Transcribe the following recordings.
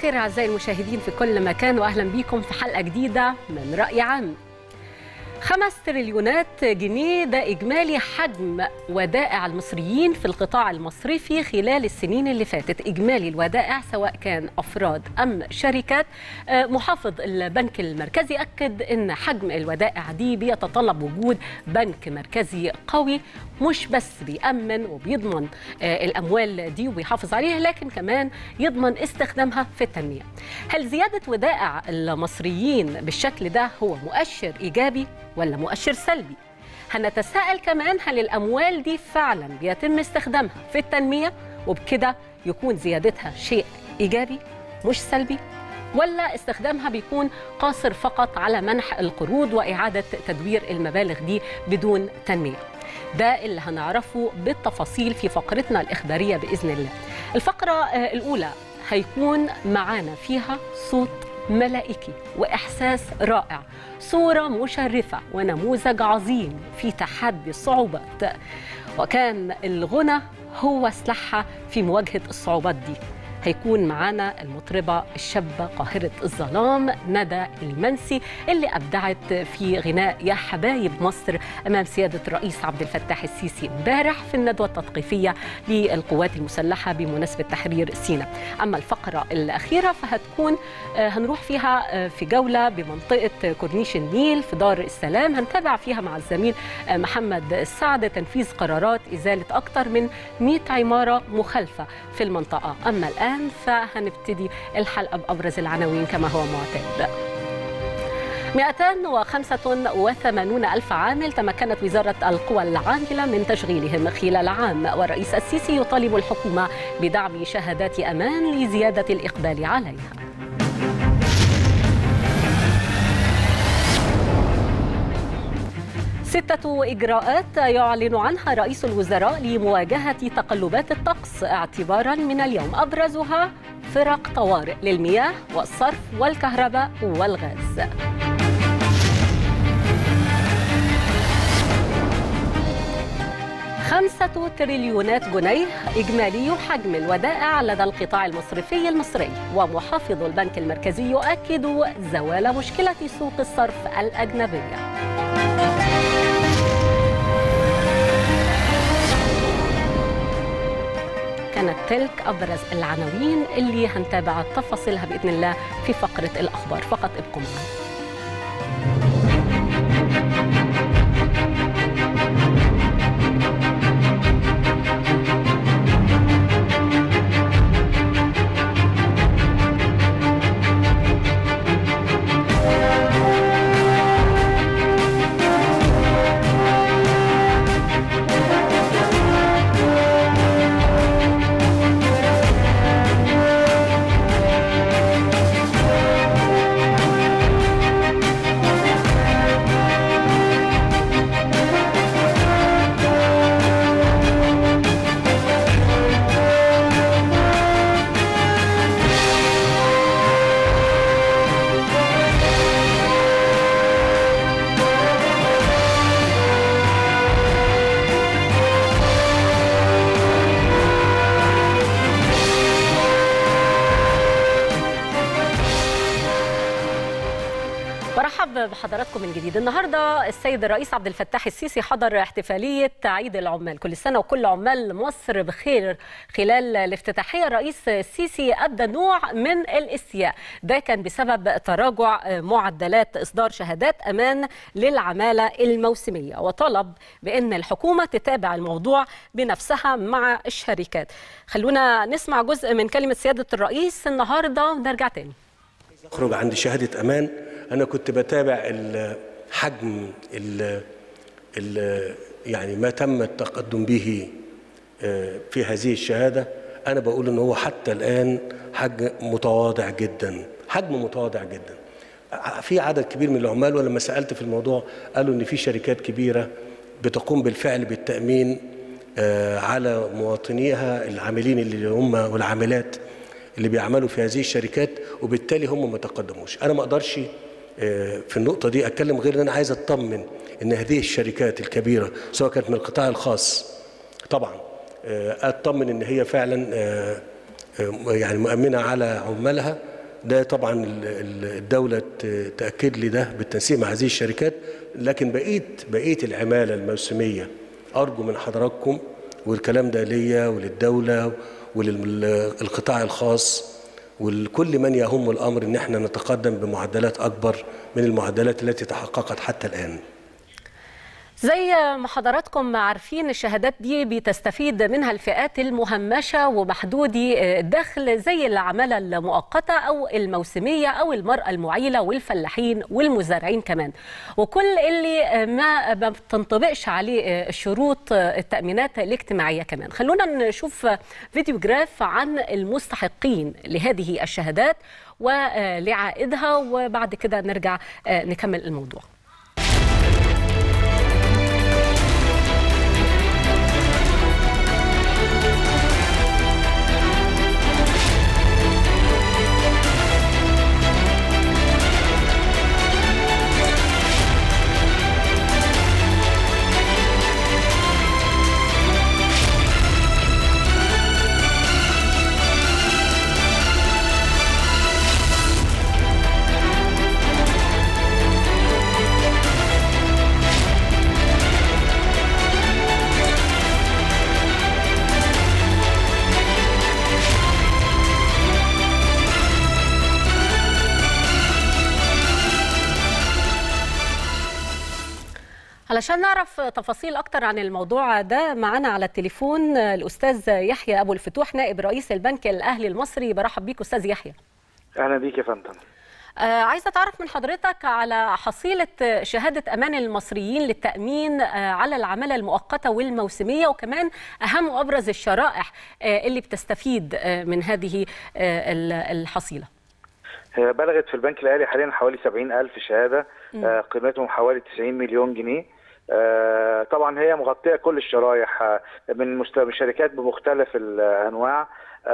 الخير أعزائي المشاهدين في كل مكان وأهلا بكم في حلقة جديدة من رأي عام خمس تريليونات جنيه ده إجمالي حجم ودائع المصريين في القطاع المصرفي خلال السنين اللي فاتت إجمالي الودائع سواء كان أفراد أم شركات محافظ البنك المركزي أكد أن حجم الودائع دي بيتطلب وجود بنك مركزي قوي مش بس بيأمن وبيضمن الأموال دي وبيحافظ عليها لكن كمان يضمن استخدامها في التنمية هل زيادة ودائع المصريين بالشكل ده هو مؤشر إيجابي ولا مؤشر سلبي هنتساءل كمان هل الأموال دي فعلا بيتم استخدامها في التنمية وبكده يكون زيادتها شيء إيجابي مش سلبي ولا استخدامها بيكون قاصر فقط على منح القروض وإعادة تدوير المبالغ دي بدون تنمية ده اللي هنعرفه بالتفاصيل في فقرتنا الإخبارية بإذن الله الفقرة الأولى هيكون معانا فيها صوت ملائكي واحساس رائع صوره مشرفه ونموذج عظيم في تحدي الصعوبات وكان الغنى هو سلاحها في مواجهه الصعوبات دي هيكون معانا المطربة الشابة قاهرة الظلام ندى المنسي اللي أبدعت في غناء يا حبايب مصر أمام سيادة الرئيس عبد الفتاح السيسي امبارح في الندوة التثقيفية للقوات المسلحة بمناسبة تحرير سيناء أما الفقرة الأخيرة فهتكون هنروح فيها في جولة بمنطقة كورنيش النيل في دار السلام هنتابع فيها مع الزميل محمد السعد تنفيذ قرارات إزالة أكثر من 100 عمارة مخالفة في المنطقة أما الآن الآن فهنبتدي الحلقة بأبرز العناوين كما هو معتاد 285 ألف عامل تمكنت وزارة القوى العاملة من تشغيلهم خلال عام والرئيس السيسي يطالب الحكومة بدعم شهادات أمان لزيادة الإقبال عليها ستة إجراءات يعلن عنها رئيس الوزراء لمواجهة تقلبات الطقس اعتبارا من اليوم أبرزها فرق طوارئ للمياه والصرف والكهرباء والغاز خمسة تريليونات جنيه إجمالي حجم الودائع لدى القطاع المصرفي المصري ومحافظ البنك المركزي يؤكد زوال مشكلة سوق الصرف الأجنبية كانت تلك أبرز العناوين اللي هنتابع تفاصيلها بإذن الله في فقرة الأخبار فقط ابقوا معنا بحضراتكم من جديد النهارده السيد الرئيس عبد الفتاح السيسي حضر احتفاليه عيد العمال كل سنه وكل عمال مصر بخير خلال الافتتاحيه الرئيس السيسي ابدى نوع من الاستياء ده كان بسبب تراجع معدلات اصدار شهادات امان للعماله الموسميه وطلب بان الحكومه تتابع الموضوع بنفسها مع الشركات خلونا نسمع جزء من كلمه سياده الرئيس النهارده ونرجع تاني اخرج عندي شهاده امان انا كنت بتابع الحجم ال ال يعني ما تم التقدم به في هذه الشهاده انا بقول ان هو حتى الان حجم متواضع جدا حجم متواضع جدا في عدد كبير من العمال ولما سالت في الموضوع قالوا ان في شركات كبيره بتقوم بالفعل بالتامين على مواطنيها العاملين اللي هم والعاملات اللي بيعملوا في هذه الشركات وبالتالي هم ما تقدموش انا ما اقدرش في النقطه دي اتكلم غير ان انا عايز اطمن ان هذه الشركات الكبيره سواء كانت من القطاع الخاص طبعا اطمن ان هي فعلا يعني مؤمنه على عمالها ده طبعا ال- ال- الدولة ت- تأكد لي ده بالتنسيق مع هذه الشركات لكن بقية بقية العمالة الموسمية أرجو من حضراتكم والكلام ده ليا وللدولة وللقطاع الخاص ولكل من يهم الأمر إن احنا نتقدم بمعدلات أكبر من المعدلات التي تحققت حتى الآن زي ما حضراتكم عارفين الشهادات دي بتستفيد منها الفئات المهمشة ومحدودي الدخل زي العمالة المؤقتة أو الموسمية أو المرأة المعيلة والفلاحين والمزارعين كمان وكل اللي ما ما بتنطبقش عليه شروط التأمينات الاجتماعية كمان خلونا نشوف فيديو جراف عن المستحقين لهذه الشهادات ولعائدها وبعد كده نرجع نكمل الموضوع علشان نعرف تفاصيل أكتر عن الموضوع ده معانا على التليفون الأستاذ يحيى أبو الفتوح نائب رئيس البنك الأهلي المصري برحب بيك أستاذ يحيى اهلا بيك يا فندم آه عايزة أتعرف من حضرتك على حصيلة شهادة أمان المصريين للتأمين آه على العمالة المؤقتة والموسمية وكمان أهم وأبرز الشرائح آه اللي بتستفيد آه من هذه آه الحصيلة هي بلغت في البنك الاهلي حاليا حوالي 70 الف شهاده آه قيمتهم حوالي 90 مليون جنيه آه طبعا هي مغطيه كل الشرايح آه من مست- من شركات بمختلف الانواع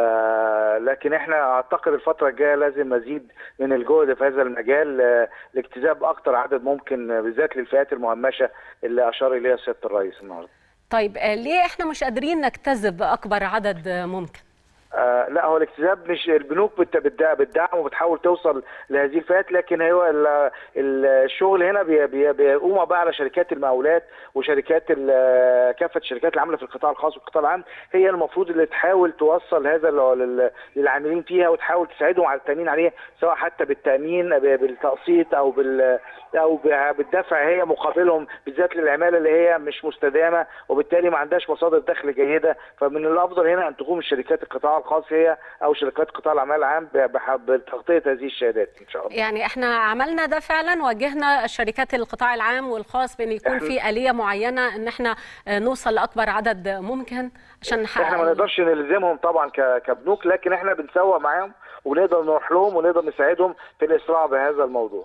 آه لكن احنا اعتقد الفتره الجايه لازم مزيد من الجهد في هذا المجال آه لاجتذاب اكتر عدد ممكن آه، بالذات للفئات المهمشه اللي اشار اليها سياده الرئيس النهارده طيب آه ليه إحنا مش قادرين نجتذب أكبر عدد آه، ممكن؟ آه لا هو الاكتساب مش البنوك بت- بتدع- بتدعم وبتحاول توصل لهذه الفئات لكن هو ال- ال- الشغل هنا بي- بي- بيقوم بقى على شركات المقاولات وشركات ال- كافه الشركات العامله في القطاع الخاص والقطاع العام هي المفروض اللي تحاول توصل هذا لل- لل- للعاملين فيها وتحاول تساعدهم على التامين عليه سواء حتى بالتامين ب- بالتقسيط او بال او ب- بالدفع هي مقابلهم بالذات للعماله اللي هي مش مستدامه وبالتالي ما عندهاش مصادر دخل جيده فمن الافضل هنا ان تقوم الشركات القطاع الخاص هي او شركات قطاع الاعمال العام ب- بح- بتغطيه هذه الشهادات ان شاء الله يعني احنا عملنا ده فعلا واجهنا شركات القطاع العام والخاص بان يكون في آلية معينة ان احنا آه، نوصل لأكبر عدد ممكن عشان نحقق احنا ما نقدرش نلزمهم طبعا ك- كبنوك لكن احنا بنسوق معاهم ونقدر نروح لهم ونقدر نساعدهم في الاسراع بهذا الموضوع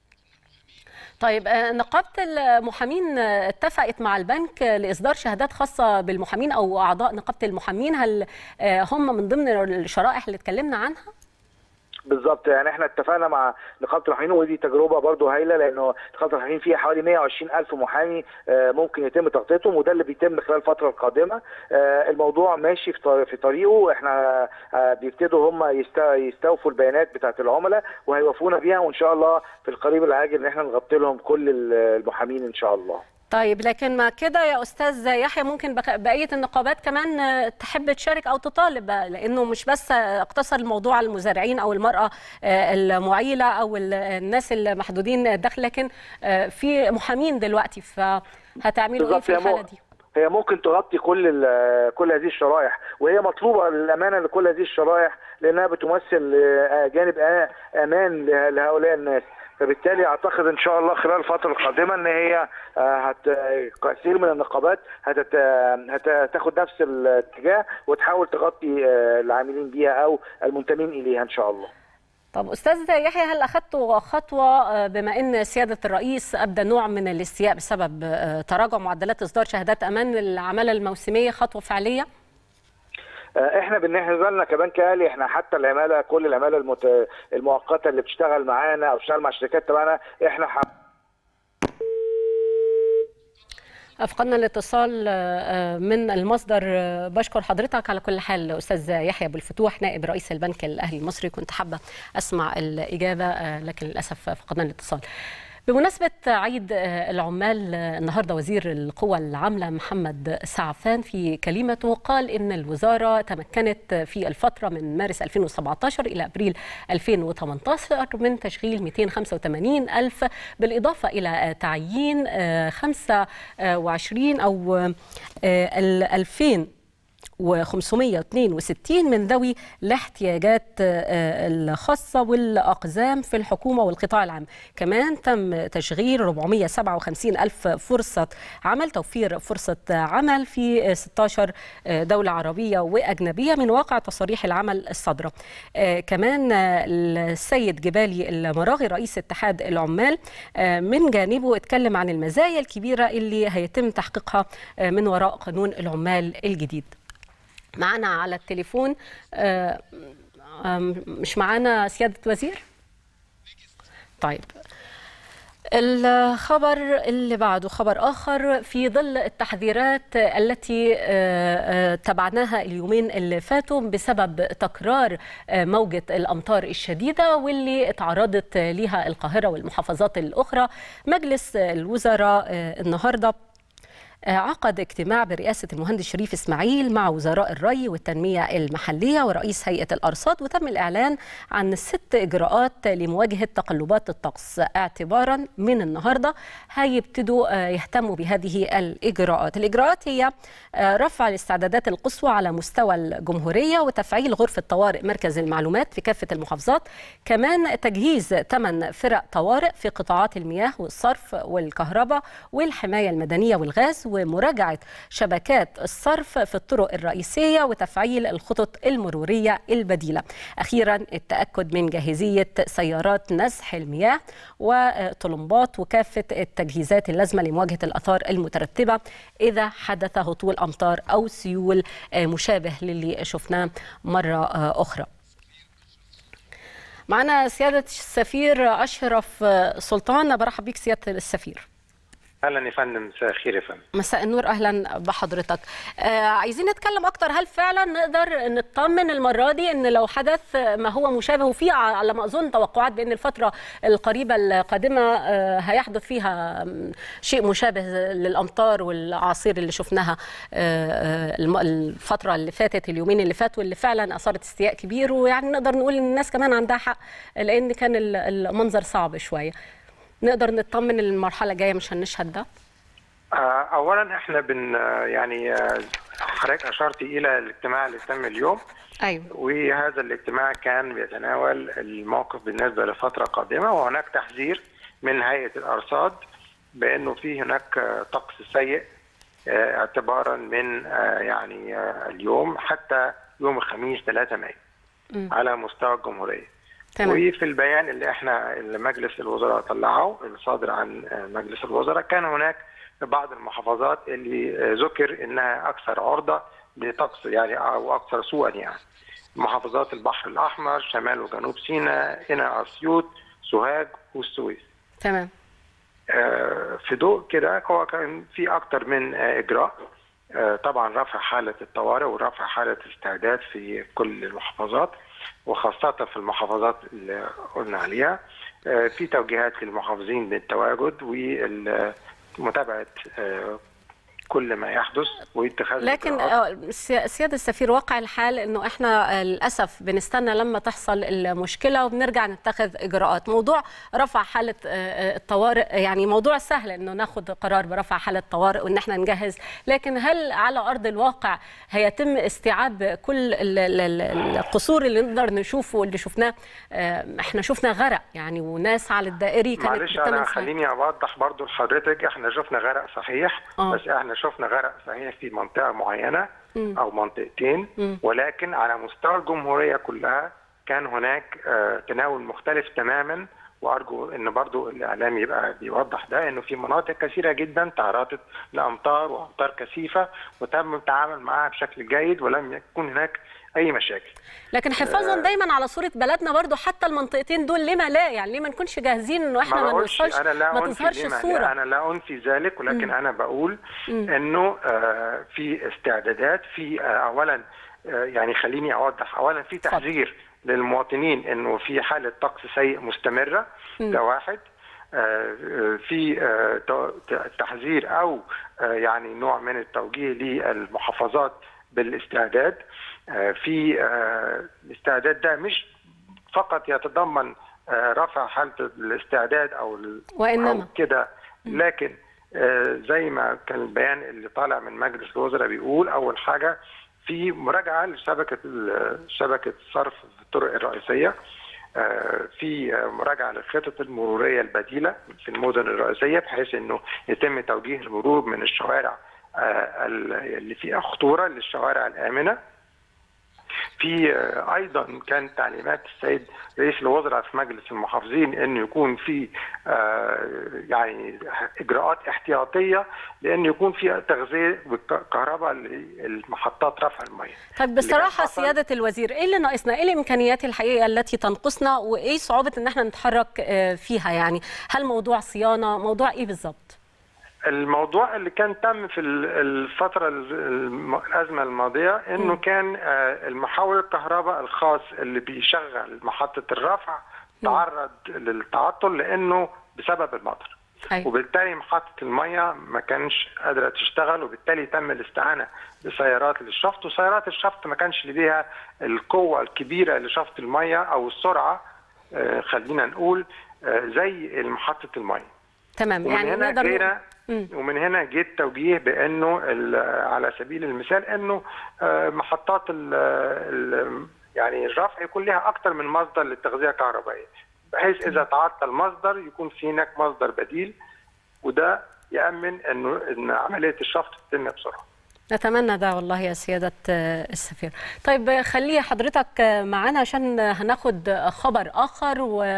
طيب آه، نقابة المحامين آه، اتفقت مع البنك آه، لإصدار شهادات خاصة بالمحامين أو أعضاء نقابة المحامين هل آه، هم من ضمن الشرائح اللي اتكلمنا عنها؟ بالظبط يعني احنا اتفقنا مع نقابه المحامين ودي تجربه برضو هايله لانه نقابه المحامين فيها حوالي 120 الف محامي آه، ممكن يتم تغطيتهم وده اللي بيتم خلال الفتره القادمه آه، الموضوع ماشي في طر- في طريقه احنا آه، بيبتدوا هم يست- يستوفوا البيانات بتاعه العملاء وهيوافقونا بيها وان شاء الله في القريب العاجل ان احنا نغطي لهم كل ال- المحامين ان شاء الله طيب لكن ما كده يا استاذ يحيى ممكن بق- بقيه النقابات كمان آه، تحب تشارك او تطالب بقى، لانه مش بس آه، اقتصر الموضوع على المزارعين او المراه آه، المعيله او ال- الناس المحدودين الدخل لكن آه، في محامين دلوقتي فهتعملوا ايه بالظبط في يا الحاله مو- دي؟ هي ممكن تغطي كل ال- كل هذه الشرائح وهي مطلوبه للامانه لكل هذه الشرائح لانها بتمثل آه، جانب آ- امان له- لهؤلاء الناس فبالتالي اعتقد ان شاء الله خلال الفتره القادمه ان هي آه، هت كثير من النقابات هتت... هتاخد نفس الاتجاه وتحاول تغطي آه، العاملين بيها او المنتمين اليها ان شاء الله طب استاذ يحيى هل اخذتوا خطوه آه، بما ان سياده الرئيس ابدى نوع من الاستياء بسبب آه، تراجع معدلات اصدار شهادات امان للعماله الموسميه خطوه فعليه؟ آه، احنا بالنسبه لنا كبنك اهلي احنا حتى العماله كل العماله المت... المؤقته اللي بتشتغل معانا او بتشتغل مع الشركات تبعنا احنا ح... فقدنا الاتصال من المصدر بشكر حضرتك على كل حال استاذ يحيى ابو الفتوح نائب رئيس البنك الاهلي المصري كنت حابه اسمع الاجابه لكن للاسف فقدنا الاتصال بمناسبة عيد العمال النهاردة وزير القوى العاملة محمد سعفان في كلمته قال إن الوزارة تمكنت في الفترة من مارس 2017 إلى أبريل 2018 من تشغيل 285 ألف بالإضافة إلى تعيين 25 أو 2000 و562 من ذوي الاحتياجات الخاصة والأقزام في الحكومة والقطاع العام كمان تم تشغيل 457 ألف فرصة عمل توفير فرصة عمل في 16 دولة عربية وأجنبية من واقع تصاريح العمل الصادرة كمان السيد جبالي المراغي رئيس اتحاد العمال من جانبه اتكلم عن المزايا الكبيرة اللي هيتم تحقيقها من وراء قانون العمال الجديد معنا على التليفون مش معانا سيادة وزير طيب الخبر اللي بعده خبر آخر في ظل التحذيرات التي تبعناها اليومين اللي فاتوا بسبب تكرار موجة الأمطار الشديدة واللي اتعرضت لها القاهرة والمحافظات الأخرى مجلس الوزراء النهارده عقد اجتماع برئاسة المهندس شريف إسماعيل مع وزراء الري والتنمية المحلية ورئيس هيئة الأرصاد وتم الإعلان عن ست إجراءات لمواجهة تقلبات الطقس اعتبارا من النهاردة هيبتدوا يهتموا بهذه الإجراءات الإجراءات هي رفع الاستعدادات القصوى على مستوى الجمهورية وتفعيل غرفة طوارئ مركز المعلومات في كافة المحافظات كمان تجهيز ثمان فرق طوارئ في قطاعات المياه والصرف والكهرباء والحماية المدنية والغاز ومراجعة شبكات الصرف في الطرق الرئيسية وتفعيل الخطط المرورية البديلة أخيرا التأكد من جاهزية سيارات نزح المياه وطلمبات وكافة التجهيزات اللازمة لمواجهة الأثار المترتبة إذا حدث هطول أمطار أو سيول مشابه للي شفناه مرة أخرى معنا سيادة السفير أشرف سلطان برحب بك سيادة السفير اهلا يا فندم مساء الخير يا فندم مساء النور اهلا بحضرتك آه عايزين نتكلم اكتر هل فعلا نقدر نطمن المره دي ان لو حدث ما هو مشابه وفي على ما اظن توقعات بان الفتره القريبه القادمه آه هيحدث فيها شيء مشابه للامطار والاعاصير اللي شفناها آه الفتره اللي فاتت اليومين اللي فاتوا اللي فعلا اثارت استياء كبير ويعني نقدر نقول ان الناس كمان عندها حق لان كان المنظر صعب شويه نقدر نطمن المرحله الجايه مش هنشهد ده؟ اولا احنا بن يعني حضرتك اشرتي الى الاجتماع اللي تم اليوم ايوه وهذا الاجتماع كان بيتناول الموقف بالنسبه لفتره قادمه وهناك تحذير من هيئه الارصاد بانه في هناك طقس سيء اعتبارا من يعني اليوم حتى يوم الخميس 3 مايو على مستوى الجمهوريه تمام. وفي البيان اللي احنا اللي مجلس الوزراء طلعه الصادر عن مجلس الوزراء كان هناك بعض المحافظات اللي ذكر انها اكثر عرضه لطقس يعني او اكثر سوءا يعني محافظات البحر الاحمر شمال وجنوب سيناء هنا اسيوط سوهاج والسويس تمام في ضوء كده هو كان في اكثر من اجراء طبعا رفع حاله الطوارئ ورفع حاله الاستعداد في كل المحافظات وخاصة في المحافظات اللي قلنا عليها في توجيهات للمحافظين بالتواجد ومتابعة كل ما يحدث واتخاذ لكن سياده السفير واقع الحال انه احنا للاسف بنستنى لما تحصل المشكله وبنرجع نتخذ اجراءات موضوع رفع حاله الطوارئ يعني موضوع سهل انه ناخذ قرار برفع حاله طوارئ وان احنا نجهز لكن هل على ارض الواقع هيتم استيعاب كل القصور اللي نقدر نشوفه واللي شفناه احنا شفنا غرق يعني وناس على الدائري كانت معلش انا خليني اوضح برضو لحضرتك احنا شفنا غرق صحيح أوه. بس احنا شفنا غرق صحيح في منطقه معينه م. او منطقتين م. ولكن على مستوى الجمهوريه كلها كان هناك تناول مختلف تماما وارجو ان برضو الاعلام يبقى بيوضح ده انه في مناطق كثيره جدا تعرضت لامطار وامطار كثيفه وتم التعامل معها بشكل جيد ولم يكن هناك اي مشاكل لكن حفاظا دايما على صوره بلدنا برضو حتى المنطقتين دول لما لا يعني ليه ما نكونش جاهزين انه احنا ما, بقولش- نوصلش أنا لا ما أنفي تظهرش لما- الصوره انا لا انفي ذلك ولكن انا بقول انه آه، في استعدادات في آه، اولا آه، يعني خليني اوضح اولا في تحذير للمواطنين انه في حاله طقس سيء مستمره ده واحد آه، آه، في آه، ت- ت- تحذير او آه، يعني نوع من التوجيه للمحافظات بالاستعداد آه، في آه، الاستعداد ده مش فقط يتضمن آه، رفع حاله الاستعداد او ال- وإنما. أو كده لكن آه، زي ما كان البيان اللي طالع من مجلس الوزراء بيقول اول حاجه في مراجعه لشبكه ال- شبكه صرف الطرق الرئيسيه آه، في آه، مراجعه للخطط المروريه البديله في المدن الرئيسيه بحيث انه يتم توجيه المرور من الشوارع آه، ال- اللي فيها خطوره للشوارع الامنه في آه، ايضا كان تعليمات السيد رئيس الوزراء في مجلس المحافظين انه يكون في آه، يعني اجراءات احتياطيه لانه يكون في تغذيه بالكهرباء للمحطات رفع المياه. طيب بصراحه اللي كان حصل- سياده الوزير ايه اللي ناقصنا ايه الامكانيات الحقيقيه التي تنقصنا وايه صعوبه ان احنا نتحرك آه، فيها يعني هل موضوع صيانه موضوع ايه بالظبط الموضوع اللي كان تم في ال- الفترة ال- الم- الأزمة الماضية إنه كان آه، المحول الكهرباء الخاص اللي بيشغل محطة الرفع تعرض للتعطل لأنه بسبب المطر أيوة. وبالتالي محطة المية ما كانش قادرة تشتغل وبالتالي تم الاستعانة بسيارات للشفط وسيارات الشفط ما كانش لديها القوة الكبيرة لشفط المية أو السرعة آه، خلينا نقول آه، زي محطة المية تمام ومن يعني هنا نقدر نقول- جينا ومن هنا جه التوجيه بانه ال- على سبيل المثال انه آه، محطات ال ال يعني الرفع يكون لها اكثر من مصدر للتغذيه الكهربائيه بحيث اذا تعطل مصدر يكون في هناك مصدر بديل وده يامن انه ان عمليه الشفط تتم بسرعه نتمنى ده والله يا سيادة آه، السفير طيب آه، خلي حضرتك آه، معانا عشان آه، هناخد آه، خبر آخر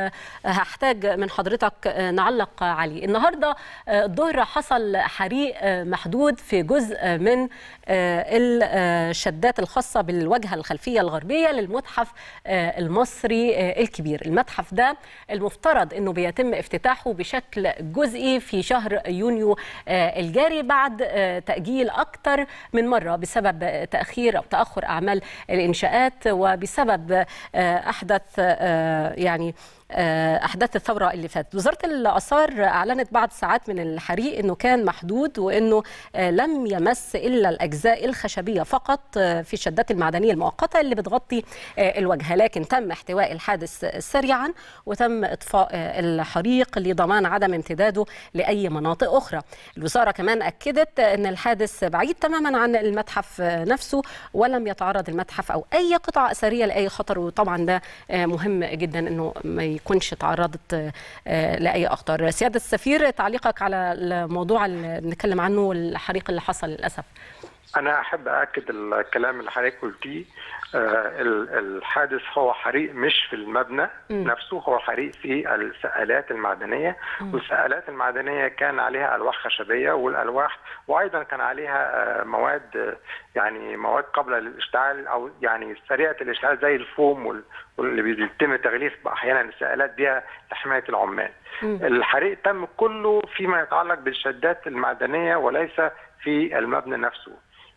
وهحتاج من حضرتك آه، نعلق عليه النهاردة آه، الظهر حصل حريق آه، محدود في جزء من آه، الشدات الخاصة بالواجهة الخلفية الغربية للمتحف آه، المصري آه، الكبير المتحف ده المفترض أنه بيتم افتتاحه بشكل جزئي في شهر يونيو آه، الجاري بعد آه، تأجيل أكثر من مرة بسبب تأخير أو تأخر أعمال الإنشاءات وبسبب آه، أحدث آه، يعني آه، احداث الثوره اللي فاتت وزاره الاثار اعلنت بعد ساعات من الحريق انه كان محدود وانه آه، لم يمس الا الاجزاء الخشبيه فقط آه، في الشدات المعدنيه المؤقته اللي بتغطي آه، الواجهه لكن تم احتواء الحادث سريعا وتم اطفاء آه، الحريق لضمان عدم امتداده لاي مناطق اخرى الوزاره كمان اكدت ان الحادث بعيد تماما عن المتحف آه، نفسه ولم يتعرض المتحف او اي قطعه اثريه لاي خطر وطبعا ده آه، مهم جدا انه ما يكونش تعرضت آه، لاي اخطار سياده السفير تعليقك على الموضوع اللي بنتكلم عنه الحريق اللي حصل للاسف انا احب اكد الكلام اللي حضرتك قلتيه آه، ال- الحادث هو حريق مش في المبنى نفسه هو حريق في السقالات المعدنيه والسقالات المعدنيه كان عليها الواح خشبيه والالواح وايضا كان عليها آه، مواد آه، يعني مواد قابله للاشتعال او يعني سريعه الاشتعال زي الفوم وال- واللي بيتم تغليف احيانا السقالات بها لحمايه العمال. الحريق تم كله فيما يتعلق بالشدات المعدنيه وليس في المبنى نفسه.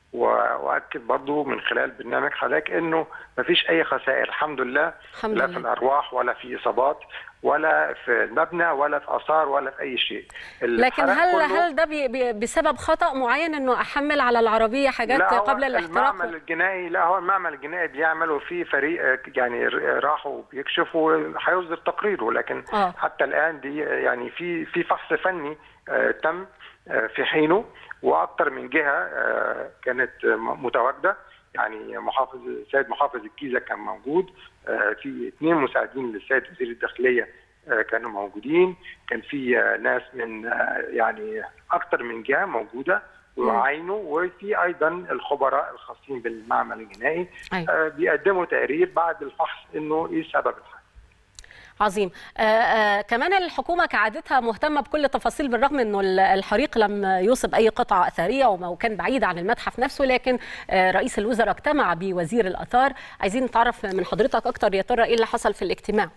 واكد برضو من خلال برنامج حضرتك انه ما فيش اي خسائر الحمد لله الحمد لا لله. في الارواح ولا في اصابات ولا في المبنى ولا في اثار ولا في اي شيء لكن الحرق هل كله- هل ده بي- بي- بسبب خطا معين انه احمل على العربيه حاجات لا هو قبل الاحتراق المعمل الجنائي لا هو المعمل الجنائي بيعمل وفي فريق آه، يعني ر- راحوا بيكشفوا هيصدر تقريره لكن آه. حتى الان دي آه، يعني في في فحص فني آه، تم آه، في حينه واكثر من جهه آه، كانت آه، م- متواجده يعني محافظ السيد محافظ الجيزه كان موجود آه، في اثنين مساعدين للسيد وزير الداخليه آه، كانوا موجودين كان في آه، ناس من آه، يعني اكثر من جهه موجوده وعينوا وفي ايضا الخبراء الخاصين بالمعمل الجنائي أيوة. آه، بيقدموا تقرير بعد الفحص انه ايه سبب الحادث عظيم آه آه كمان الحكومة كعادتها مهتمة بكل تفاصيل بالرغم أنه الحريق لم يصب أي قطعة أثرية وكان بعيد عن المتحف نفسه لكن آه رئيس الوزراء اجتمع بوزير الآثار عايزين نتعرف من حضرتك أكتر يا ترى إيه اللي حصل في الاجتماع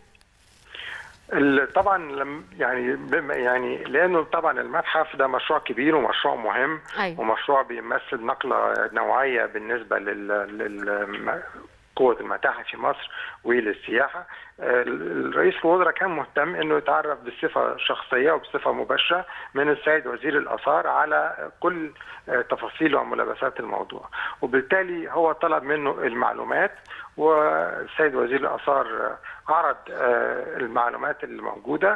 طبعا لم يعني يعني لانه طبعا المتحف ده مشروع كبير ومشروع مهم أيوة. ومشروع بيمثل نقله نوعيه بالنسبه لل, لل... قوة المتاحف في مصر وللسياحة الرئيس الوزراء كان مهتم أنه يتعرف بصفة شخصية وبصفة مباشرة من السيد وزير الآثار على كل تفاصيل وملابسات الموضوع وبالتالي هو طلب منه المعلومات والسيد وزير الآثار عرض المعلومات الموجودة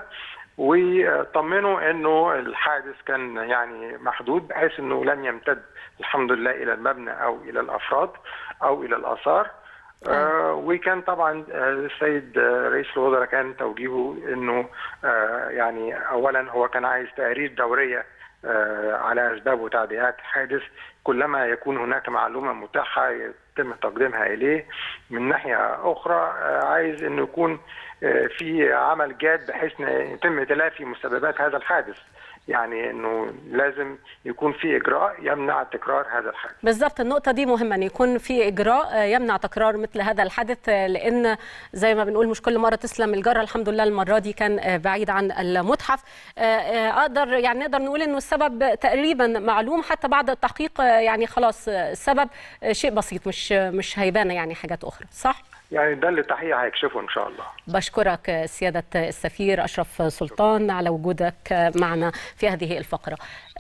وطمنوا انه الحادث كان يعني محدود بحيث انه لم يمتد الحمد لله الى المبنى او الى الافراد او الى الاثار آه وكان طبعا السيد رئيس الوزراء كان توجيهه انه آه يعني اولا هو كان عايز تقارير دوريه آه على اسباب وتعديلات الحادث كلما يكون هناك معلومه متاحه يتم تقديمها اليه من ناحيه اخرى عايز انه يكون في عمل جاد بحيث يتم تلافي مسببات هذا الحادث يعني انه لازم يكون في اجراء يمنع تكرار هذا الحادث بالضبط النقطه دي مهمه ان يكون في اجراء يمنع تكرار مثل هذا الحادث لان زي ما بنقول مش كل مره تسلم الجره الحمد لله المره دي كان بعيد عن المتحف اقدر يعني نقدر نقول انه السبب تقريبا معلوم حتى بعد التحقيق يعني خلاص السبب شيء بسيط مش مش هيبان يعني حاجات اخرى صح يعني ده اللي التحقيق هيكشفه ان شاء الله بشكرك سياده السفير اشرف سلطان على وجودك معنا في هذه الفقره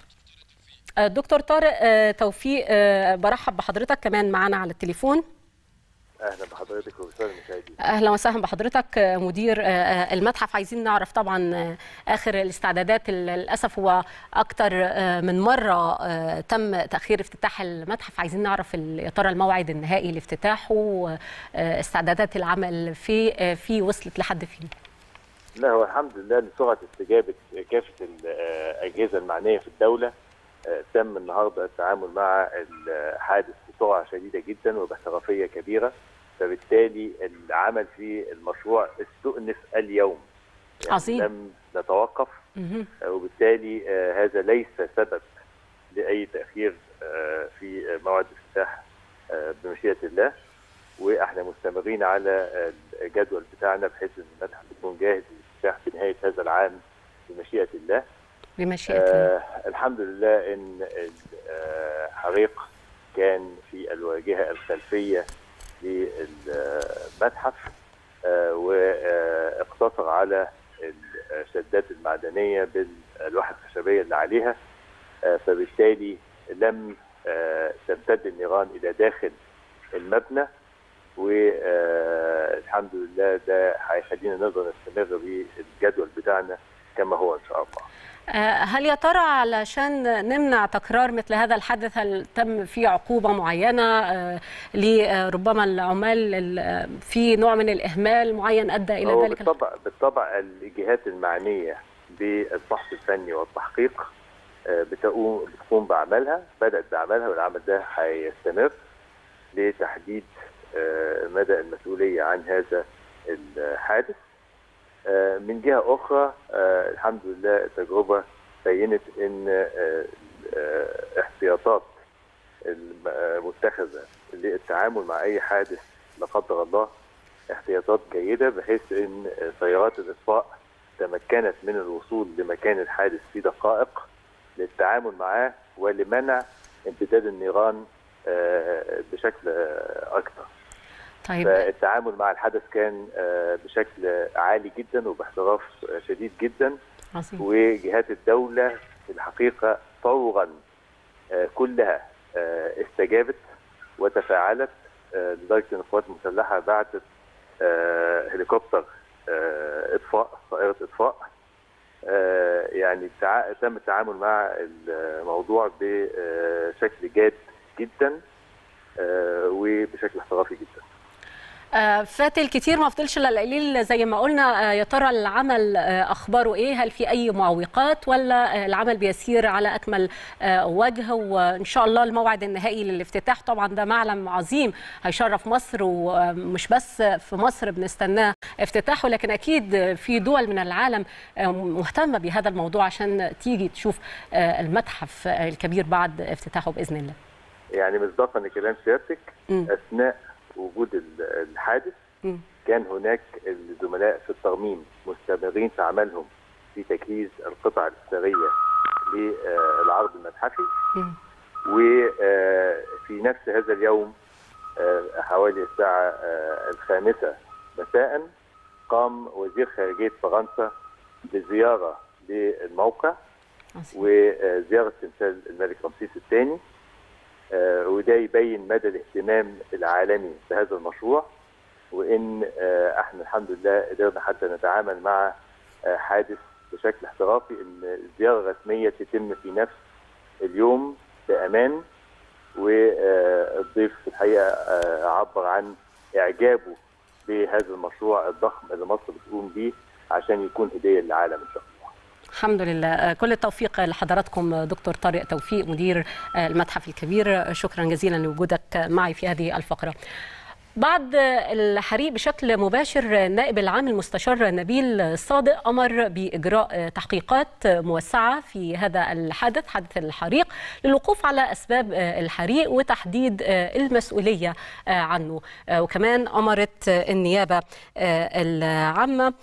دكتور طارق توفيق برحب بحضرتك كمان معنا على التليفون اهلا بحضرتك وبالساده المشاهدين اهلا وسهلا بحضرتك مدير المتحف عايزين نعرف طبعا اخر الاستعدادات للاسف هو اكتر من مره تم تاخير افتتاح المتحف عايزين نعرف يا ترى الموعد النهائي لافتتاحه استعدادات العمل في في وصلت لحد فين لا هو الحمد لله لسرعه استجابه كافه الاجهزه المعنيه في الدوله تم النهارده التعامل مع الحادث بسرعه شديده جدا وباحترافيه كبيره فبالتالي العمل في المشروع استؤنف اليوم يعني عظيم لم نتوقف وبالتالي هذا ليس سبب لاي تاخير في موعد الافتتاح بمشيئه الله واحنا مستمرين على الجدول بتاعنا بحيث ان المتحف يكون جاهز للافتتاح في نهايه هذا العام بمشيئه الله بمشيئه الله آه الحمد لله ان الحريق كان في الواجهه الخلفيه للمتحف آه واقتصر على الشدات المعدنيه بالالواح الخشبيه اللي عليها آه فبالتالي لم تمتد النيران الى داخل المبنى والحمد لله ده هيخلينا نقدر نستمر بالجدول بتاعنا كما هو ان شاء الله. هل يا ترى علشان نمنع تكرار مثل هذا الحدث هل تم في عقوبه معينه لربما العمال في نوع من الاهمال معين ادى الى هو ذلك؟ بالطبع بالطبع الجهات المعنيه بالفحص الفني والتحقيق بتقوم بتقوم بعملها بدات بعملها والعمل ده هيستمر لتحديد مدى المسؤوليه عن هذا الحادث من جهه اخرى الحمد لله التجربه بينت ان احتياطات المتخذه للتعامل مع اي حادث لا قدر الله احتياطات جيده بحيث ان سيارات الاطفاء تمكنت من الوصول لمكان الحادث في دقائق للتعامل معاه ولمنع امتداد النيران بشكل اكثر. طيب فالتعامل مع الحدث كان بشكل عالي جدا وباحتراف شديد جدا عظيم. وجهات الدولة في الحقيقة فورا كلها استجابت وتفاعلت لدرجة أن القوات المسلحة بعتت هليكوبتر إطفاء طائرة إطفاء يعني تم التعامل مع الموضوع بشكل جاد جدا وبشكل احترافي جدا آه، فات الكتير ما فضلش الا القليل زي ما قلنا آه، يا ترى العمل آه، اخباره ايه هل في اي معوقات ولا آه، العمل بيسير على اكمل آه، وجه وان شاء الله الموعد النهائي للافتتاح طبعا ده معلم عظيم هيشرف مصر ومش بس في مصر بنستناه افتتاحه لكن اكيد في دول من العالم آه، مهتمه بهذا الموضوع عشان تيجي تشوف آه، المتحف آه، الكبير بعد افتتاحه باذن الله يعني مصداقا لكلام سيادتك مم. اثناء وجود ال- الحادث مم. كان هناك الزملاء في الترميم مستمرين في عملهم في تجهيز القطع الاثريه للعرض المتحفي مم. وفي نفس هذا اليوم آه، حوالي الساعة آه، الخامسة مساء قام وزير خارجية فرنسا بزيارة للموقع عظيم. وزيارة تمثال الملك رمسيس الثاني آه، وده يبين مدى الاهتمام العالمي بهذا المشروع وان آه، احنا الحمد لله قدرنا حتى نتعامل مع آه، حادث بشكل احترافي ان الزياره الرسميه تتم في نفس اليوم بامان والضيف في الحقيقه آه، عبر عن اعجابه بهذا المشروع الضخم اللي مصر بتقوم به عشان يكون هديه للعالم ان شاء الله. الحمد لله آه، كل التوفيق لحضراتكم آه، دكتور طارق توفيق مدير آه، المتحف الكبير آه، شكرا جزيلا لوجودك آه، معي في هذه الفقرة بعد الحريق بشكل مباشر النائب العام المستشار نبيل صادق امر باجراء تحقيقات موسعه في هذا الحادث حادث الحريق للوقوف على اسباب الحريق وتحديد المسؤوليه عنه وكمان امرت النيابه العامه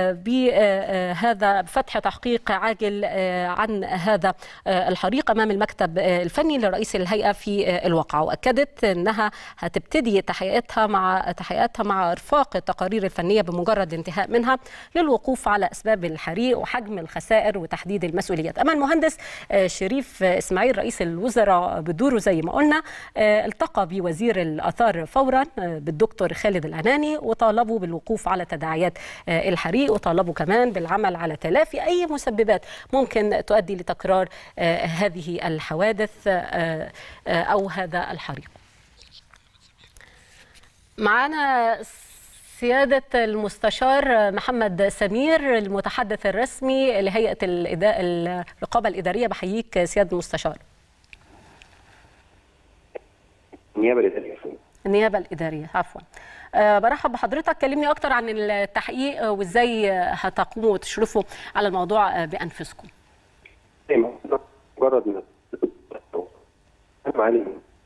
بهذا بفتح تحقيق عاجل عن هذا الحريق امام المكتب الفني لرئيس الهيئه في الواقعه واكدت انها هتبتدي تحقيقاتها مع تحقيقاتها مع ارفاق التقارير الفنيه بمجرد انتهاء منها للوقوف على اسباب الحريق وحجم الخسائر وتحديد المسؤوليات اما المهندس شريف اسماعيل رئيس الوزراء بدوره زي ما قلنا التقى بوزير الاثار فورا بالدكتور خالد العناني وطالبوا بالوقوف على تداعيات الحريق وطالبوا كمان بالعمل على تلافي اي مسببات ممكن تؤدي لتكرار هذه الحوادث او هذا الحريق معنا سيادة المستشار محمد سمير المتحدث الرسمي لهيئة الرقابة الإدارية بحييك سيادة المستشار النيابة الإدارية النيابة الإدارية عفوا أه برحب بحضرتك كلمني أكتر عن التحقيق وإزاي هتقوموا وتشرفوا على الموضوع بأنفسكم مجرد ما معلم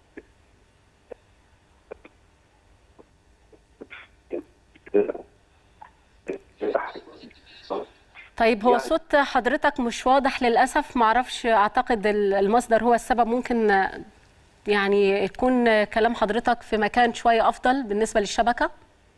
طيب هو يعني صوت حضرتك مش واضح للاسف معرفش اعتقد المصدر هو السبب ممكن يعني يكون كلام حضرتك في مكان شويه افضل بالنسبه للشبكه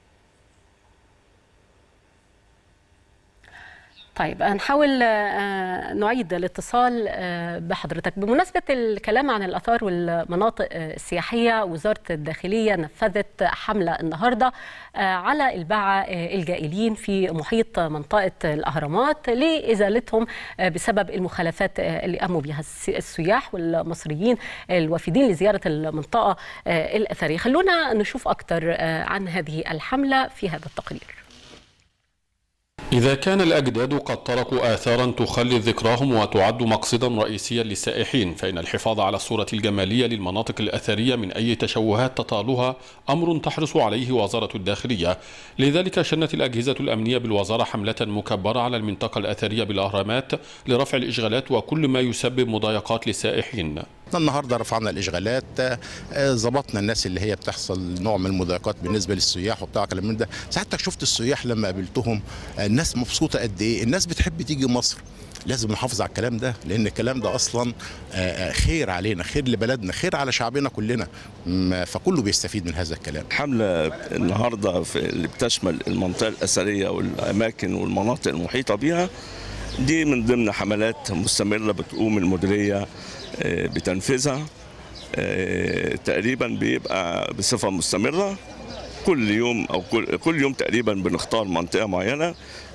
طيب هنحاول نعيد الاتصال بحضرتك بمناسبة الكلام عن الأثار والمناطق السياحية وزارة الداخلية نفذت حملة النهاردة على الباعة الجائلين في محيط منطقة الأهرامات لإزالتهم بسبب المخالفات اللي قاموا بها السياح والمصريين الوافدين لزيارة المنطقة الأثرية خلونا نشوف أكثر عن هذه الحملة في هذا التقرير إذا كان الأجداد قد تركوا آثارا تخلد ذكراهم وتعد مقصدا رئيسيا للسائحين فإن الحفاظ على الصورة الجمالية للمناطق الأثرية من أي تشوهات تطالها أمر تحرص عليه وزارة الداخلية لذلك شنت الأجهزة الأمنية بالوزارة حملة مكبرة على المنطقة الأثرية بالأهرامات لرفع الإشغالات وكل ما يسبب مضايقات للسائحين النهارده رفعنا الاشغالات ظبطنا الناس اللي هي بتحصل نوع من المضايقات بالنسبه للسياح وبتاع كلام من ده ساعتك شفت السياح لما قابلتهم الناس مبسوطه قد ايه الناس بتحب تيجي مصر لازم نحافظ على الكلام ده لان الكلام ده اصلا خير علينا خير لبلدنا خير على شعبنا كلنا فكله بيستفيد من هذا الكلام حمله النهارده في اللي بتشمل المنطقه الاثريه والاماكن والمناطق المحيطه بها دي من ضمن حملات مستمره بتقوم المديريه بتنفيذها تقريبا بيبقى بصفه مستمره كل يوم او كل, كل يوم تقريبا بنختار منطقه معينه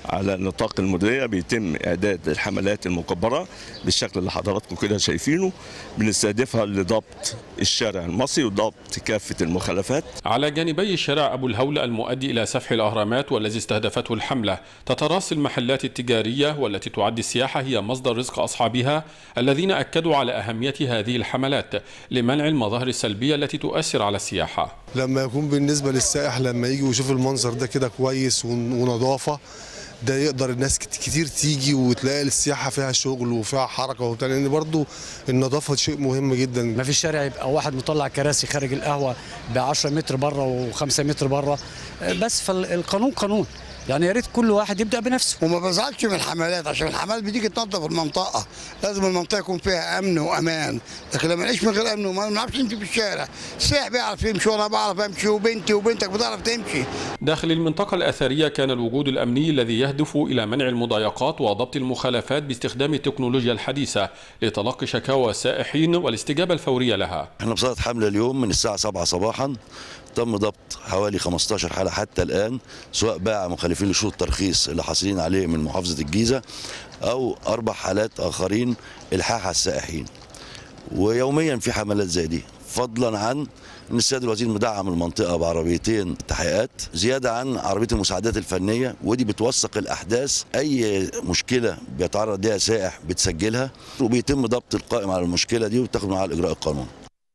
على نطاق المديريه بيتم اعداد الحملات المكبره بالشكل اللي حضراتكم كده شايفينه بنستهدفها لضبط الشارع المصري وضبط كافه المخالفات على جانبي شارع أبو الهول المؤدي إلى سفح الأهرامات والذي استهدفته الحملة تتراص المحلات التجارية والتي تعد السياحة هي مصدر رزق أصحابها الذين أكدوا على أهمية هذه الحملات لمنع المظاهر السلبية التي تؤثر على السياحة لما يكون بالنسبه للسائح لما يجي ويشوف المنظر ده كده كويس ون- ونظافه ده يقدر الناس كت- كتير تيجي وتلاقي السياحه فيها شغل وفيها حركه وبتاع لان برضو النظافه شيء مهم جدا ما في الشارع يبقى واحد مطلع كراسي خارج القهوه ب 10 متر بره و5 متر بره بس فالقانون قانون يعني يا ريت كل واحد يبدا بنفسه وما بزعلش من الحملات عشان الحملات بتيجي تنظف المنطقه لازم المنطقه يكون فيها امن وامان لكن لما نعيش من غير امن وامان ما نعرفش نمشي في الشارع السائح بيعرف يمشي وانا بعرف امشي وبنتي وبنتك بتعرف تمشي داخل المنطقة الأثرية كان الوجود الأمني الذي يهدف إلى منع المضايقات وضبط المخالفات باستخدام التكنولوجيا الحديثة لتلقي شكاوى السائحين والاستجابة الفورية لها احنا بصدد حملة اليوم من الساعة 7 صباحا تم ضبط حوالي 15 حالة حتى الآن سواء باع مخالفين لشروط الترخيص اللي حاصلين عليه من محافظة الجيزة أو أربع حالات آخرين إلحاح على السائحين ويوميا في حملات زي دي فضلا عن ان السيد الوزير مدعم المنطقه بعربيتين تحقيقات زياده عن عربيه المساعدات الفنيه ودي بتوثق الاحداث اي مشكله بيتعرض ليها سائح بتسجلها وبيتم ضبط القائم على المشكله دي وتاخد معاها الاجراء القانوني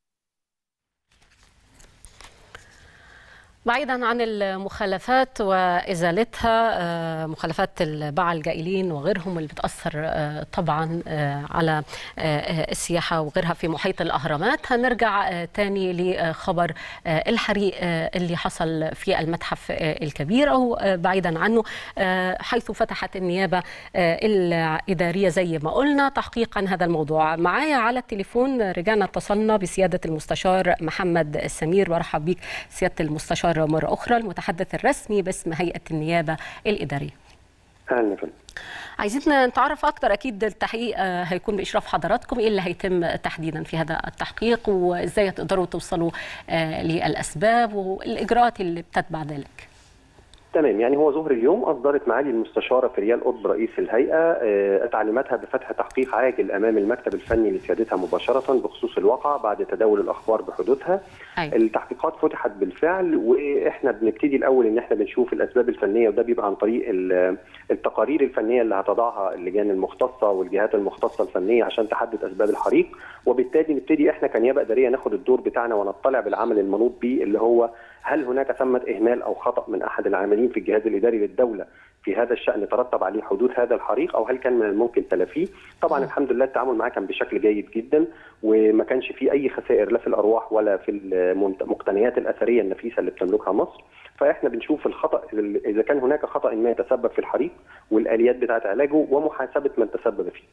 بعيدا عن المخالفات وازالتها آه، مخالفات الباعة الجائلين وغيرهم اللي بتاثر آه، طبعا آه، على آه، السياحه وغيرها في محيط الاهرامات هنرجع آه، تاني لخبر آه، الحريق آه، اللي حصل في المتحف آه، الكبير او آه، بعيدا عنه آه، حيث فتحت النيابه آه، الاداريه زي ما قلنا تحقيق عن هذا الموضوع معايا على التليفون رجعنا اتصلنا بسياده المستشار محمد السمير برحب بيك سياده المستشار مره اخرى المتحدث الرسمي باسم هيئه النيابه الاداريه اهلا يا فندم عايزين نتعرف اكتر اكيد التحقيق آه، هيكون باشراف حضراتكم ايه اللي هيتم تحديدا في هذا التحقيق وازاي تقدروا توصلوا آه، للاسباب والاجراءات اللي بتتبع ذلك تمام يعني هو ظهر اليوم اصدرت معالي المستشاره فريال قطب رئيس الهيئه آه، تعليماتها بفتح تحقيق عاجل امام المكتب الفني لسيادتها مباشره بخصوص الواقعه بعد تداول الاخبار بحدوثها أيوة. التحقيقات فتحت بالفعل واحنا بنبتدي الاول ان احنا بنشوف الاسباب الفنيه وده بيبقى عن طريق ال- التقارير الفنيه اللي هتضعها اللجان المختصه والجهات المختصه الفنيه عشان تحدد اسباب الحريق وبالتالي نبتدي احنا كنيابه اداريه ناخد الدور بتاعنا ونطلع بالعمل المنوط به اللي هو هل هناك ثمه اهمال او خطا من احد العاملين في الجهاز الاداري للدوله في هذا الشان ترتب عليه حدوث هذا الحريق او هل كان من الممكن تلافيه؟ طبعا الحمد لله التعامل معاه كان بشكل جيد جدا وما كانش فيه اي خسائر لا في الارواح ولا في المقتنيات الاثريه النفيسه اللي بتملكها مصر فاحنا بنشوف الخطا اذا كان هناك خطا ما يتسبب في الحريق والاليات بتاعه علاجه ومحاسبه من تسبب فيه.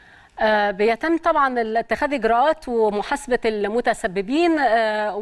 آه، بيتم طبعا اتخاذ اجراءات ومحاسبه المتسببين آه،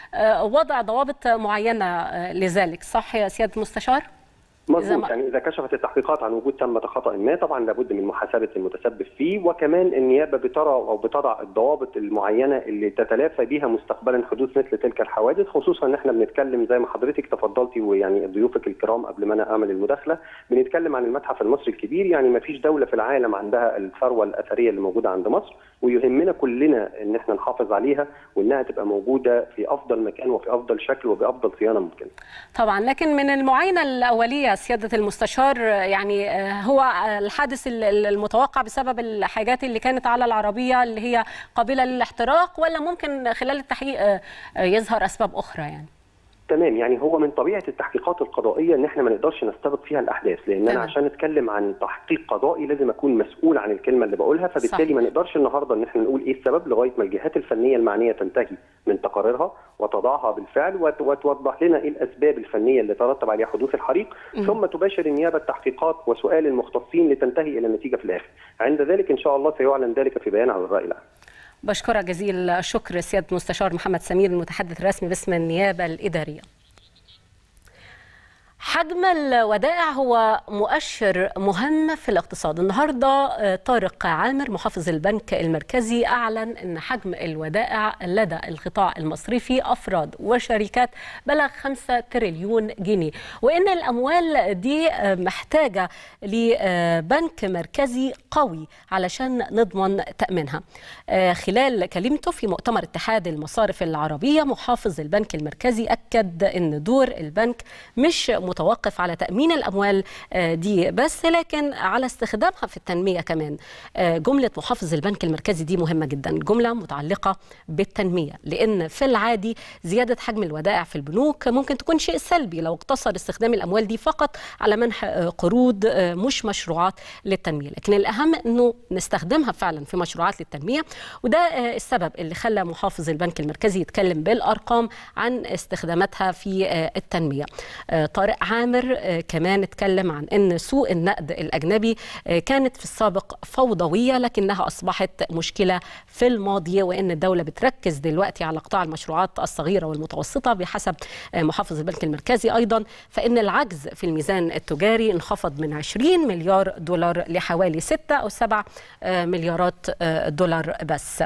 ووضع ضوابط معينه آه، لذلك صح يا سياده المستشار؟ إذا مظبوط ما- يعني اذا كشفت التحقيقات عن وجود ثمه خطا ما طبعا لابد من محاسبه المتسبب فيه وكمان النيابه بترى او بتضع الضوابط المعينه اللي تتلافى بها مستقبلا حدوث مثل تلك الحوادث خصوصا ان احنا بنتكلم زي ما حضرتك تفضلتي ويعني ضيوفك الكرام قبل ما انا اعمل المداخله بنتكلم عن المتحف المصري الكبير يعني ما فيش دوله في العالم عندها الثروه الاثريه اللي موجوده عند مصر ويهمنا كلنا ان احنا نحافظ عليها وانها تبقى موجوده في افضل مكان وفي افضل شكل وبافضل صيانه ممكنه. طبعا لكن من المعاينه الاوليه سياده المستشار يعني آه، هو آه، الحادث ال- ال- المتوقع بسبب الحاجات اللي كانت على العربيه اللي هي قابله للاحتراق ولا ممكن خلال التحقيق آه، آه، يظهر اسباب اخرى يعني تمام يعني هو من طبيعه التحقيقات القضائيه ان احنا ما نقدرش نستبق فيها الاحداث لان انا تمام. عشان اتكلم عن تحقيق قضائي لازم اكون مسؤول عن الكلمه اللي بقولها فبالتالي صحيح. ما نقدرش النهارده ان احنا نقول ايه السبب لغايه ما الجهات الفنيه المعنيه تنتهي من تقاريرها وتضعها بالفعل وت- وتوضح لنا ايه الاسباب الفنيه اللي ترتب عليها حدوث الحريق مم. ثم تباشر النيابه التحقيقات وسؤال المختصين لتنتهي الى النتيجه في الاخر عند ذلك ان شاء الله سيعلن ذلك في بيان على الراي العام بشكرك جزيل الشكر سياده المستشار محمد سمير المتحدث الرسمي باسم النيابه الاداريه حجم الودائع هو مؤشر مهم في الاقتصاد النهارده طارق عامر محافظ البنك المركزي اعلن ان حجم الودائع لدى القطاع المصرفي افراد وشركات بلغ 5 تريليون جنيه وان الاموال دي محتاجه لبنك مركزي قوي علشان نضمن تامينها خلال كلمته في مؤتمر اتحاد المصارف العربيه محافظ البنك المركزي اكد ان دور البنك مش متوقف على تأمين الأموال دي بس لكن على استخدامها في التنمية كمان جملة محافظ البنك المركزي دي مهمة جدا جملة متعلقة بالتنمية لأن في العادي زيادة حجم الودائع في البنوك ممكن تكون شيء سلبي لو اقتصر استخدام الأموال دي فقط على منح قروض مش مشروعات للتنمية لكن الأهم أنه نستخدمها فعلا في مشروعات للتنمية وده السبب اللي خلى محافظ البنك المركزي يتكلم بالأرقام عن استخداماتها في التنمية طارق عامر كمان اتكلم عن ان سوق النقد الاجنبي كانت في السابق فوضويه لكنها اصبحت مشكله في الماضي وان الدوله بتركز دلوقتي على قطاع المشروعات الصغيره والمتوسطه بحسب محافظ البنك المركزي ايضا فان العجز في الميزان التجاري انخفض من 20 مليار دولار لحوالي 6 او 7 مليارات دولار بس.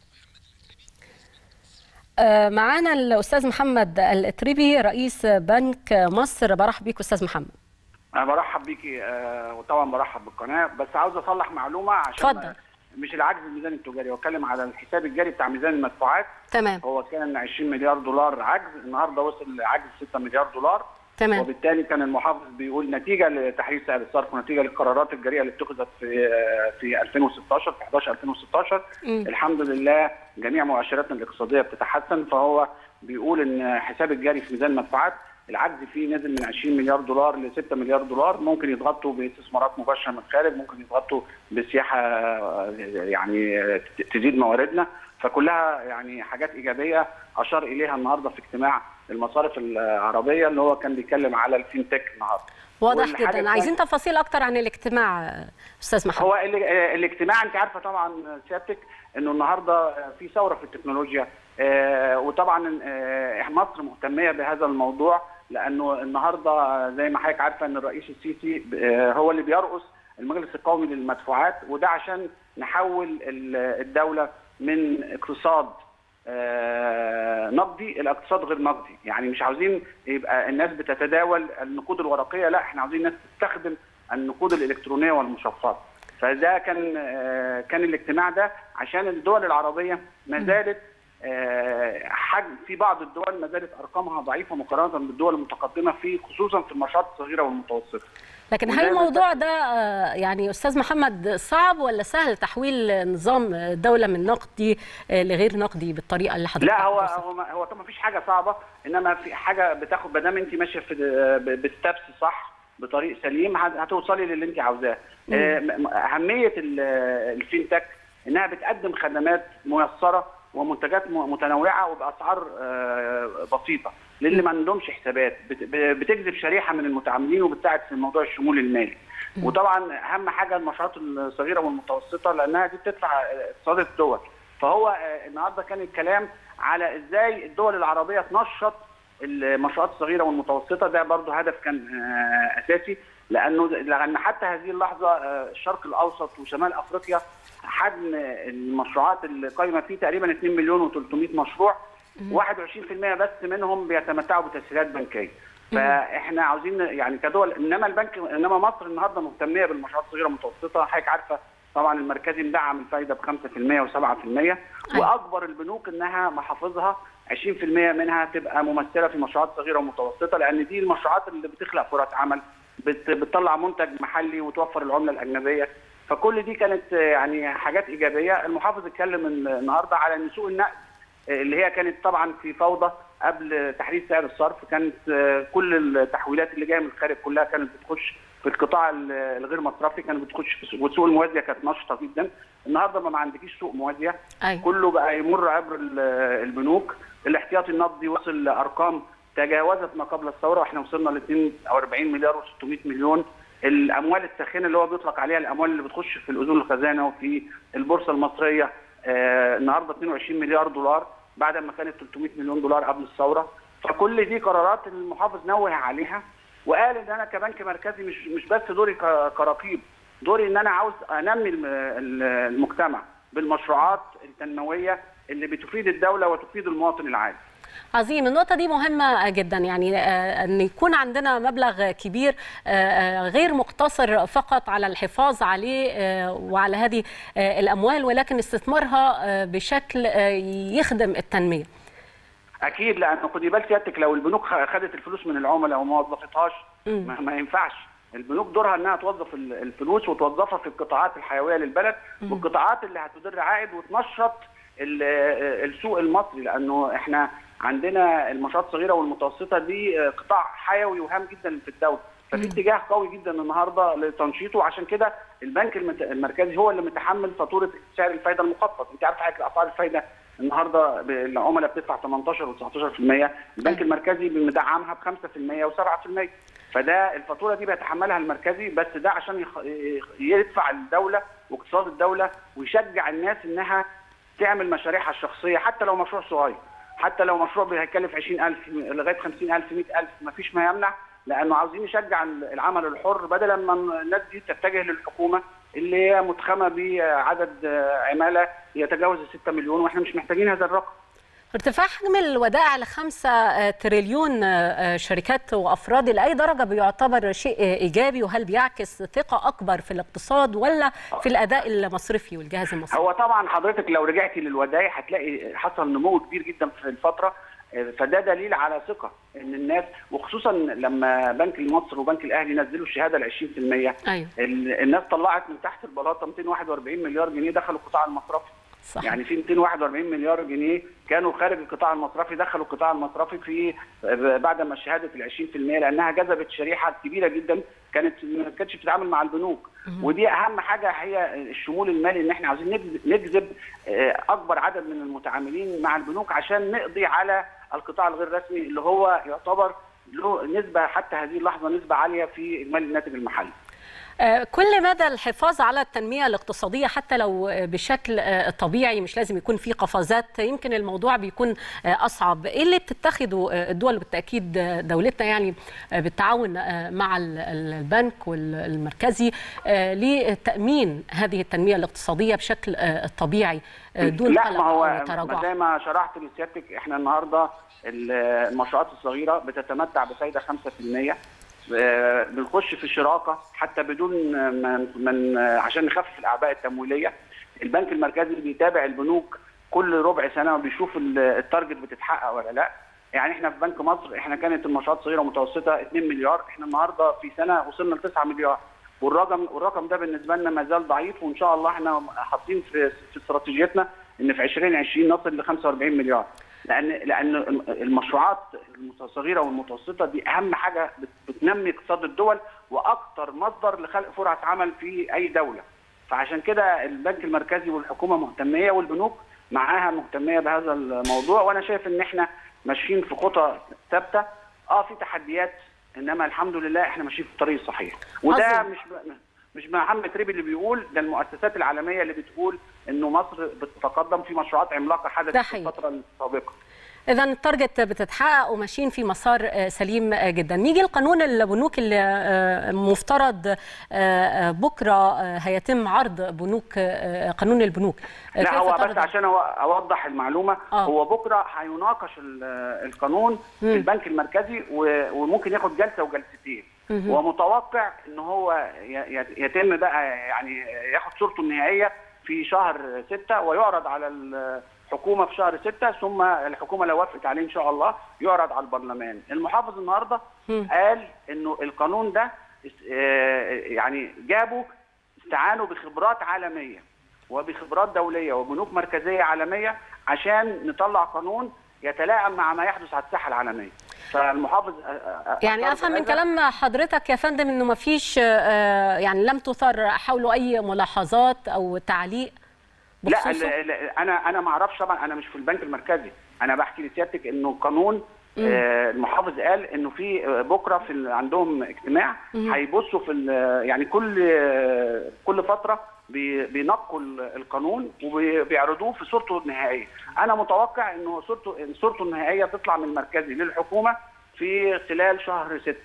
معانا الاستاذ محمد الاتريبي رئيس بنك مصر برحب بيك استاذ محمد انا برحب بيكي آه وطبعا برحب بالقناه بس عاوز اصلح معلومه عشان اتفضل مش العجز الميزاني التجاري بتكلم على الحساب الجاري بتاع ميزان المدفوعات تمام هو كان 20 مليار دولار عجز النهارده وصل لعجز 6 مليار دولار تمام وبالتالي كان المحافظ بيقول نتيجه لتحرير سعر الصرف ونتيجه للقرارات الجريئه اللي اتخذت في في 2016 في 11 2016 م. الحمد لله جميع مؤشراتنا الاقتصاديه بتتحسن فهو بيقول ان حساب الجاري في ميزان المدفوعات العجز فيه نزل من 20 مليار دولار ل 6 مليار دولار ممكن يتغطوا باستثمارات مباشره من الخارج ممكن يتغطوا بالسياحه يعني تزيد مواردنا فكلها يعني حاجات ايجابيه اشار اليها النهارده في اجتماع المصارف العربيه اللي هو كان بيتكلم على الفينتك النهارده واضح جدا عايزين تفاصيل اكتر عن الاجتماع استاذ محمد هو الاجتماع انت عارفه طبعا سيادتك انه النهارده في ثوره في التكنولوجيا وطبعا مصر مهتميه بهذا الموضوع لانه النهارده زي ما حضرتك عارفه ان الرئيس السيسي هو اللي بيرأس المجلس القومي للمدفوعات وده عشان نحول الدوله من اقتصاد نقدي الى اقتصاد غير نقدي يعني مش عاوزين يبقى الناس بتتداول النقود الورقيه لا احنا عاوزين الناس تستخدم النقود الالكترونيه والمشفره فده كان كان الاجتماع ده عشان الدول العربيه ما زالت حجم في بعض الدول ما زالت ارقامها ضعيفه مقارنه بالدول المتقدمه في خصوصا في المنشات الصغيره والمتوسطه لكن هل الموضوع ده يعني استاذ محمد صعب ولا سهل تحويل نظام الدوله من نقدي لغير نقدي بالطريقه اللي حضرتك لا هو هو هو طبعا مفيش حاجه صعبه انما في حاجه بتاخد ما دام انت ماشيه في بالستبس صح بطريق سليم هتوصلي للي انت عاوزاه اهميه الفينتك انها بتقدم خدمات ميسره ومنتجات متنوعه وباسعار بسيطه للي ما عندهمش حسابات بتجذب شريحه من المتعاملين وبتساعد في موضوع الشمول المالي وطبعا اهم حاجه المشروعات الصغيره والمتوسطه لانها دي بتدفع اقتصاد الدول فهو النهارده كان الكلام على ازاي الدول العربيه تنشط المشروعات الصغيره والمتوسطه ده برضه هدف كان اساسي لانه لان حتى هذه اللحظه الشرق الاوسط وشمال افريقيا حجم المشروعات اللي قايمه فيه تقريبا 2 مليون و300 مشروع 21% بس منهم بيتمتعوا بتسهيلات بنكيه فاحنا عاوزين يعني كدول انما البنك انما مصر النهارده مهتميه بالمشروعات الصغيره والمتوسطه حضرتك عارفه طبعا المركزي مدعم الفايده ب 5% و7% واكبر البنوك انها محافظها 20% منها تبقى ممثله في مشروعات صغيره ومتوسطه لان دي المشروعات اللي بتخلق فرص عمل بتطلع منتج محلي وتوفر العمله الاجنبيه فكل دي كانت يعني حاجات ايجابيه المحافظ اتكلم النهارده على ان سوق النقد اللي هي كانت طبعا في فوضى قبل تحرير سعر الصرف كانت كل التحويلات اللي جايه من الخارج كلها كانت بتخش في القطاع الغير مصرفي كانت بتخش في والسوق الموازيه كانت نشطه جدا النهارده ما عندكيش سوق موازيه أيوة. كله بقى يمر عبر البنوك الاحتياطي النقدي وصل لارقام تجاوزت ما قبل الثوره واحنا وصلنا ل 42 مليار و600 مليون الاموال الساخنه اللي هو بيطلق عليها الاموال اللي بتخش في الاذون الخزانه وفي البورصه المصريه آه النهارده 22 مليار دولار بعد ما كانت 300 مليون دولار قبل الثوره فكل دي قرارات المحافظ نوه عليها وقال ان انا كبنك مركزي مش مش بس دوري ك- كرقيب دوري ان انا عاوز انمي الم- ال- المجتمع بالمشروعات التنمويه اللي بتفيد الدوله وتفيد المواطن العادي عظيم النقطة دي مهمة جدا يعني آه، أن يكون عندنا مبلغ كبير آه، آه، غير مقتصر فقط على الحفاظ عليه آه، وعلى هذه آه، الأموال ولكن استثمارها آه، بشكل آه، يخدم التنمية اكيد لان خدي بال سيادتك لو البنوك خ- خدت الفلوس من العملاء وما وظفتهاش ما, ما ينفعش البنوك دورها انها توظف ال- الفلوس وتوظفها في القطاعات الحيويه للبلد والقطاعات اللي هتدر عائد وتنشط ال- السوق المصري لانه احنا عندنا المنشآت الصغيره والمتوسطه دي آه، قطاع حيوي وهام جدا في الدوله ففي اتجاه قوي جدا النهارده لتنشيطه وعشان كده البنك المت- المركزي هو اللي متحمل فاتوره سعر الفايده المخفض انت عارف حضرتك اسعار الفايده النهارده ب- العملاء بتدفع 18 و19% البنك المركزي مدعمها ب 5% و7% فده الفاتوره دي بيتحملها المركزي بس ده عشان يخ- يدفع الدوله واقتصاد الدوله ويشجع الناس انها تعمل مشاريعها الشخصيه حتى لو مشروع صغير حتى لو مشروع هيكلف 20000 لغايه 50000 100000 مفيش ما يمنع لانه عاوزين نشجع العمل الحر بدلا ما الناس دي تتجه للحكومه اللي هي متخمه بعدد عماله يتجاوز ال 6 مليون واحنا مش محتاجين هذا الرقم ارتفاع حجم الودائع لخمسة تريليون آه، شركات وأفراد إلى أي درجة بيعتبر شيء إيجابي وهل بيعكس ثقة أكبر في الاقتصاد ولا في الأداء المصرفي والجهاز المصرفي؟ هو طبعا حضرتك لو رجعتي للودائع هتلاقي حصل نمو كبير جدا في الفتره فده دليل على ثقه ان الناس وخصوصا لما بنك مصر وبنك الاهلي نزلوا الشهاده ال 20% أيوه ال- الناس طلعت من تحت البلاطه 241 مليار جنيه دخلوا القطاع المصرفي صح. يعني في 241 مليار جنيه كانوا خارج القطاع المصرفي دخلوا القطاع المصرفي في بعد ما شهاده ال 20% لانها جذبت شريحه كبيره جدا كانت ما كانتش بتتعامل مع البنوك ودي اهم حاجه هي الشمول المالي ان احنا عاوزين نجذب- نجذب آه، اكبر عدد من المتعاملين مع البنوك عشان نقضي على القطاع الغير رسمي اللي هو يعتبر له نسبه حتى هذه اللحظه نسبه عاليه في اجمالي الناتج المحلي آه، كل مدى الحفاظ على التنمية الاقتصادية حتى لو آه، بشكل آه، طبيعي مش لازم يكون في قفزات يمكن الموضوع بيكون آه، أصعب إيه اللي بتتخذه آه، الدول بالتأكيد آه، دولتنا يعني آه، بالتعاون آه، مع ال- ال- البنك والمركزي آه، لتأمين هذه التنمية الاقتصادية بشكل آه، طبيعي آه، دون لا قلق ما هو أو ما تراجع زي ما شرحت لسيادتك احنا النهارده المشروعات الصغيره بتتمتع بفايده 5% آه، بنخش في شراكه حتى بدون من, من عشان نخفف الاعباء التمويليه البنك المركزي بيتابع البنوك كل ربع سنه وبيشوف ال- التارجت بتتحقق ولا لا يعني احنا في بنك مصر احنا كانت المشروعات صغيره ومتوسطه 2 مليار احنا النهارده في سنه وصلنا ل 9 مليار والرقم والرقم ده بالنسبه لنا ما زال ضعيف وان شاء الله احنا حاطين في في استراتيجيتنا ان في 2020 نصل ل 45 مليار لان لان المشروعات الصغيره والمتوسطه دي اهم حاجه بت- بتنمي اقتصاد الدول واكثر مصدر لخلق فرص عمل في اي دوله فعشان كده البنك المركزي والحكومه مهتميه والبنوك معاها مهتميه بهذا الموضوع وانا شايف ان احنا ماشيين في خطى ثابته اه في تحديات انما الحمد لله احنا ماشيين في الطريق الصحيح وده عظيم. مش مش محمد ريبي اللي بيقول ده المؤسسات العالميه اللي بتقول انه مصر بتتقدم في مشروعات عملاقه ده حدثت في حقيقي. الفتره السابقه إذا التارجت بتتحقق وماشيين في مسار آه، سليم آه، جدا. نيجي لقانون البنوك اللي آه، مفترض آه، آه، بكره آه، هيتم عرض بنوك آه، قانون البنوك. آه، لا كيف هو ترى بس ده؟ عشان أو- اوضح المعلومه آه. هو بكره هيناقش ال- القانون مم. في البنك المركزي و- وممكن ياخد جلسه وجلستين مهم. ومتوقع ان هو ي- ي- يتم بقى يعني ياخد صورته النهائيه في شهر ستة ويعرض على الحكومه في شهر ستة ثم الحكومه لو وافقت عليه ان شاء الله يعرض على البرلمان المحافظ النهارده مم. قال انه القانون ده است- آه، يعني جابوا استعانوا بخبرات عالميه وبخبرات دوليه وبنوك مركزيه عالميه عشان نطلع قانون يتلائم مع ما يحدث على الساحه العالميه فالمحافظ آه، آه، يعني أثار افهم من بهذا. كلام حضرتك يا فندم انه ما فيش يعني لم تثر حوله اي ملاحظات او تعليق لا بخصوصه؟ ال- ال- انا انا ما اعرفش طبعا انا مش في البنك المركزي انا بحكي لسيادتك انه قانون مم. آه، المحافظ قال انه في آه، بكره في ال- عندهم اجتماع مم. هيبصوا في ال- يعني كل آه، كل فتره بي- بينقوا ال- القانون وبيعرضوه في صورته النهائيه انا متوقع انه صورته صورته النهائيه تطلع من المركزي للحكومه في خلال شهر ستة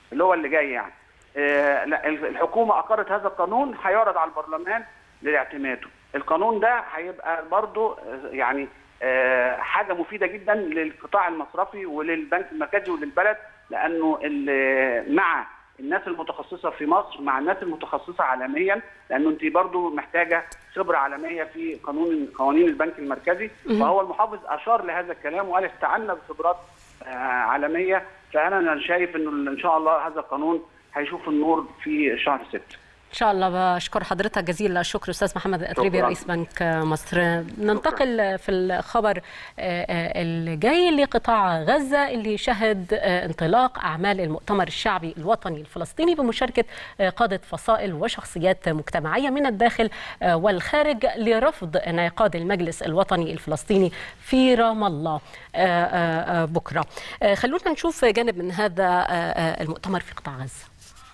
اللي هو اللي جاي يعني آه، لا الحكومه اقرت هذا القانون هيعرض على البرلمان لاعتماده القانون ده هيبقى برضو آه، يعني آه، حاجه مفيده جدا للقطاع المصرفي وللبنك المركزي وللبلد لانه ال- مع الناس المتخصصه في مصر مع الناس المتخصصه عالميا لانه انت برضو محتاجه خبره عالميه في قانون قوانين البنك المركزي مهم. فهو المحافظ اشار لهذا الكلام وقال استعنا بخبرات آه، عالميه فانا أنا شايف انه ان شاء الله هذا القانون هيشوف النور في شهر 6 ان شاء الله بشكر حضرتك جزيل الشكر استاذ محمد الاتريبي شكراً. رئيس بنك مصر ننتقل في الخبر آه، آه، الجاي لقطاع غزه اللي شهد آه، انطلاق اعمال المؤتمر الشعبي الوطني الفلسطيني بمشاركه آه، قاده فصائل وشخصيات مجتمعيه من الداخل آه، والخارج لرفض انعقاد المجلس الوطني الفلسطيني في رام الله آه، آه، آه، بكره آه، خلونا نشوف جانب من هذا آه، آه، المؤتمر في قطاع غزه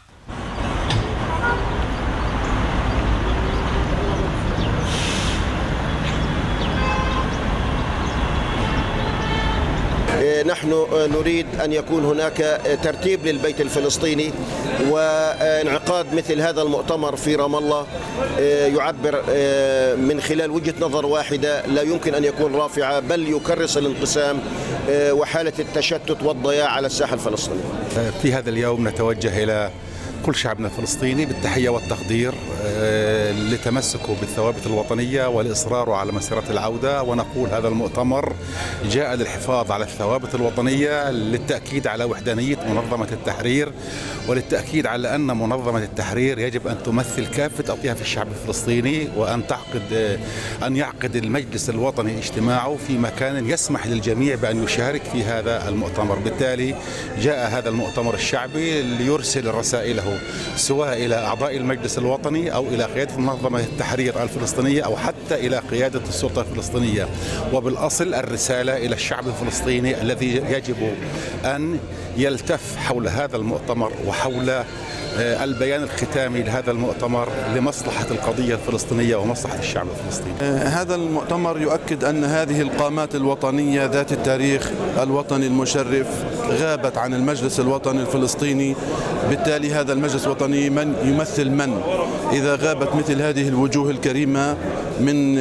نحن نريد أن يكون هناك ترتيب للبيت الفلسطيني وانعقاد مثل هذا المؤتمر في رام الله يعبر من خلال وجهة نظر واحدة لا يمكن أن يكون رافعة بل يكرس الانقسام وحالة التشتت والضياع على الساحة الفلسطينية في هذا اليوم نتوجه إلى كل شعبنا الفلسطيني بالتحية والتقدير آه، لتمسكه بالثوابت الوطنية والإصرار على مسيرة العودة ونقول هذا المؤتمر جاء للحفاظ على الثوابت الوطنية للتأكيد على وحدانية منظمة التحرير وللتأكيد على أن منظمة التحرير يجب أن تمثل كافة أطياف الشعب الفلسطيني وأن تعقد آه، أن يعقد المجلس الوطني اجتماعه في مكان يسمح للجميع بأن يشارك في هذا المؤتمر بالتالي جاء هذا المؤتمر الشعبي ليرسل رسائله سواء إلى أعضاء المجلس الوطني أو إلى قيادة منظمة التحرير الفلسطينية أو حتى إلى قيادة السلطة الفلسطينية وبالأصل الرسالة إلى الشعب الفلسطيني الذي يجب أن يلتف حول هذا المؤتمر وحول آه، البيان الختامي لهذا المؤتمر لمصلحة القضية الفلسطينية ومصلحة الشعب الفلسطيني هذا المؤتمر يؤكد أن هذه القامات الوطنية ذات التاريخ الوطني المشرف غابت عن المجلس الوطني الفلسطيني بالتالي هذا المجلس الوطني من يمثل من إذا غابت مثل هذه الوجوه الكريمة من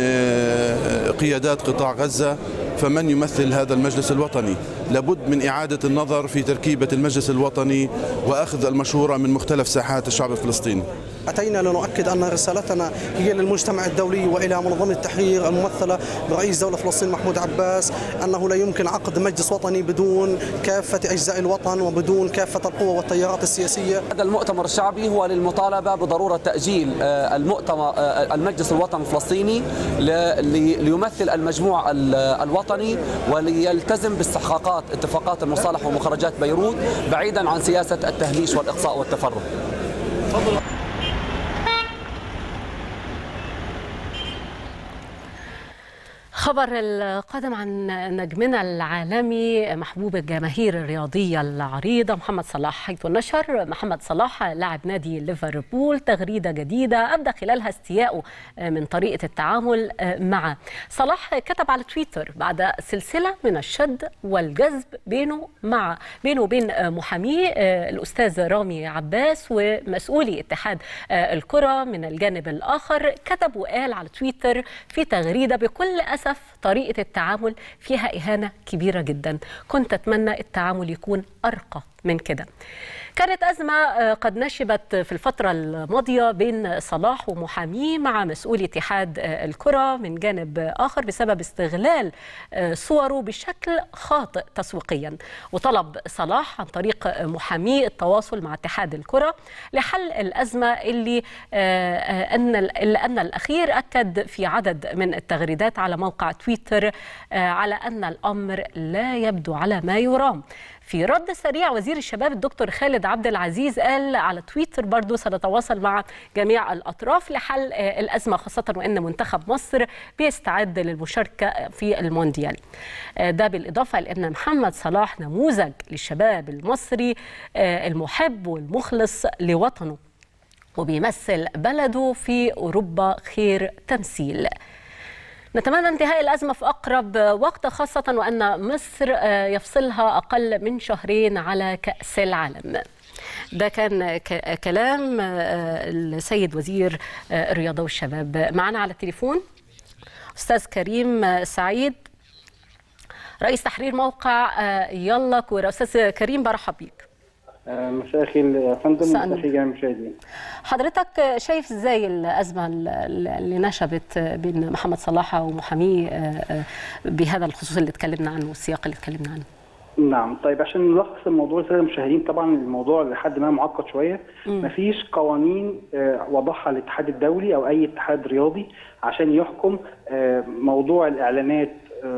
آه، قيادات قطاع غزة فمن يمثل هذا المجلس الوطني لابد من إعادة النظر في تركيبة المجلس الوطني وأخذ المشورة من مختلف ساحات الشعب الفلسطيني أتينا لنؤكد أن رسالتنا هي للمجتمع الدولي وإلى منظمة التحرير الممثلة برئيس دولة فلسطين محمود عباس أنه لا يمكن عقد مجلس وطني بدون كافة أجزاء الوطن وبدون كافة القوى والتيارات السياسية هذا المؤتمر الشعبي هو للمطالبة بضرورة تأجيل آه، المؤتمر آه، المجلس الوطني الفلسطيني ل- لي- ليمثل المجموع ال- الوطني وليلتزم باستحقاقات اتفاقات المصالح ومخرجات بيروت بعيدا عن سياسة التهميش والإقصاء والتفرق خبر القادم عن نجمنا العالمي محبوب الجماهير الرياضية العريضة محمد صلاح حيث نشر محمد صلاح لاعب نادي ليفربول تغريدة جديدة أبدى خلالها استياءه من طريقة التعامل معه صلاح كتب على تويتر بعد سلسلة من الشد والجذب بينه مع بينه وبين محاميه الأستاذ رامي عباس ومسؤولي اتحاد الكرة من الجانب الآخر كتب وقال على تويتر في تغريدة بكل أسف طريقة التعامل فيها إهانة كبيرة جدا كنت أتمنى التعامل يكون أرقى من كده كانت أزمة آه، قد نشبت في الفترة الماضية بين صلاح ومحاميه مع مسؤول اتحاد آه، الكرة من جانب آخر بسبب استغلال آه، صوره بشكل خاطئ تسويقيا وطلب صلاح عن طريق آه، محاميه التواصل مع اتحاد الكرة لحل الأزمة اللي آه، آه، أن إلا أن الأخير أكد في عدد من التغريدات على موقع تويتر آه، على أن الأمر لا يبدو على ما يرام في رد سريع وزير الشباب الدكتور خالد عبد العزيز قال على تويتر برضو سنتواصل مع جميع الأطراف لحل آه، الأزمة خاصة وأن منتخب مصر بيستعد للمشاركة في المونديال آه، ده بالإضافة لأن محمد صلاح نموذج للشباب المصري آه، المحب والمخلص لوطنه وبيمثل بلده في أوروبا خير تمثيل نتمنى انتهاء الأزمة في أقرب وقت خاصة وأن مصر آه، يفصلها أقل من شهرين على كأس العالم ده كان ك- كلام آه، السيد وزير آه، الرياضة والشباب معنا على التليفون أستاذ كريم آه، سعيد رئيس تحرير موقع آه، يلا كورة أستاذ كريم برحب بيك مساء الخير يا فندم مساء ومساء الخير جميع المشاهدين حضرتك شايف ازاي الازمه اللي نشبت بين محمد صلاح ومحاميه بهذا الخصوص اللي اتكلمنا عنه والسياق اللي اتكلمنا عنه نعم طيب عشان نلخص الموضوع للساده المشاهدين طبعا الموضوع لحد ما معقد شويه مفيش قوانين آه، وضعها الاتحاد الدولي او اي اتحاد رياضي عشان يحكم آه، موضوع الاعلانات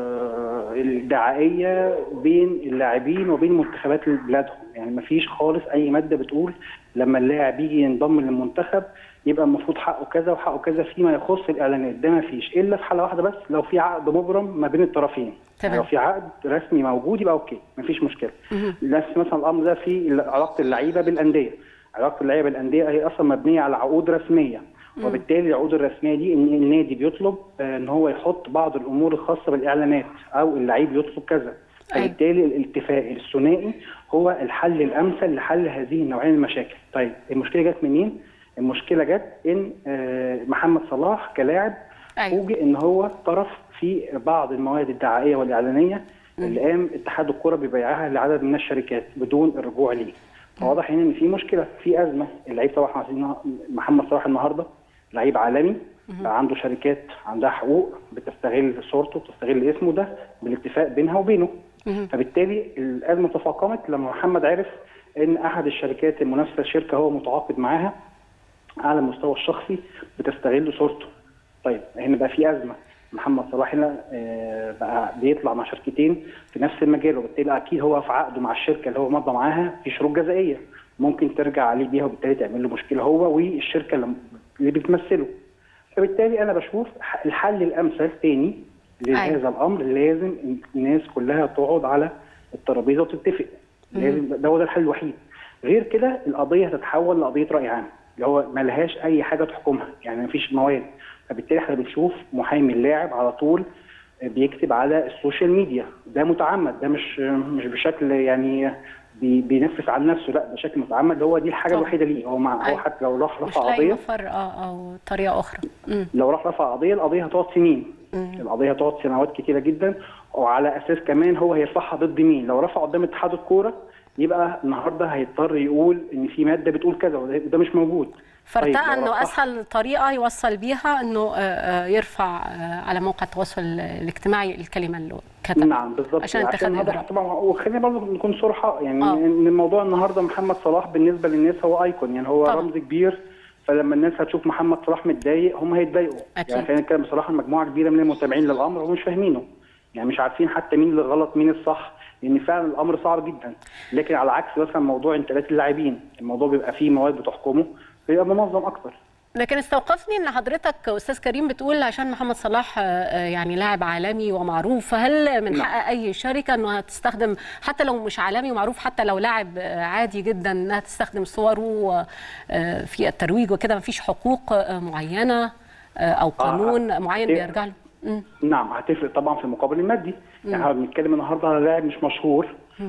آه، الدعائيه بين اللاعبين وبين منتخبات بلادهم يعني مفيش خالص اي ماده بتقول لما اللاعب يجي ينضم للمنتخب يبقى المفروض حقه كذا وحقه كذا فيما يخص الاعلانات ده مفيش الا في حاله واحده بس لو في عقد مبرم ما بين الطرفين تمام. لو في عقد رسمي موجود يبقى اوكي مفيش مشكله نفس مثلا الامر ده في علاقه اللعيبه بالانديه علاقه اللعيبه بالانديه هي اصلا مبنيه على عقود رسميه وبالتالي العقود الرسميه دي ان النادي بيطلب آه، ان هو يحط بعض الامور الخاصه بالاعلانات او اللعيب يطلب كذا فبالتالي الاتفاق الثنائي هو الحل الامثل لحل هذه النوعيه من المشاكل طيب المشكله جت منين المشكله جت ان آه، محمد صلاح كلاعب فوجئ ان هو طرف في بعض المواد الدعائيه والاعلانيه اللي قام اتحاد الكره ببيعها لعدد من الشركات بدون الرجوع ليه فواضح هنا ان في مشكله في ازمه اللعيب طبعا عايزين محمد صلاح النهارده لعيب عالمي بقى عنده شركات عندها حقوق بتستغل صورته بتستغل اسمه ده بالاتفاق بينها وبينه فبالتالي الازمه تفاقمت لما محمد عرف ان احد الشركات المنافسه شركه هو متعاقد معاها على المستوى الشخصي بتستغل صورته طيب هنا بقى في ازمه محمد صلاح هنا آه، بقى بيطلع مع شركتين في نفس المجال وبالتالي اكيد هو في عقده مع الشركه اللي هو مضى معاها في شروط جزائيه ممكن ترجع عليه بيها وبالتالي تعمل له مشكله هو والشركه اللي- اللي بتمثله فبالتالي انا بشوف ح- الحل الامثل تاني لهذا الامر لازم الناس كلها تقعد على الترابيزه وتتفق لازم ده هو ده الحل الوحيد غير كده القضيه هتتحول لقضيه راي عام اللي هو ملهاش اي حاجه تحكمها يعني مفيش مواد فبالتالي احنا بنشوف محامي اللاعب على طول بيكتب على السوشيال ميديا ده متعمد ده مش مش بشكل يعني بي- بينفس عن نفسه لا بشكل متعمد هو دي الحاجه طبعا. الوحيده ليه هو مع هو حتى لو راح مش رفع لاقي قضيه مفر اه او طريقه اخرى مم. لو راح رفع قضيه القضيه هتقعد سنين مم. القضيه هتقعد سنوات كتيره جدا وعلى اساس كمان هو هيرفعها ضد مين لو رفع قدام اتحاد الكوره يبقى النهارده هيضطر يقول ان في ماده بتقول كذا وده وده مش موجود طيب فارتقى لو انه رفعها- اسهل طريقه يوصل بيها انه آه، آه، يرفع آه، على موقع التواصل الاجتماعي الكلمه اللي كتبها نعم بالظبط عشان اتخاذ نوضح اجراء طبعا وخلينا برضه نكون صراحه يعني آه. ان الموضوع النهارده محمد صلاح بالنسبه للناس هو ايكون يعني هو طبعا. رمز كبير فلما الناس هتشوف محمد صلاح متضايق هم هيتضايقوا أكيد. يعني خلينا نتكلم بصراحه مجموعه كبيره من المتابعين للامر هم مش فاهمينه يعني مش عارفين حتى مين اللي غلط مين الصح لان فعلا الامر صعب جدا لكن على عكس مثلا موضوع انتقالات اللاعبين الموضوع بيبقى فيه مواد بتحكمه بيبقى منظم اكتر لكن استوقفني ان حضرتك استاذ كريم بتقول عشان محمد صلاح آه، آه، يعني لاعب عالمي ومعروف فهل من نعم. حق اي شركه انها تستخدم حتى لو مش عالمي ومعروف حتى لو لاعب آه، عادي جدا انها تستخدم صوره آه، في الترويج وكده مفيش حقوق آه، معينه آه، او قانون معين هت- بيرجع له مم. نعم هتفرق طبعا في المقابل المادي يعني احنا بنتكلم النهارده على لاعب مش مشهور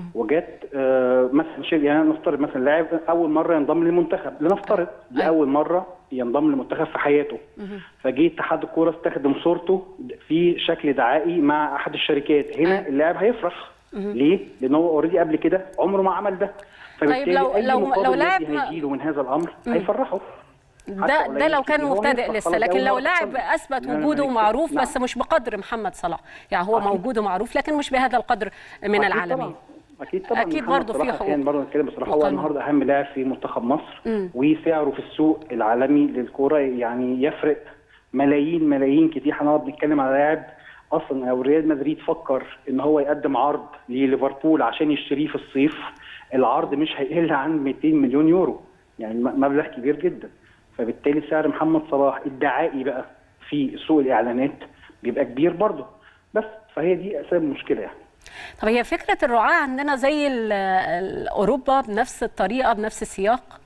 وجت آه مثلا شيء يعني نفترض مثلا لاعب اول مره ينضم للمنتخب لنفترض دي اول مره ينضم للمنتخب في حياته فجه اتحاد الكوره استخدم صورته في شكل دعائي مع احد الشركات هنا اللاعب هيفرح ليه؟ لان هو اوريدي قبل كده عمره ما عمل ده فبالتالي لو- اي لو- مقابل لو مادي لاعب ما- هيجيله من هذا الامر مم. هيفرحه ده حتى ده لو كان هو مبتدئ يفرح لسه خلاص، لكن أول لو مرة لاعب تحصل. اثبت لا، لا، وجوده لا، معروف نعم. بس مش بقدر محمد صلاح يعني هو أكيد. موجود ومعروف لكن مش بهذا القدر من أكيد العالمين طبعاً. اكيد طبعا أكيد محمد برضه في صلاح حقوق. أحياناً برضه نتكلم بصراحه هو وقانون. النهارده اهم لاعب في منتخب مصر مم. وسعره في السوق العالمي للكوره يعني يفرق ملايين ملايين كتير هنقعد نتكلم على لاعب اصلا لو ريال مدريد فكر ان هو يقدم عرض لليفربول عشان يشتريه في الصيف العرض مش هيقل عن 200 مليون يورو يعني م- مبلغ كبير جدا فبالتالي سعر محمد صلاح الدعائي بقى في سوق الاعلانات بيبقى كبير برضه بس فهي دي اساس المشكله يعني طب هي فكره الرعاه عندنا زي ال- ال- اوروبا بنفس الطريقه بنفس السياق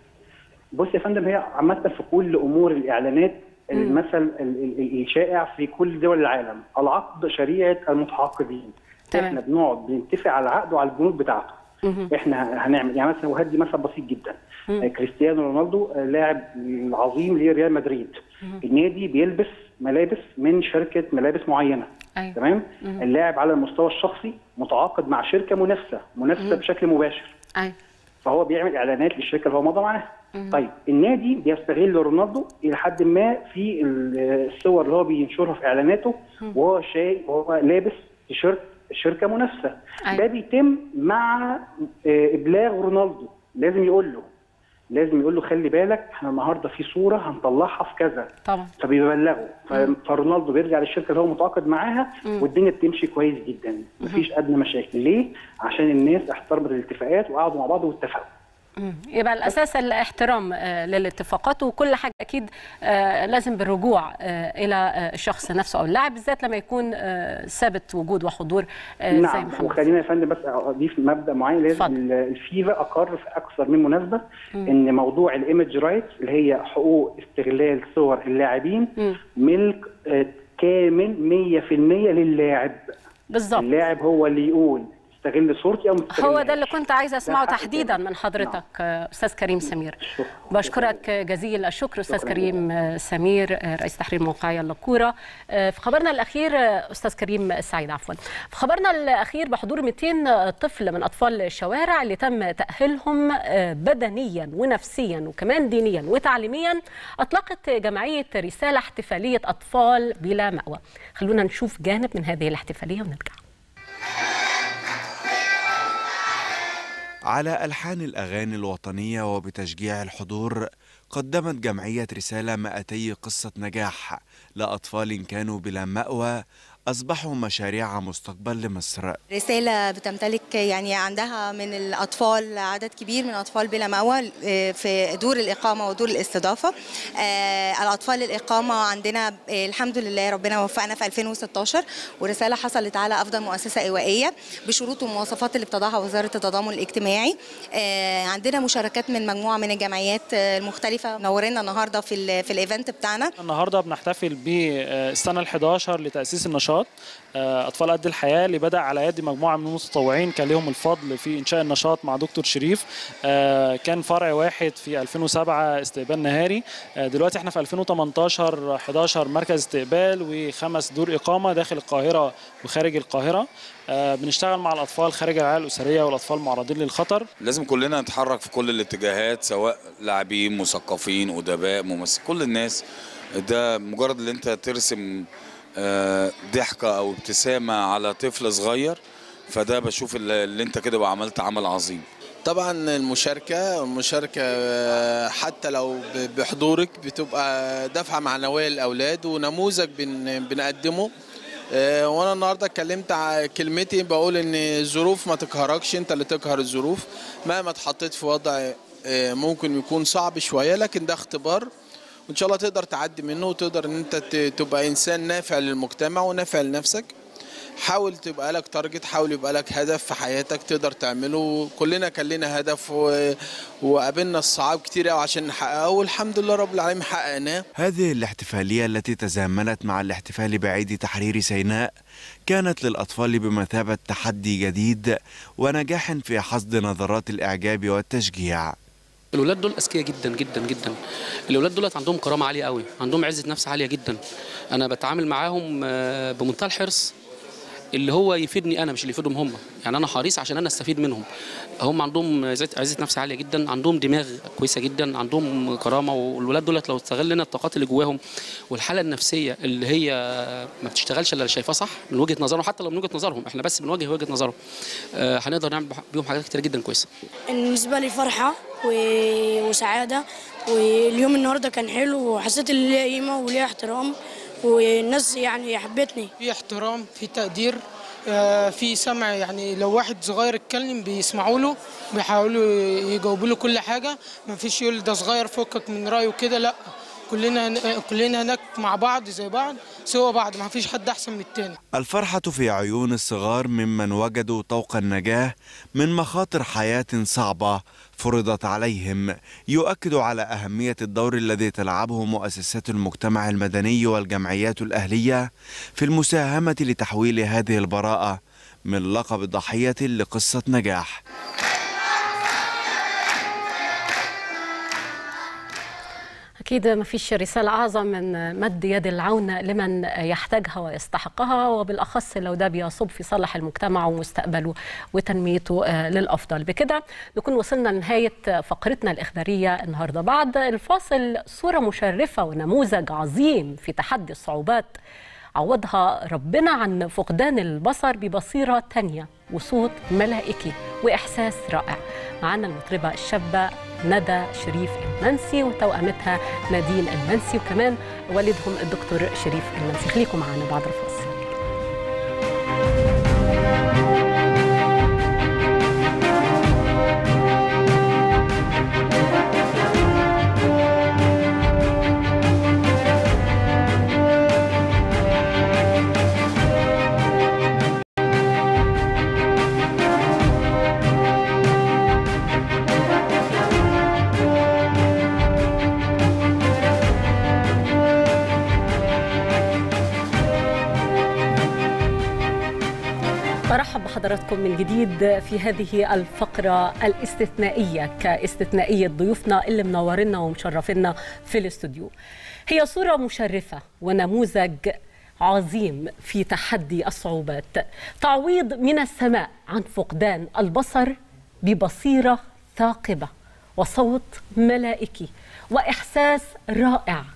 بص يا فندم هي عامة في كل أمور الإعلانات المثل ال- ال- الشائع في كل دول العالم العقد شريعة المتعاقدين تمام. احنا بنقعد بنتفق على العقد وعلى البنود بتاعته احنا هنعمل يعني مثلا وهدي مثل بسيط جدا مم. آه، كريستيانو رونالدو آه، لاعب عظيم لريال مدريد النادي بيلبس ملابس من شركه ملابس معينه أيوة. تمام مم. اللاعب على المستوى الشخصي متعاقد مع شركه منافسه منافسه مم. بشكل مباشر أيوة. فهو بيعمل اعلانات للشركه اللي هو مضى معاها مم. طيب النادي بيستغل رونالدو الى حد ما في ال- الصور اللي هو بينشرها في اعلاناته مم. وهو شاي وهو لابس تيشيرت شركه منافسه أيوة. ده بيتم مع آه، ابلاغ رونالدو لازم يقول له لازم يقول له خلي بالك احنا النهارده في صوره هنطلعها في كذا طبعا فبيبلغه ف- فرونالدو بيرجع للشركه اللي هو متعاقد معاها مم. والدنيا بتمشي كويس جدا مفيش ادنى مشاكل ليه عشان الناس احترمت الاتفاقات وقعدوا مع بعض واتفقوا مم. يبقى الاساس الاحترام آه، للاتفاقات وكل حاجه اكيد آه، لازم بالرجوع آه، الى آه، الشخص نفسه او اللاعب بالذات لما يكون آه، ثابت وجود وحضور آه، زي نعم محمد وخلينا يا فندم بس اضيف مبدا معين لازم ال- الفيفا اقر في اكثر من مناسبه مم. ان موضوع الايمج رايتس اللي هي حقوق استغلال صور اللاعبين مم. ملك آه، كامل 100% للاعب بالظبط اللاعب هو اللي يقول استغل صورتي او ما هو تستغلهاش. ده اللي كنت عايزه اسمعه ده حق تحديدا من حضرتك آه، استاذ كريم سمير شكراً. بشكرك جزيل الشكر استاذ شكراً كريم آه، سمير آه، رئيس تحرير موقعي الكوره آه، في خبرنا الاخير آه، استاذ كريم السعيد عفوا في خبرنا الاخير بحضور 200 طفل من اطفال الشوارع اللي تم تاهيلهم آه، بدنيا ونفسيا وكمان دينيا وتعليميا اطلقت جمعيه رساله احتفاليه اطفال بلا ماوى خلونا نشوف جانب من هذه الاحتفاليه ونرجع على ألحان الأغاني الوطنية وبتشجيع الحضور قدمت جمعية رسالة 200 قصة نجاح لأطفال كانوا بلا مأوى أصبحوا مشاريع مستقبل لمصر رسالة بتمتلك يعني عندها من الأطفال عدد كبير من الأطفال بلا مأوى آه، في دور الإقامة ودور الاستضافة آه، الأطفال الإقامة عندنا آه، الحمد لله ربنا وفقنا في 2016 ورسالة حصلت على أفضل مؤسسة إيوائية بشروط ومواصفات اللي بتضعها وزارة التضامن الاجتماعي آه، عندنا مشاركات من مجموعة من الجمعيات آه، المختلفة نورنا النهاردة في ال في الإيفنت بتاعنا النهارده بنحتفل بالسنه ال 11 لتاسيس النشاط آه، اطفال قد الحياه اللي بدا على يد مجموعه من المتطوعين كان لهم الفضل في انشاء النشاط مع دكتور شريف آه، كان فرع واحد في 2007 استقبال نهاري آه، دلوقتي احنا في 2018 11 مركز استقبال وخمس دور اقامه داخل القاهره وخارج القاهره آه، بنشتغل مع الاطفال خارج العائله الاسريه والاطفال معرضين للخطر لازم كلنا نتحرك في كل الاتجاهات سواء لاعبين مثقفين ادباء ممثلين كل الناس ده مجرد ان انت ترسم آه، ضحكه او ابتسامه على طفل صغير فده بشوف اللي اللي انت كده بقى عملت عمل عظيم طبعا المشاركة المشاركة آه، حتى لو ب- بحضورك بتبقى دفعة معنوية للأولاد ونموذج بن بنقدمه آه، وانا النهارده اتكلمت على كلمتي بقول ان الظروف ما تقهركش انت اللي تقهر الظروف مهما اتحطيت في وضع آه، ممكن يكون صعب شويه لكن ده اختبار وان شاء الله تقدر تعدي منه وتقدر ان انت ت- تبقى انسان نافع للمجتمع ونافع لنفسك حاول تبقى لك تارجت حاول يبقى لك هدف في حياتك تقدر تعمله كلنا كان لنا هدف و... وقابلنا الصعاب كتير قوي عشان نحققه والحمد لله رب العالمين حققناه هذه الاحتفالية التي تزامنت مع الاحتفال بعيد تحرير سيناء كانت للأطفال بمثابة تحدي جديد ونجاح في حصد نظرات الإعجاب والتشجيع الولاد دول اذكياء جدا جدا جدا الولاد دولت عندهم كرامه عاليه قوي عندهم عزه نفس عاليه جدا انا بتعامل معاهم آه، بمنتهى الحرص اللي هو يفيدني انا مش اللي يفيدهم هم يعني انا حريص عشان انا استفيد منهم هم عندهم عزه عزة نفس عاليه جدا عندهم دماغ كويسه جدا عندهم كرامه والولاد دولت لو استغلنا الطاقات اللي جواهم والحاله النفسيه اللي هي ما بتشتغلش الا اللي شايفاه صح من وجهه نظرهم حتى لو من وجهه نظرهم احنا بس بنواجه وجهه نظرهم آه، هنقدر نعمل بيهم حاجات كتير جدا كويسه بالنسبة لي فرحة و- وسعادة واليوم النهاردة كان حلو وحسيت ان ليه قيمة وليه احترام والناس يعني حبتني في احترام في تقدير آه، في سمع يعني لو واحد صغير اتكلم بيسمعوا له بيحاولوا يجاوبوا له كل حاجه ما فيش يقول ده صغير فكك من رايه كده لا كلنا هن- كلنا هناك مع بعض زي بعض سوا بعض ما فيش حد احسن من التاني الفرحة في عيون الصغار ممن وجدوا طوق النجاة من مخاطر حياة صعبة فرضت عليهم يؤكد على أهمية الدور الذي تلعبه مؤسسات المجتمع المدني والجمعيات الأهلية في المساهمة لتحويل هذه البراءة من لقب ضحية لقصة نجاح أكيد ما فيش رسالة أعظم من مد يد العون لمن يحتاجها ويستحقها وبالأخص لو ده بيصب في صالح المجتمع ومستقبله وتنميته للأفضل بكده نكون وصلنا لنهاية فقرتنا الإخبارية النهاردة بعد الفاصل صورة مشرفة ونموذج عظيم في تحدي الصعوبات عوضها ربنا عن فقدان البصر ببصيرة تانية وصوت ملائكي وإحساس رائع معنا المطربة الشابة ندى شريف المنسي وتوأمتها نادين المنسي وكمان والدهم الدكتور شريف المنسي خليكم معنا بعد الفاصل برحب بحضراتكم من جديد في هذه الفقرة الاستثنائية كاستثنائية ضيوفنا اللي منورنا ومشرفينا في الاستوديو هي صورة مشرفة ونموذج عظيم في تحدي الصعوبات تعويض من السماء عن فقدان البصر ببصيرة ثاقبة وصوت ملائكي وإحساس رائع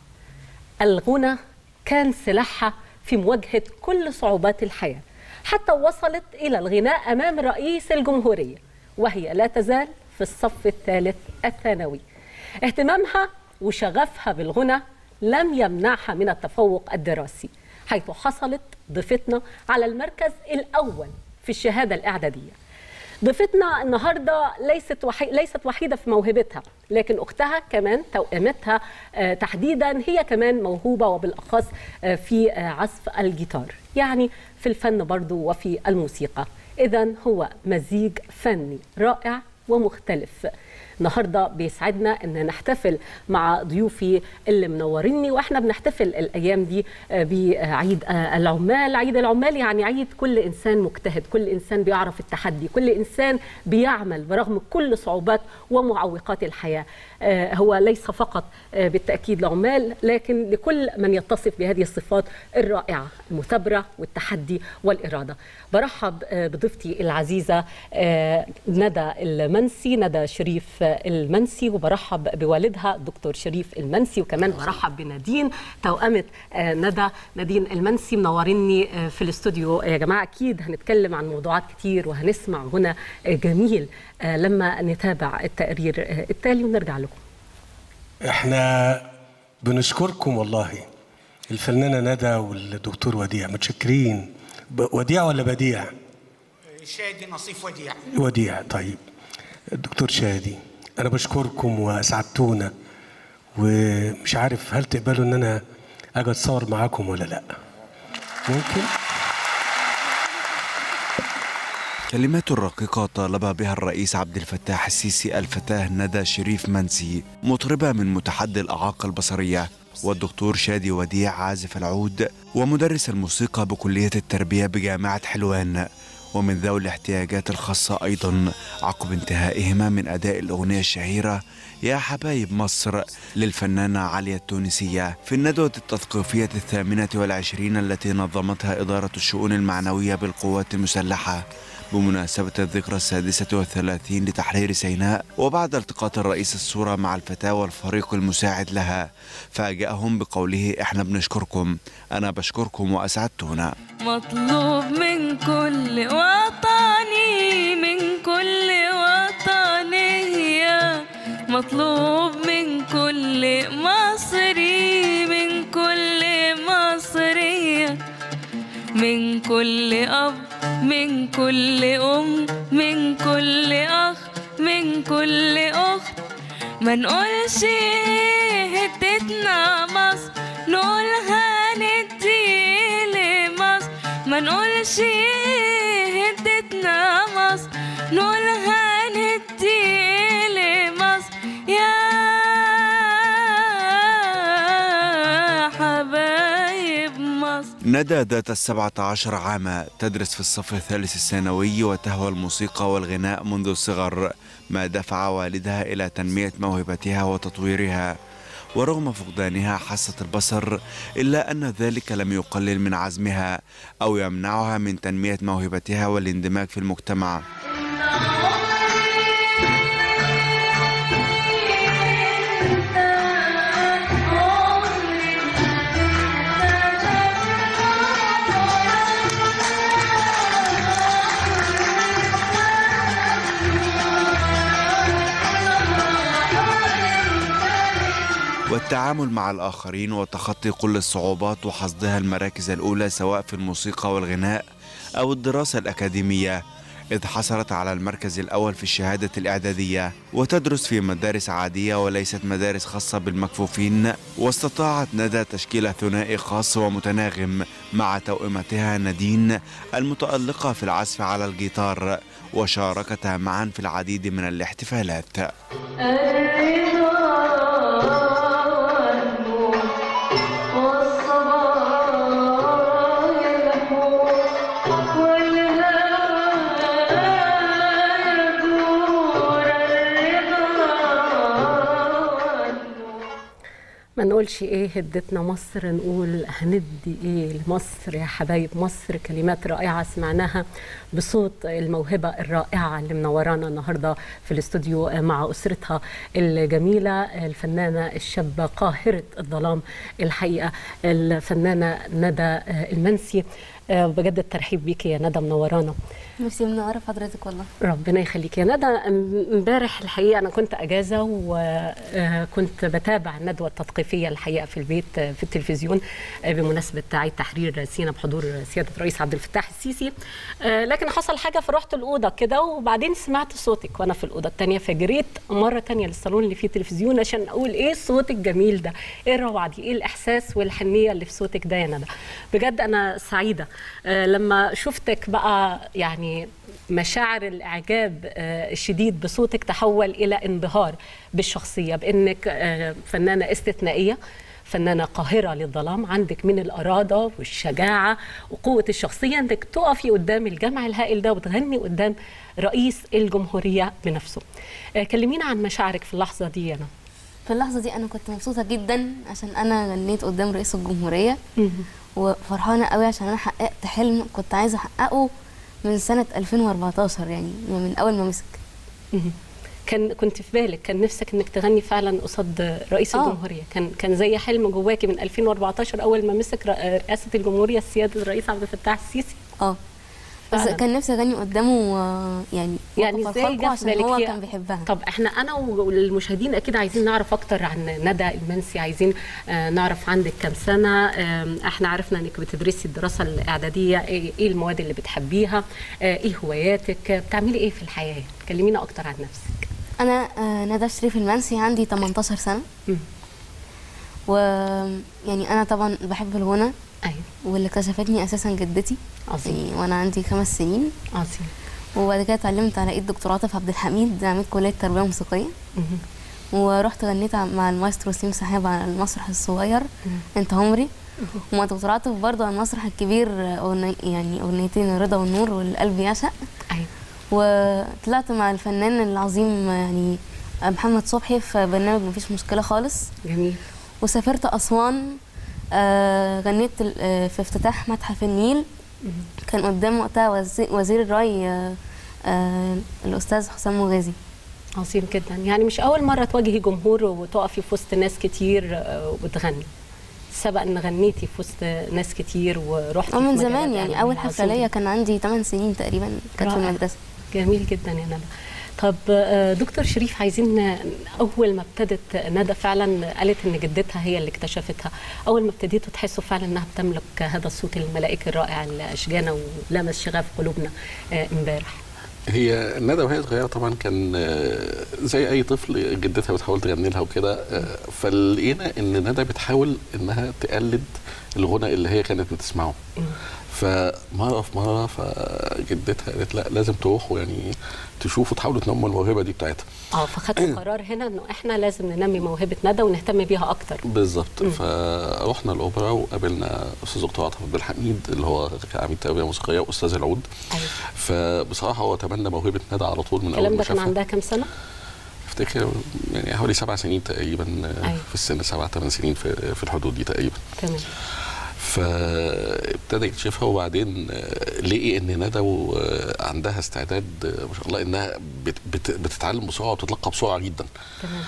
الغنى كان سلاحها في مواجهة كل صعوبات الحياة حتى وصلت إلى الغناء أمام رئيس الجمهورية وهي لا تزال في الصف الثالث الثانوي اهتمامها وشغفها بالغنى لم يمنعها من التفوق الدراسي حيث حصلت ضيفتنا على المركز الأول في الشهادة الإعدادية ضيفتنا النهارده ليست وحي... ليست وحيده في موهبتها لكن اختها كمان توأمتها آه تحديدا هي كمان موهوبه وبالاخص آه في آه عزف الجيتار يعني في الفن برضو وفي الموسيقى اذا هو مزيج فني رائع ومختلف النهارده بيسعدنا ان نحتفل مع ضيوفي اللي منوريني واحنا بنحتفل الايام دي بعيد العمال، عيد العمال يعني عيد كل انسان مجتهد، كل انسان بيعرف التحدي، كل انسان بيعمل برغم كل صعوبات ومعوقات الحياه. هو ليس فقط بالتاكيد العمال لكن لكل من يتصف بهذه الصفات الرائعه، المثابره والتحدي والاراده. برحب بضيفتي العزيزه ندى المنسي، ندى شريف المنسي وبرحب بوالدها الدكتور شريف المنسي وكمان برحب بنادين توأمة ندى نادين المنسي منوريني في الاستوديو يا جماعة أكيد هنتكلم عن موضوعات كتير وهنسمع هنا جميل لما نتابع التقرير التالي ونرجع لكم احنا بنشكركم والله الفنانة ندى والدكتور وديع متشكرين وديع ولا بديع؟ شادي نصيف وديع وديع طيب الدكتور شادي انا بشكركم واسعدتونا ومش عارف هل تقبلوا ان انا اجي اتصور معاكم ولا لا ممكن كلمات رقيقة طالب بها الرئيس عبد الفتاح السيسي الفتاة ندى شريف منسي مطربة من متحدي الإعاقة البصرية والدكتور شادي وديع عازف العود ومدرس الموسيقى بكلية التربية بجامعة حلوان ومن ذوي الاحتياجات الخاصة أيضا عقب انتهائهما من أداء الأغنية الشهيرة يا حبايب مصر للفنانة عليا التونسية في الندوة التثقيفية الثامنة والعشرين التي نظمتها إدارة الشؤون المعنوية بالقوات المسلحة بمناسبة الذكرى السادسة والثلاثين لتحرير سيناء وبعد التقاط الرئيس الصورة مع الفتاة والفريق المساعد لها فاجأهم بقوله احنا بنشكركم أنا بشكركم وأسعدتونا مطلوب من كل وطني من كل وطنية مطلوب من كل مصري من كل مصرية من كل أب من كل أم من كل أخ من كل أخت ما نقولش هدتنا مصر نقولها ندي لمصر ما نقولش هدتنا مصر نقولها ندي لمصر يا حبايب مصر ندى ذات السبعة عشر عاما تدرس في الصف الثالث الثانوي وتهوى الموسيقى والغناء منذ الصغر ما دفع والدها إلى تنمية موهبتها وتطويرها ورغم فقدانها حاسة البصر إلا أن ذلك لم يقلل من عزمها أو يمنعها من تنمية موهبتها والاندماج في المجتمع والتعامل مع الآخرين وتخطي كل الصعوبات وحصدها المراكز الأولى سواء في الموسيقى والغناء أو الدراسة الأكاديمية إذ حصلت على المركز الأول في الشهادة الإعدادية وتدرس في مدارس عادية وليست مدارس خاصة بالمكفوفين واستطاعت ندى تشكيل ثنائي خاص ومتناغم مع توأمتها نادين المتألقة في العزف على الجيتار وشاركتا معا في العديد من الاحتفالات ما نقولش ايه هدتنا مصر نقول هندي ايه لمصر يا حبايب مصر كلمات رائعه سمعناها بصوت الموهبه الرائعه اللي منورانا النهارده في الاستوديو مع اسرتها الجميله الفنانه الشابه قاهره الظلام الحقيقه الفنانه ندى المنسي بجد الترحيب بيك يا ندى منورانا نفسي منوره حضرتك والله ربنا يخليك يا ندى امبارح الحقيقه انا كنت اجازه وكنت بتابع الندوه التثقيفيه الحقيقه في البيت في التلفزيون بمناسبه عيد تحرير سينا بحضور سياده الرئيس عبد الفتاح السيسي لكن حصل حاجه فرحت الاوضه كده وبعدين سمعت صوتك وانا في الاوضه الثانيه فجريت مره ثانيه للصالون اللي فيه تلفزيون عشان اقول ايه الصوت الجميل ده ايه الروعه دي ايه الاحساس والحنيه اللي في صوتك ده يا ندى بجد انا سعيده لما شفتك بقى يعني مشاعر الاعجاب الشديد بصوتك تحول الى انبهار بالشخصيه بانك فنانه استثنائيه فنانه قاهره للظلام عندك من الاراده والشجاعه وقوه الشخصيه انك تقفي قدام الجمع الهائل ده وتغني قدام رئيس الجمهوريه بنفسه كلمينا عن مشاعرك في اللحظه دي انا في اللحظه دي انا كنت مبسوطه جدا عشان انا غنيت قدام رئيس الجمهوريه وفرحانه قوي عشان انا حققت حلم كنت عايزه احققه من سنه 2014 يعني من اول ما مسك كان كنت في بالك كان نفسك انك تغني فعلا قصاد رئيس أوه. الجمهوريه كان كان زي حلم جواكي من 2014 اول ما مسك رئاسه الجمهوريه السياده الرئيس عبد الفتاح السيسي اه بس كان نفسي اغني قدامه يعني يعني ازاي جه عشان هو كان بيحبها طب احنا انا والمشاهدين اكيد عايزين نعرف اكتر عن ندى المنسي عايزين آه نعرف عندك كام سنه آه احنا عرفنا انك بتدرسي الدراسه الاعداديه ايه, إيه المواد اللي بتحبيها آه ايه هواياتك بتعملي ايه في الحياه كلمينا اكتر عن نفسك انا ندى شريف المنسي عندي 18 سنه و يعني انا طبعا بحب الغنى ايوه واللي اكتشفتني اساسا جدتي عظيم يعني وانا عندي خمس سنين عظيم وبعد كده اتعلمت على ايد دكتور عاطف عبد الحميد عميد كليه تربيه موسيقيه ورحت غنيت مع المايسترو سليم سحاب على المسرح الصغير انت عمري ومع دكتور عاطف برضه على المسرح الكبير أغني يعني اغنيتين الرضا والنور والقلب يعشق ايوه وطلعت مع الفنان العظيم يعني محمد صبحي في برنامج مفيش مشكله خالص جميل وسافرت اسوان آه غنيت آه في افتتاح متحف النيل كان قدام وقتها وزير, وزير الري آه آه الاستاذ حسام مغازي عظيم جدا يعني مش اول مره تواجهي جمهور وتقفي في وسط ناس كتير آه وتغني سبق ان غنيتي في وسط ناس كتير ورحتي من زمان يعني اول حفله ليا كان عندي 8 سنين تقريبا كانت في المدرسه جميل جدا يا ندى طب دكتور شريف عايزين اول ما ابتدت ندى فعلا قالت ان جدتها هي اللي اكتشفتها اول ما ابتديتوا تحسوا فعلا انها بتملك هذا الصوت الملائكي الرائع اللي اشجانا ولمس شغاف قلوبنا امبارح هي ندى وهي صغيره طبعا كان زي اي طفل جدتها بتحاول تغني لها وكده فلقينا ان ندى بتحاول انها تقلد الغنى اللي هي كانت بتسمعه فمره في مره فجدتها قالت لا لازم تروحوا يعني تشوفوا تحاولوا تنموا الموهبه دي بتاعتها اه فخدتوا قرار هنا انه احنا لازم ننمي موهبه ندى ونهتم بيها اكتر بالظبط فروحنا الاوبرا وقابلنا استاذ دكتور عاطف عبد الحميد اللي هو عميد تربيه موسيقيه واستاذ العود أيوة. فبصراحه هو تبنى موهبه ندى على طول من اول الكلام ما ده كان شافها عندها كام سنه؟ افتكر يعني حوالي سبع سنين تقريبا آه، أيوة. في السن سبع ثمان سنين في في الحدود دي تقريبا تمام فابتدى يكشفها وبعدين آه، لقي ان ندى آه، عندها استعداد آه، ما شاء الله انها بت بت بتتعلم بسرعه وبتتلقى بسرعه جدا تمام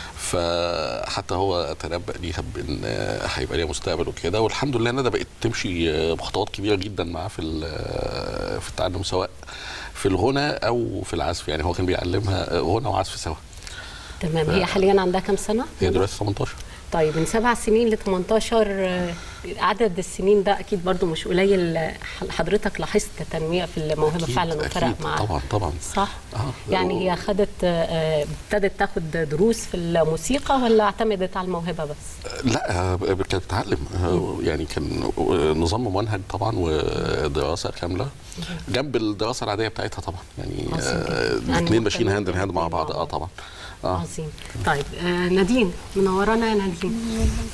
فحتى هو تنبأ ليها بان آه، هيبقى ليها مستقبل وكده والحمد لله ندى بقت تمشي آه، بخطوات كبيره جدا معاه في ال- آه، في التعلم سواء في الغنى او في العزف يعني هو كان بيعلمها آه، غنى وعزف سوا تمام هي حاليا عندها كام سنه هي دلوقتي 18 طيب من سبع سنين ل 18 آه، عدد السنين ده اكيد برضو مش قليل آه، حضرتك لاحظت تنميه في الموهبه أكيد، فعلا وفرق أكيد، معاها طبعا طبعا صح آه. يعني هي خدت آه، ابتدت تاخد دروس في الموسيقى ولا اعتمدت على الموهبه بس لا آه، كانت بتتعلم آه، يعني كان آه، نظام ممنهج طبعا ودراسه كامله جنب الدراسه العاديه بتاعتها طبعا يعني آه، يعني الاثنين ماشيين مهتمين هاند ان هاند مع بعض اه طبعا اه عظيم طيب آه نادين منورانا يا نادين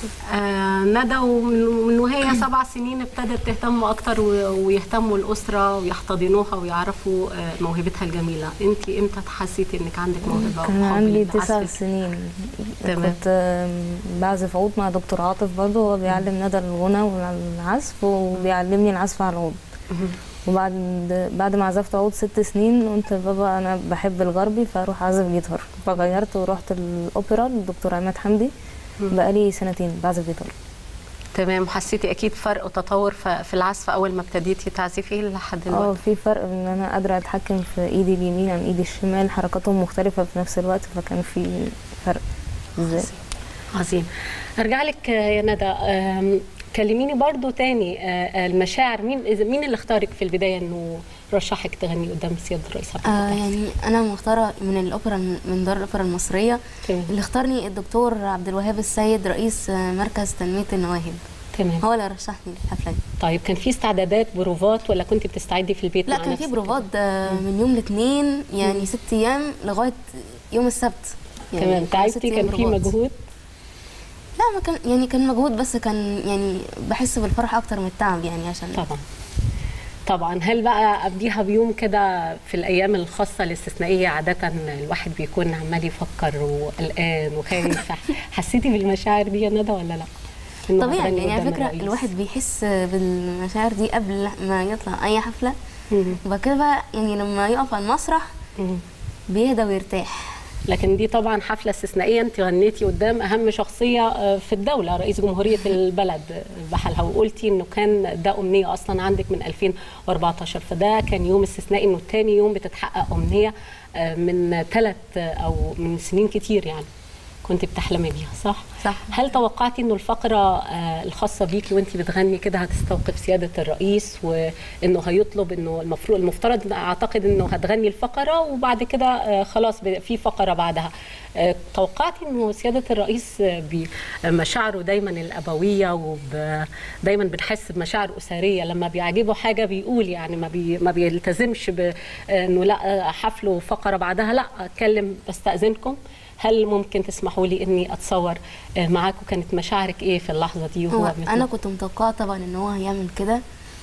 آه ندى ومن من وهي سبع سنين ابتدت تهتم اكتر و- ويهتموا الاسره ويحتضنوها ويعرفوا آه موهبتها الجميله انت امتى حسيتي انك عندك موهبه كان وحب عندي للعزف؟ تسع سنين تمام. كنت آم، بعزف عود مع دكتور عاطف برضه هو بيعلم ندى الغنى والعزف وبيعلمني العزف على العود وبعد بعد ما عزفت عود ست سنين قلت لبابا انا بحب الغربي فاروح اعزف جيتار فغيرت ورحت الاوبرا للدكتور عماد حمدي بقالي سنتين بعزف جيتار تمام حسيتي اكيد فرق وتطور ف- في العزف اول ما ابتديتي تعزفي لحد اه دلوقتي في فرق ان انا قادره اتحكم في ايدي اليمين عن ايدي الشمال حركاتهم مختلفه في نفس الوقت فكان في فرق ازاي عظيم ارجع لك آه، يا ندى آم، كلميني برضو تاني آه، آه، المشاعر مين إذا- مين اللي اختارك في البدايه انه رشحك تغني قدام سياده الرئيس عبد آه الفتاح يعني انا مختاره من الاوبرا من دار الاوبرا المصريه اللي اختارني الدكتور عبد الوهاب السيد رئيس آه، مركز تنميه المواهب تمام هو اللي رشحني للحفله دي طيب كان في استعدادات بروفات ولا كنت بتستعدي في البيت لا مع كان في نفسك بروفات آه، من يوم الاثنين يعني ست ايام لغايه يوم السبت يعني تمام كنا ست تعبتي أيام كان في بروفات. مجهود لا ما كان يعني كان مجهود بس كان يعني بحس بالفرح اكتر من التعب يعني عشان طبعا طبعا هل بقى قبليها بيوم كده في الايام الخاصه الاستثنائيه عاده الواحد بيكون عمال يفكر وقلقان وخايف حسيتي بالمشاعر دي يا ندى ولا لا؟ إنه طبيعي هتغني يعني على قدام فكره الرئيس؟ الواحد بيحس بالمشاعر دي قبل ما يطلع اي حفله وبعد كده بقى يعني لما يقف على المسرح بيهدى ويرتاح لكن دي طبعا حفله استثنائيه انت غنيتي قدام اهم شخصيه آه، في الدوله رئيس جمهوريه البلد آه، بحالها وقلتي انه كان ده امنيه اصلا عندك من 2014 فده كان يوم استثنائي انه تاني يوم بتتحقق امنيه آه، من ثلاث او من سنين كتير يعني كنت بتحلمي بيها صح؟ صح هل توقعتي انه الفقره آه، الخاصه بيكي وانت بتغني كده هتستوقف سياده الرئيس وانه هيطلب انه المفروض المفترض اعتقد انه هتغني الفقره وبعد كده آه، خلاص ب- في فقره بعدها آه، توقعتي انه سياده الرئيس آه، بمشاعره دايما الابويه ودايما بنحس بمشاعر اسريه لما بيعجبه حاجه بيقول يعني ما بي ما بيلتزمش بانه لا آه، حفله وفقره بعدها لا اتكلم بستاذنكم هل ممكن تسمحوا لي اني اتصور آه، معاكم كانت مشاعرك ايه في اللحظه دي وهو هو بيطلب؟ انا كنت متوقعه طبعا ان هو هيعمل كده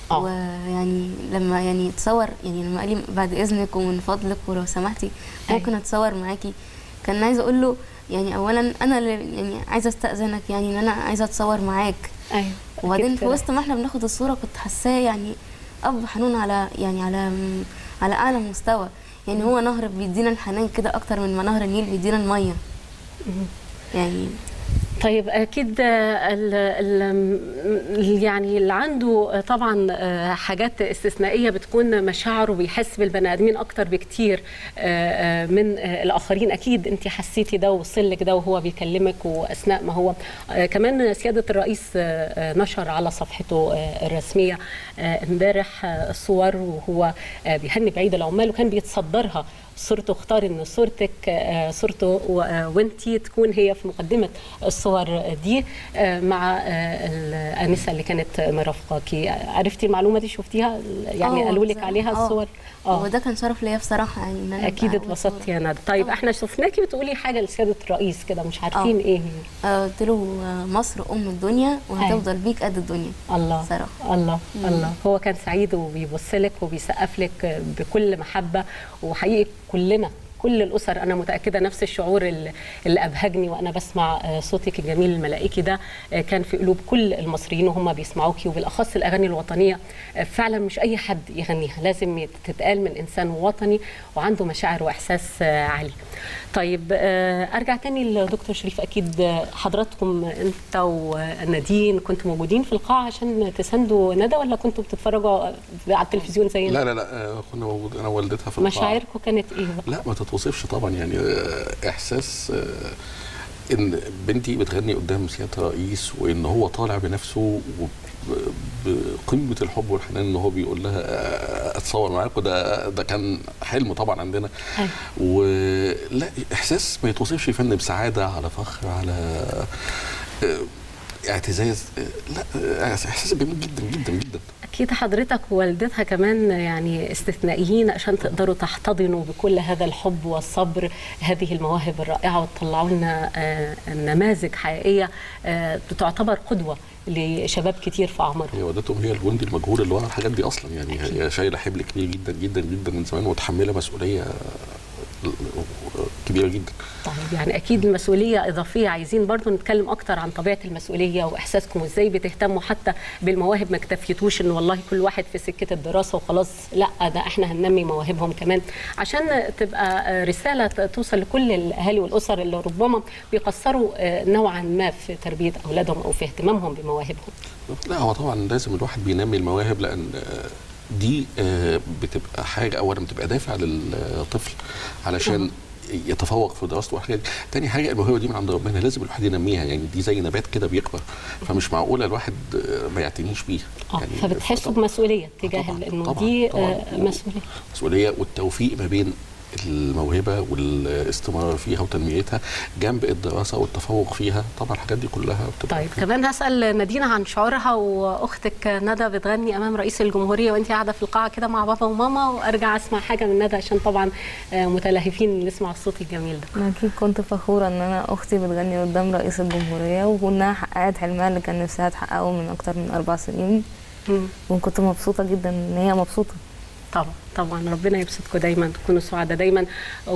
ويعني لما يعني اتصور يعني لما قال لي بعد اذنك ومن فضلك ولو سمحتي ممكن اتصور معاكي كان عايزه اقول له يعني اولا انا اللي يعني عايزه استاذنك يعني ان انا عايزه اتصور معاك ايوه وبعدين أكيد في وسط ما احنا بناخد الصوره كنت حاساه يعني اب حنون على يعني على على اعلى مستوى يعني هو نهر بيدينا الحنان كده اكتر من ما نهر النيل بيدينا الميه يعني طيب اكيد آه، ال ال يعني اللي عنده آه، طبعا آه، حاجات استثنائيه بتكون مشاعره بيحس بالبني ادمين اكتر بكتير آه، آه، من آه، الاخرين اكيد انت حسيتي ده ووصل لك ده وهو بيكلمك واثناء ما هو آه، كمان سياده الرئيس آه، آه، نشر على صفحته آه، الرسميه آه، امبارح آه، الصور وهو آه، بيهني بعيد العمال وكان بيتصدرها صورته اختار ان صورتك آه، صورته و- آه، وانتي تكون هي في مقدمه الصور دي آه، مع آه، الانسه اللي كانت مرافقاكي عرفتي المعلومه دي شفتيها يعني آه، قالوا لك بصراحة، عليها آه. الصور وده كان شرف ليا بصراحه يعني ان انا اكيد أبقى أول اتبسطتي يا ندى طيب احنا شفناكي بتقولي حاجه لسياده الرئيس كده مش عارفين آه. ايه هي آه، قلت له آه، مصر ام الدنيا وهتفضل بيك قد الدنيا الله صراحه الله مم. الله هو كان سعيد وبيبص لك وبيسقف لك بكل محبه وحقيقي كلنا كل الاسر انا متاكده نفس الشعور اللي اللي ابهجني وانا بسمع آه، صوتك الجميل الملائكي ده آه، كان في قلوب كل المصريين وهم بيسمعوكي وبالاخص الاغاني الوطنيه آه، فعلا مش اي حد يغنيها لازم يت- تتقال من انسان وطني وعنده مشاعر واحساس آه، عالي طيب آه، ارجع تاني لدكتور شريف اكيد آه، حضراتكم انت ونادين كنتوا موجودين في القاعه عشان تساندوا ندى ولا كنتوا بتتفرجوا على التلفزيون زينا لا لا لا آه، كنا موجود انا ووالدتها في القاعة. مشاعركم كانت ايه بقى؟ لا ما تتوصفش طبعا يعني آه، احساس آه، ان بنتي بتغني قدام سياده الرئيس وان هو طالع بنفسه وب- بقمه الحب والحنان ان هو بيقول لها آه، اتصور معاكم ده ده كان حلم طبعا عندنا ولا احساس ما يتوصفش يا فندم سعاده على فخر على آه، اعتزاز آه، لا آه، احساس جميل جدا جدا جدا اكيد حضرتك ووالدتها كمان يعني استثنائيين عشان تقدروا تحتضنوا بكل هذا الحب والصبر هذه المواهب الرائعه وتطلعوا لنا آه، نماذج حقيقيه آه، تعتبر قدوه لشباب كتير في اعمارهم هي والدتهم هي الجندي المجهول اللي ورا الحاجات دي اصلا يعني هي شايله حمل كبير جدا جدا جدا من زمان ومتحمله مسؤوليه كبيره جدا طيب يعني اكيد المسؤوليه اضافيه عايزين برضو نتكلم اكتر عن طبيعه المسؤوليه واحساسكم وازاي بتهتموا حتى بالمواهب ما اكتفيتوش ان والله كل واحد في سكه الدراسه وخلاص لا ده احنا هننمي مواهبهم كمان عشان تبقى رساله توصل لكل الاهالي والاسر اللي ربما بيقصروا نوعا ما في تربيه اولادهم او في اهتمامهم بمواهبهم لا هو طبعا لازم الواحد بينمي المواهب لان آه، دي آه، بتبقى حاجه اولا بتبقى دافع للطفل علشان يتفوق في دراسته والحاجات دي تاني حاجه الموهبه دي من عند ربنا لازم الواحد ينميها يعني دي زي نبات كده بيكبر فمش معقوله الواحد آه، ما يعتنيش بيه اه فبتحسوا بمسؤوليه تجاه انه دي آه، مسؤوليه مسؤوليه والتوفيق ما بين الموهبه والاستمرار فيها وتنميتها جنب الدراسه والتفوق فيها طبعا الحاجات دي كلها بتبقى طيب كمان هسال نادينا عن شعورها واختك ندى بتغني امام رئيس الجمهوريه وانت قاعده في القاعه كده مع بابا وماما وارجع اسمع حاجه من ندى عشان طبعا آه، متلهفين نسمع الصوت الجميل ده أنا أكيد كنت فخورة إن أنا أختي بتغني قدام رئيس الجمهورية وإنها حققت حلمها اللي كان نفسها تحققه من أكتر من أربع سنين وكنت مبسوطة جدا إن هي مبسوطة طبعا طبعا ربنا يبسطكم دايما تكونوا سعداء دايما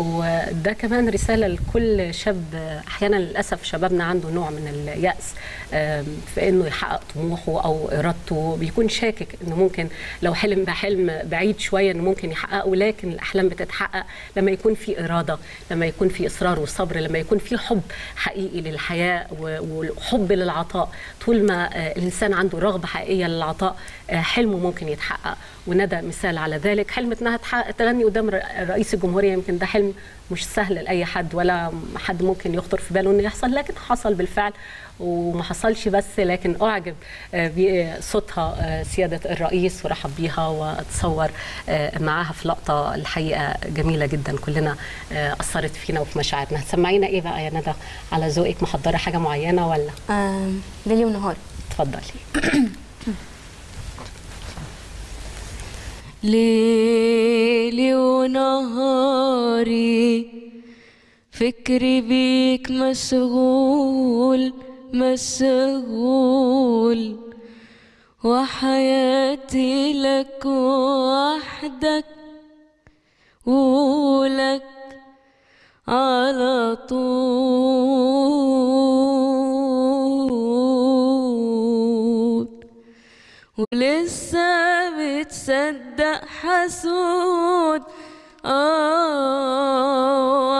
وده كمان رساله لكل شاب احيانا للاسف شبابنا عنده نوع من الياس آم، في انه يحقق طموحه او ارادته بيكون شاكك انه ممكن لو حلم بحلم بعيد شويه انه ممكن يحققه لكن الاحلام بتتحقق لما يكون في اراده لما يكون في اصرار وصبر لما يكون في حب حقيقي للحياه و- وحب للعطاء طول ما آه، الانسان عنده رغبه حقيقيه للعطاء آه، حلمه ممكن يتحقق وندى مثال على ذلك حلمت انها تحقق- تغني قدام ر- رئيس الجمهوريه يمكن ده حلم مش سهل لاي حد ولا حد ممكن يخطر في باله انه يحصل لكن حصل بالفعل وما حصلش بس لكن اعجب آه، بصوتها آه، سياده الرئيس ورحب بيها واتصور آه، معاها في لقطه الحقيقه جميله جدا كلنا آه، اثرت فينا وفي مشاعرنا هتسمعينا ايه بقى يا ندى على ذوقك محضره حاجه معينه ولا آم، ليلي ونهاري اتفضلي ليلي ونهاري فكري بيك مشغول مشغول وحياتي لك وحدك ولك على طول ولسه بتصدق حسود اه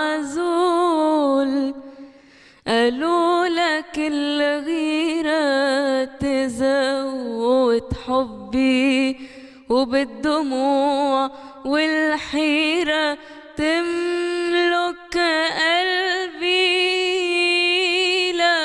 عزول قالوا لك الغيرة تزود حبي وبالدموع والحيرة تملك قلبي لا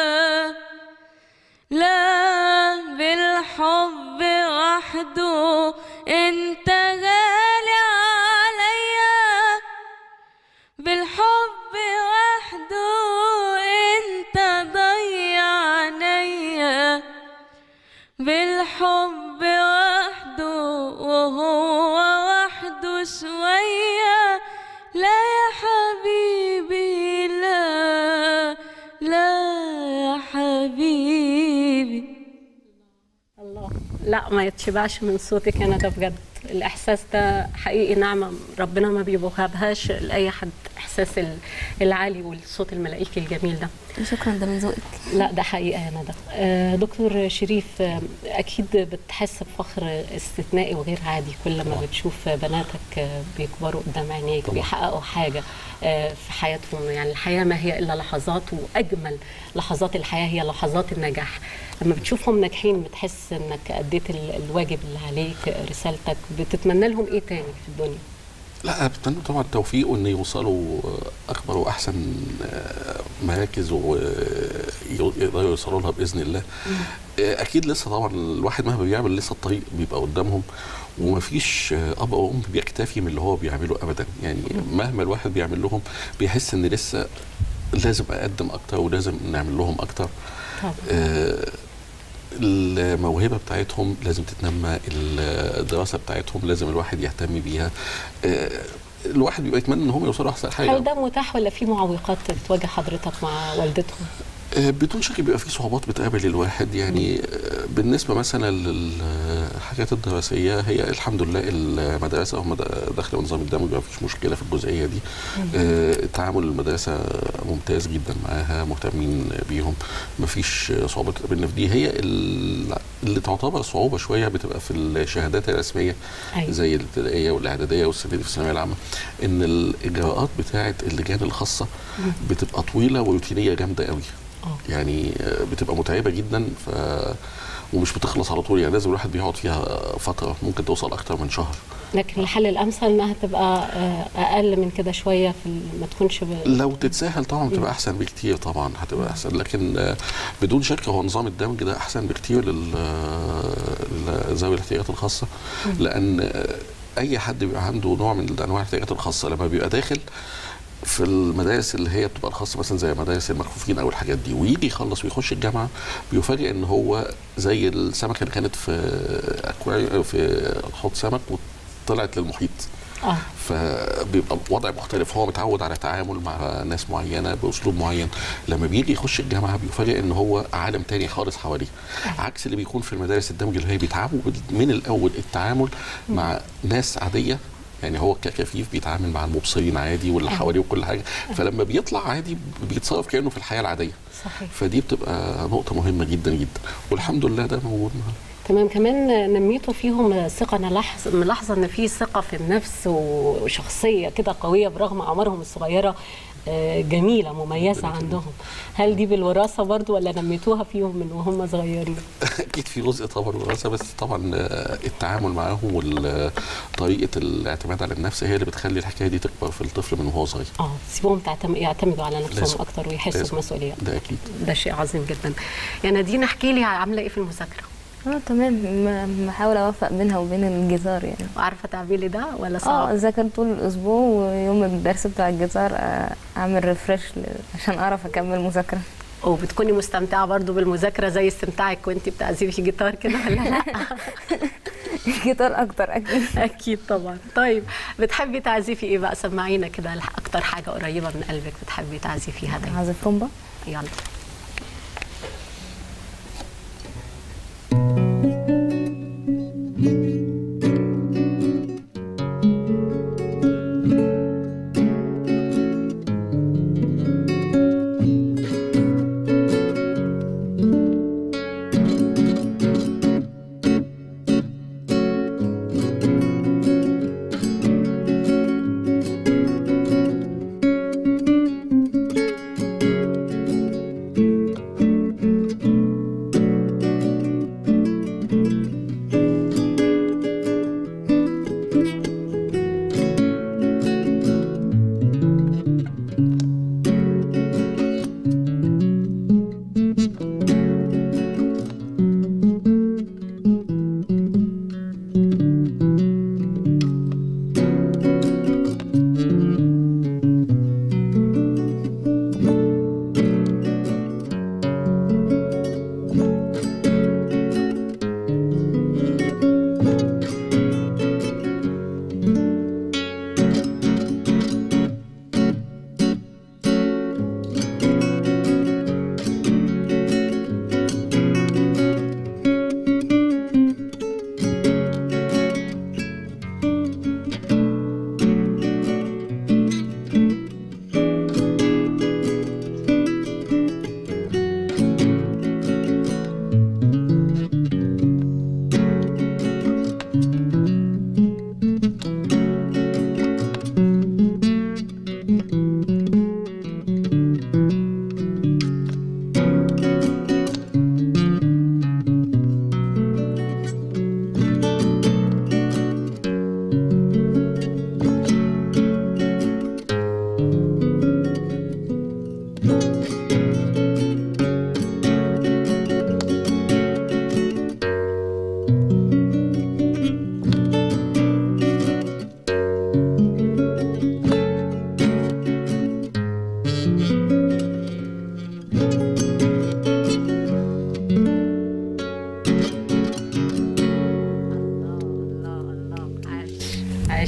لا بالحب وحده انت غالي عليا بالحب وحده انت ضيع عينيا بالحب وحده وهو وحده شوية لا يا حبيبي لا لا يا حبيبي الله لا ما يتشبعش من صوتك يا ندى بجد الاحساس ده حقيقي نعمه ربنا ما بيوهبهاش لاي حد احساس ال- العالي والصوت الملائكي الجميل ده شكرا ده من ذوقك لا ده حقيقه يا ندى آه، دكتور شريف آه، اكيد بتحس بفخر استثنائي وغير عادي كل ما بتشوف بناتك آه، بيكبروا قدام عينيك بيحققوا حاجه آه، في حياتهم يعني الحياه ما هي الا لحظات واجمل لحظات الحياه هي لحظات النجاح لما بتشوفهم ناجحين بتحس انك اديت ال- الواجب اللي عليك رسالتك بتتمنى لهم ايه تاني في الدنيا لا بتمنى طبعا التوفيق وان يوصلوا اكبر واحسن آه، مراكز ويقدروا يوصلوا لها باذن الله آه، اكيد لسه طبعا الواحد مهما بيعمل لسه الطريق بيبقى قدامهم ومفيش آه، اب او ام بيكتفي من اللي هو بيعمله ابدا يعني مهما الواحد بيعمل لهم بيحس ان لسه لازم اقدم اكتر ولازم نعمل لهم اكتر آه، الموهبه بتاعتهم لازم تتنمى الدراسه بتاعتهم لازم الواحد يهتم بيها آه، الواحد بيبقى يتمنى ان هم يوصلوا احسن حاجه هل ده متاح ولا في معوقات بتواجه حضرتك مع والدتهم آه، بدون شك بيبقى في صعوبات بتقابل الواحد يعني آه، بالنسبه مثلا للحاجات الدراسيه هي الحمد لله المدرسه هم د- داخل نظام الدمج ما فيش مشكله في الجزئيه دي آه، تعامل المدرسه ممتاز جدا معاها مهتمين بيهم ما فيش صعوبات بتقابلنا في دي هي ال- اللي تعتبر صعوبه شويه بتبقى في الشهادات الرسميه أيوة. زي الابتدائيه والاعداديه والثانويه في الثانويه العامه ان الاجراءات بتاعه اللجان الخاصه بتبقى طويله وروتينيه جامده قوي يعني آه، بتبقى متعبه جدا ف ومش بتخلص على طول يعني لازم الواحد بيقعد فيها فتره ممكن توصل اكتر من شهر لكن الحل الامثل انها تبقى آه، اقل من كده شويه في ال- ما تكونش ب... لو تتساهل طبعا بتبقى احسن بكتير طبعا هتبقى احسن لكن آه، بدون شك هو نظام الدمج ده احسن بكتير لل- آه، لذوي الاحتياجات الخاصه لان آه، اي حد بيبقى عنده نوع من انواع الاحتياجات الخاصه لما بيبقى داخل في المدارس اللي هي بتبقى الخاصه مثلا زي مدارس المكفوفين او الحاجات دي ويجي يخلص ويخش الجامعه بيفاجئ ان هو زي السمكه اللي كانت في اكواريوم في حوض سمك وطلعت للمحيط اه فبيبقى وضع مختلف هو متعود على التعامل مع ناس معينه باسلوب معين لما بيجي يخش الجامعه بيفاجئ ان هو عالم تاني خالص حواليه عكس اللي بيكون في المدارس الدمج اللي هي بيتعامل من الاول التعامل مع ناس عاديه يعني هو ككفيف بيتعامل مع المبصرين عادي واللي حواليه وكل حاجه فلما بيطلع عادي بيتصرف كانه في الحياه العاديه صحيح فدي بتبقى نقطه مهمه جدا جدا والحمد لله ده موجود معانا تمام كمان نميتوا فيهم ثقه انا لاحظ ملاحظه ان في ثقه في النفس وشخصيه كده قويه برغم اعمارهم الصغيره آه، جميله مميزه عندهم هل دي بالوراثه برضو ولا نميتوها فيهم من وهم صغيرين اكيد في جزء طبعا وراثه بس طبعا آه، التعامل معاهم وطريقه الاعتماد على النفس هي اللي بتخلي الحكايه دي تكبر في الطفل من وهو صغير اه سيبوهم تعتم... يعتمدوا على نفسهم لازم. اكتر ويحسوا لازم. بمسؤوليه ده اكيد ده شيء عظيم جدا يا نادين احكي لي عامله ايه في المذاكره اه تمام م- بحاول اوفق بينها وبين الجيتار يعني وعارفه تعملي ده ولا اه صعب اذاكر طول الاسبوع ويوم الدرس بتاع الجيتار آه، اعمل ريفرش عشان اعرف اكمل مذاكره وبتكوني مستمتعه برضو بالمذاكره زي استمتاعك وانت بتعزفي جيتار كده ولا لا جيتار اكتر اكيد اكيد طبعا طيب بتحبي تعزفي ايه بقى سمعينا كده اكتر حاجه قريبه من قلبك بتحبي تعزفيها دايما اعزف رومبا يلا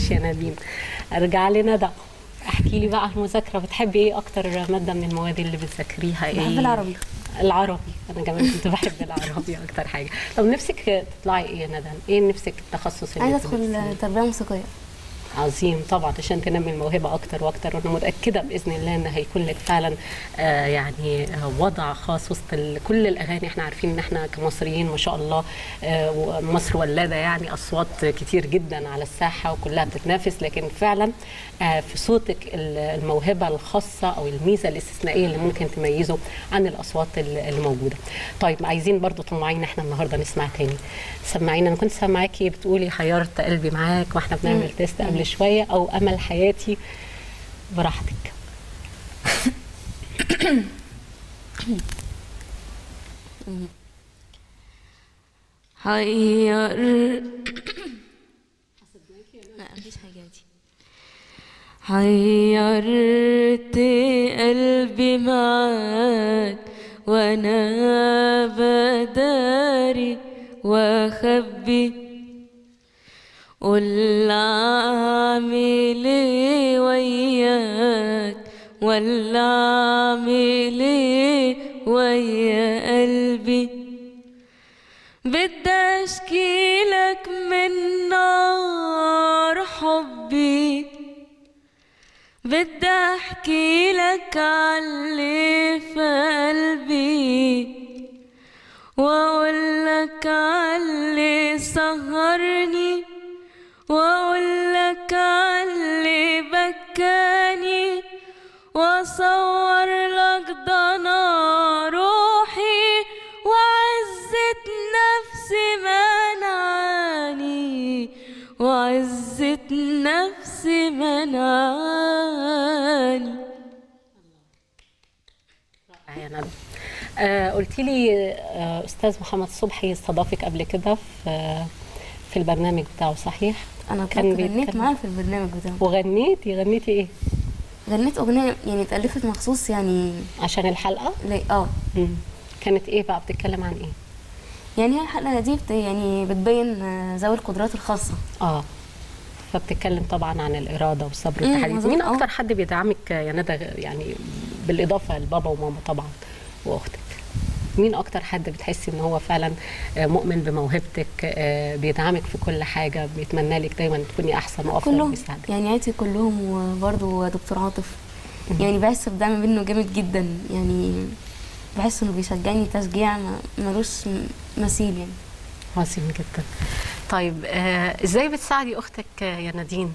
ماشي يا نادين ارجع لندى احكي لي بقى عن المذاكره بتحبي ايه اكتر ماده من المواد اللي بتذاكريها ايه بحب العربي. العربي انا كمان كنت بحب العربي اكتر حاجه طب نفسك تطلعي ايه يا ندى ايه نفسك التخصص اللي عايزه تدرسيه؟ ادخل تربيه موسيقيه عظيم طبعا عشان تنمي الموهبه اكتر واكتر وانا متاكده باذن الله ان هيكون لك فعلا آه يعني آه وضع خاص وسط ال- كل الاغاني احنا عارفين ان احنا كمصريين ما شاء الله آه مصر ولاده يعني اصوات كتير جدا على الساحه وكلها بتتنافس لكن فعلا آه في صوتك ال- الموهبه الخاصه او الميزه الاستثنائيه اللي ممكن تميزه عن الاصوات ال- اللي موجوده. طيب عايزين برضو طماعين احنا النهارده نسمع تاني. سمعينا انا كنت سامعاكي بتقولي حيرت قلبي معاك واحنا بنعمل مم. تيست مم. قبل شويه او امل حياتي براحتك. حير لا مفيش حاجه دي حيرت قلبي معاك وانا بداري واخبي قول اعمل ايه وياك ولا اعمل ايه ويا قلبي بدي اشكي لك من نار حبي بدي احكي لك عاللي في قلبي واقول لك عاللي سهرني واقول لك عاللي بكاني واصور لك ضنا روحي وعزة نفسي منعاني وعزة نفسي منعاني يا ندى آه قلتي لي آه استاذ محمد صبحي استضافك قبل كده في في البرنامج بتاعه صحيح؟ انا كان كنت غنيت بيتكلم- معاه في البرنامج بتاعه وغنيتي غنيتي ايه؟ غنيت اغنيه يعني اتالفت مخصوص يعني عشان الحلقه؟ لا اه كانت ايه بقى بتتكلم عن ايه؟ يعني هي الحلقه دي بت يعني بتبين آه، ذوي القدرات الخاصه اه فبتتكلم طبعا عن الاراده والصبر مم، والتحدي مظبوط، مين آه. اكتر حد بيدعمك يا ندى يعني بالاضافه لبابا وماما طبعا واختك مين اكتر حد بتحسي ان هو فعلا آه، مؤمن بموهبتك آه، بيدعمك في كل حاجه بيتمنى لك دايما تكوني احسن وافضل كلهم ويساعدك يعني عيلتي كلهم وبرضه دكتور عاطف يعني بحس بدعم منه جامد جدا يعني بحس انه بيشجعني تشجيع ما- ملوش م- مثيل يعني عظيم جدا طيب آه، ازاي بتساعدي اختك آه، يا نادين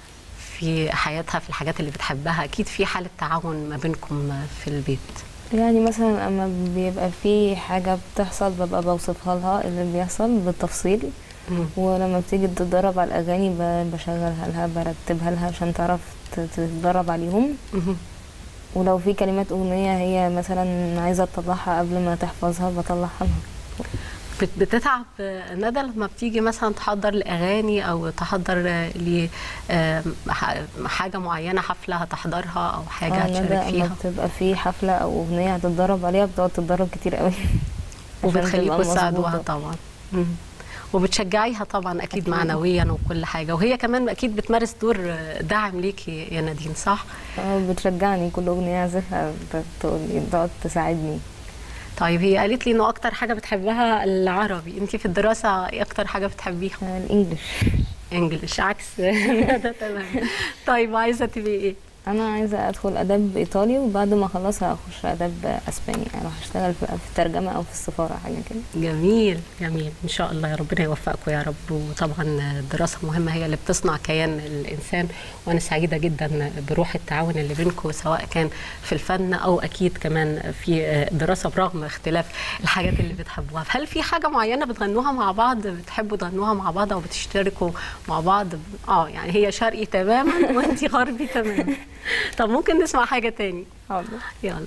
في حياتها في الحاجات اللي بتحبها اكيد في حاله تعاون ما بينكم آه، في البيت يعني مثلا اما بيبقى في حاجة بتحصل ببقى بوصفها لها اللي بيحصل بالتفصيل ولما بتيجي تتدرب على الأغاني ب- بشغلها لها برتبها لها عشان تعرف ت- تتدرب عليهم ولو في كلمات أغنية هي مثلا عايزة تطلعها قبل ما تحفظها بطلعها لها بت- بتتعب آه، ندى لما بتيجي مثلا تحضر لاغاني او تحضر آه، ل آه، ح- حاجه معينه حفله هتحضرها او حاجه اه ندى هتشارك اما فيها بتبقى في حفلة أو أغنية هتتدرب عليها بتقعد تتدرب كتير قوي عشان وبتخليكوا تبقى تساعدوها مظبوطة. طبعا مم. وبتشجعيها طبعا اكيد معنويا وكل حاجه وهي كمان اكيد بتمارس دور آه، داعم ليكي يا نادين صح اه بتشجعني كل أغنية أعزفها تقول تقعد تساعدني طيب هي قالت لي انه اكتر حاجه بتحبها العربي انت في الدراسه ايه اكتر حاجه بتحبيها الانجليش انجليش عكس ندى تمام طيب عايزه تبقي ايه انا عايزه ادخل اداب ايطالي وبعد ما اخلصها اخش اداب اسباني اروح اشتغل في في الترجمه او في السفاره حاجه كده جميل جميل ان شاء الله يا ربنا يوفقكم يا رب وطبعا الدراسه مهمه هي اللي بتصنع كيان الانسان وانا سعيده جدا بروح التعاون اللي بينكم سواء كان في الفن او اكيد كمان في الدراسه برغم اختلاف الحاجات اللي بتحبوها هل في حاجه معينه بتغنوها مع بعض بتحبوا تغنوها مع بعض او بتشتركوا مع بعض اه يعني هي شرقي تماما وانت غربي تماما طب ممكن نسمع حاجه تاني حاضر يلا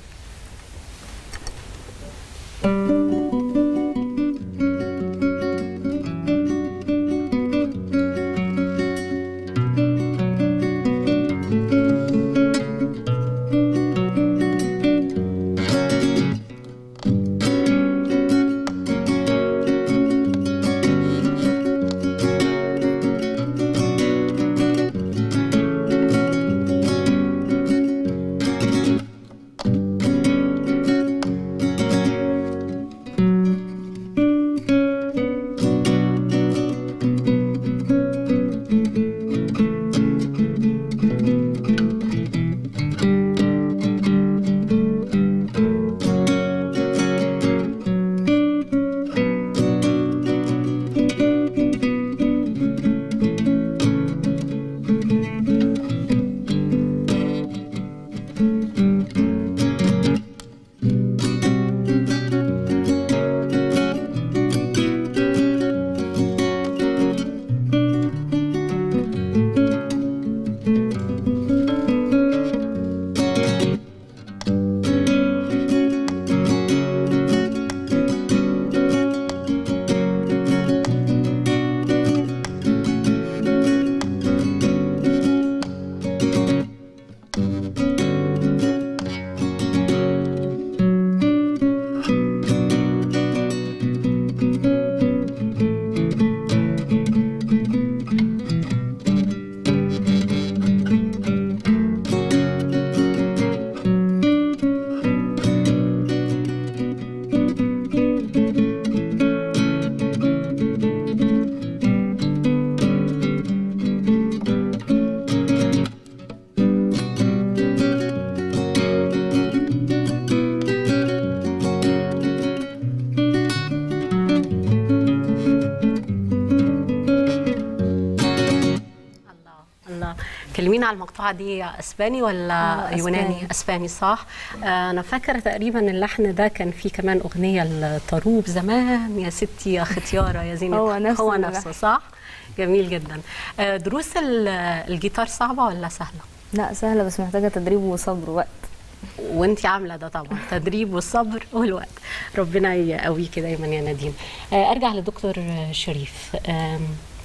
بتكلمينا على المقطوعه دي اسباني ولا آه، يوناني أسباني. اسباني صح آه، انا فاكره تقريبا اللحن ده كان فيه كمان اغنيه الطروب زمان يا ستي يا ختياره يا زينة هو نفس هو اللحن. نفسه صح جميل جدا آه، دروس ال- الجيتار صعبه ولا سهله لا سهلة بس محتاجة تدريب وصبر ووقت وانت عامله ده طبعا تدريب والصبر والوقت ربنا يقويكي دايما يا نادين آه، ارجع لدكتور شريف آم،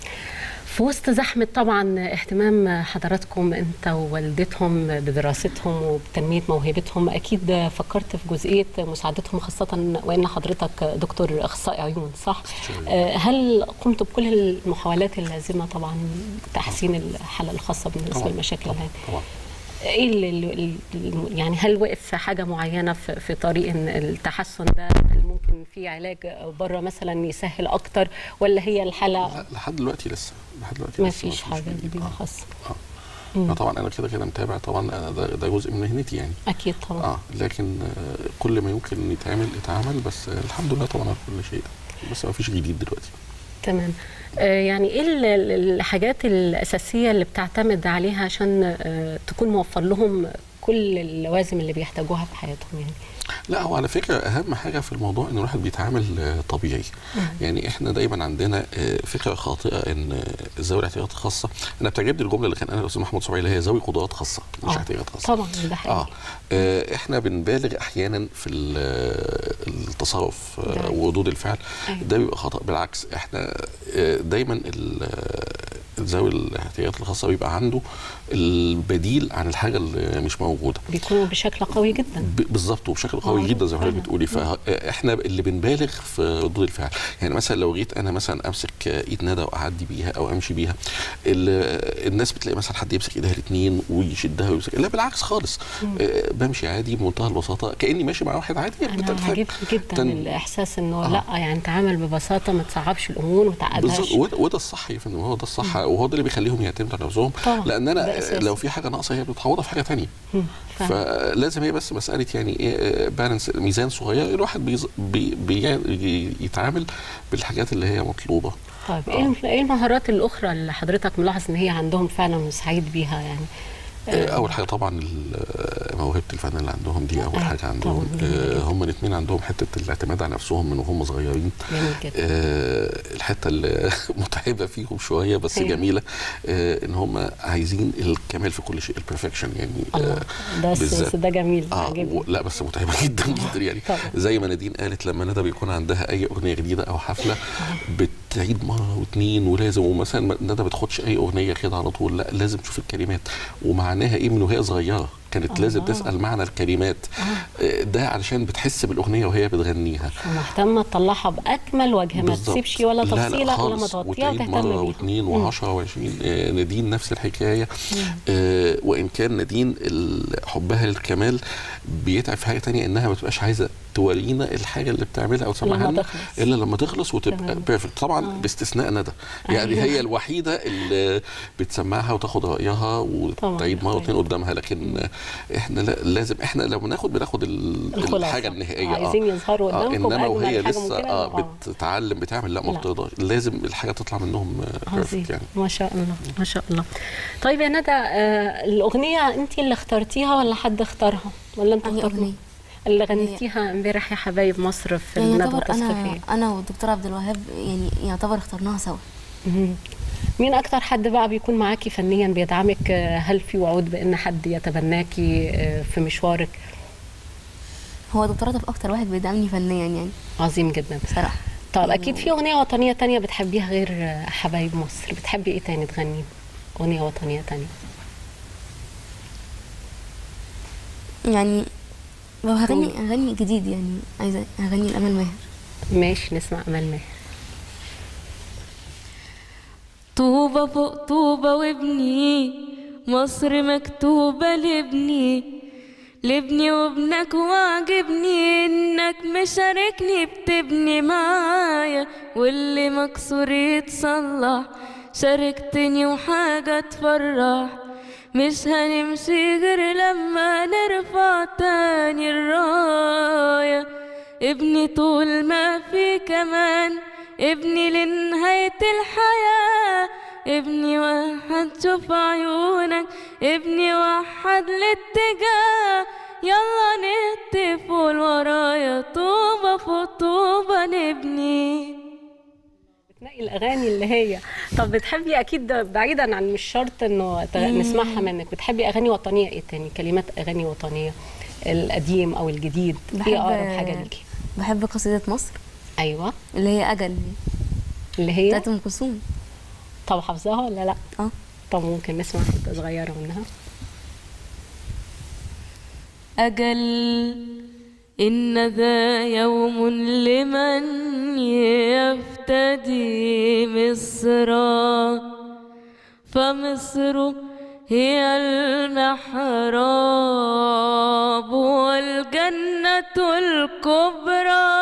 في وسط زحمة طبعا اهتمام حضراتكم انت ووالدتهم بدراستهم وبتنمية موهبتهم اكيد فكرت في جزئية مساعدتهم خاصة وان حضرتك دكتور اخصائي عيون صح؟ آه، هل قمت بكل المحاولات اللازمة طبعا تحسين الحالة الخاصة بالنسبة طبعاً، للمشاكل هذه؟ طبعا ايه اللي اللي- اللي- يعني هل وقف في حاجه معينه في, في طريق إن التحسن ده هل ممكن في علاج بره مثلا يسهل اكتر ولا هي الحاله لحد دلوقتي لسه لحد دلوقتي ما لسه فيش حاجه جديده خاصه لا طبعا انا كده كده متابع طبعا أنا ده, ده جزء من مهنتي يعني اكيد طبعا اه لكن آه، كل ما يمكن يتعمل اتعمل بس آه، الحمد لله طبعا على كل شيء بس ما فيش جديد دلوقتي تمام آه، يعني ايه ال- ال- الحاجات الاساسيه اللي بتعتمد عليها عشان آه، تكون موفر لهم كل اللوازم اللي بيحتاجوها في حياتهم يعني لا هو على فكره اهم حاجه في الموضوع ان الواحد بيتعامل آه، طبيعي يعني احنا دايما عندنا آه، فكره خاطئه ان آه، ذوي الاحتياجات الخاصه انا بتعجبني الجمله اللي كان قالها الاستاذ محمود صبحي اللي هي ذوي قدرات خاصه مش آه، احتياجات خاصه طبعا ده حقيقي اه آه، احنا بنبالغ احيانا في ال- التصرف آه، ده. وردود الفعل أيوة. ده بيبقى خطا بالعكس احنا آه، دايما ال- آه، ذوي الاحتياجات الخاصه بيبقى عنده البديل عن الحاجه اللي مش موجوده بيكونوا بشكل قوي جدا ب- بالظبط وبشكل قوي جدا زي ما حضرتك بتقولي فاحنا اللي بنبالغ في ردود الفعل يعني مثلا لو جيت انا مثلا امسك ايد ندى واعدي بيها او امشي بيها ال- الناس بتلاقي مثلا حد يمسك ايدها الاثنين ويشدها ويمسك لا بالعكس خالص آه، بمشي عادي بمنتهى البساطه كاني ماشي مع واحد عادي انا بتتفهم. عجبني جدا تن- الاحساس انه لا يعني تعامل ببساطه ما تصعبش الامور وما تعقدهاش بالظبط وده, وده الصح يا فندم هو ده الصح وهو ده اللي بيخليهم يعتمدوا على نفسهم طبعاً، لان ده انا أساسي. لو في حاجه ناقصه هي بتعوضها في حاجه ثانيه مم، فاهم. فلازم هي بس مساله يعني ايه بالانس ميزان صغير الواحد بيز بي بي يتعامل بالحاجات اللي هي مطلوبه طيب ايه ايه المهارات الاخرى اللي حضرتك ملاحظ ان هي عندهم فعلا وسعيد بيها يعني آه، اول حاجه طبعا ال- موهبه الفن اللي عندهم دي اول حاجه عندهم آه، هم الاثنين عندهم حته الاعتماد على نفسهم من وهم صغيرين جميل جدا آه، الحته اللي متعبه فيهم شويه بس أيوة. جميله آه، ان هم عايزين الكمال في كل شيء البرفكشن يعني الله آه، ده بالذات. الس- ده جميل اه عجبني و- لا بس متعبه جدا جدا يعني طبعا. زي ما نادين قالت لما ندى بيكون عندها اي اغنيه جديده او حفله بتعيد مره واثنين ولازم ومثلا ما- ندى ما بتاخدش اي اغنيه كده على طول لا لازم تشوف الكلمات ومعناها ايه من وهي صغيره كانت الله. لازم تسال معنى الكلمات آه، ده علشان بتحس بالاغنيه وهي بتغنيها مهتمه تطلعها باكمل وجه ما بالظبط. تسيبش ولا لا لا تفصيله الا ما خالص. تغطيها وتعيد وتهتم مره بيها واثنين مم. و10 و20 آه، نادين نفس الحكايه آه وان كان نادين ال- حبها للكمال بيتعب في حاجه تانية انها ما تبقاش عايزه تورينا الحاجه اللي بتعملها او تسمعها لما لنا تخلص. الا لما تخلص وتبقى تمام. بيرفكت طبعا باستثناء ندى يعني أيوة. هي الوحيده اللي بتسمعها وتاخد رايها وتعيد مره واثنين قدامها لكن آه، احنا لا لازم احنا لو بناخد بناخد ال- الخلاصة. الحاجه النهائيه عايزين يظهروا آه، قدامكم انما وهي بأجمل حاجة لسه ممكنة. اه آه. بتتعلم بتعمل لا ما لا. بتقدرش لازم الحاجه تطلع منهم عظيم بيرفكت يعني ما شاء الله ما شاء الله طيب يا ندى آه الاغنيه انت اللي اخترتيها ولا حد اختارها ولا انت أنهي اخترتيها أغنية؟ اللي غنيتيها امبارح يا حبايب مصر في يعني الندوه يعتبر انا التثقيفيه انا والدكتور عبد الوهاب يعني يعتبر اخترناها سوا مهم. مين اكتر حد بقى بيكون معاكي فنيا بيدعمك آه، هل في وعود بان حد يتبناكي آه، في مشوارك هو دكتور عاطف اكتر واحد بيدعمني فنيا يعني عظيم جدا بصراحه طب اكيد في اغنيه وطنيه تانية بتحبيها غير آه، حبايب مصر بتحبي ايه تاني تغني اغنيه وطنيه تانية يعني لو هغني هغني جديد يعني عايزه هغني الامل ماهر ماشي نسمع امل ماهر طوبة فوق طوبة وابني مصر مكتوبة لابني لابني وابنك وعجبني انك مشاركني بتبني معايا واللي مكسور يتصلح شاركتني وحاجة تفرح مش هنمشي غير لما نرفع تاني الراية ابني طول ما في كمان ابني لنهاية الحياة ابني وهتشوف عيونك ابني وحد الاتجاه يلا نهتف ورايا طوبة فوق طوبة نبني بتنقي الاغاني اللي هي طب بتحبي اكيد بعيدا عن مش شرط انه ت- مم. نسمعها منك بتحبي اغاني وطنيه ايه تاني كلمات اغاني وطنيه القديم او الجديد ايه اقرب حاجه ليكي بحب قصيدة مصر ايوه اللي هي أجل اللي هي بتاعت أم كلثوم طب حافظاها ولا لا اه طب ممكن نسمع حته صغيره منها أجل إن ذا يوم لمن يفتدي مصرا فمصر هي المحراب والجنة الكبرى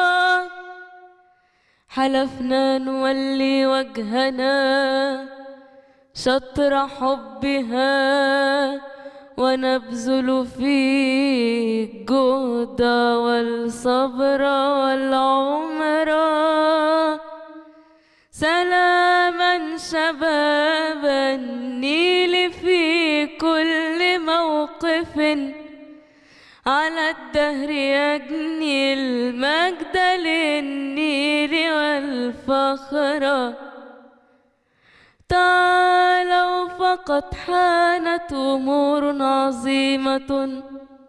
حلفنا نولي وجهنا شطر حبها ونبذل فيه الجهد والصبر والعمر سلاما شباب النيل في كل موقف على الدهر يجني المجد للنيل والفخر تعالوا فقد حانت أمور عظيمة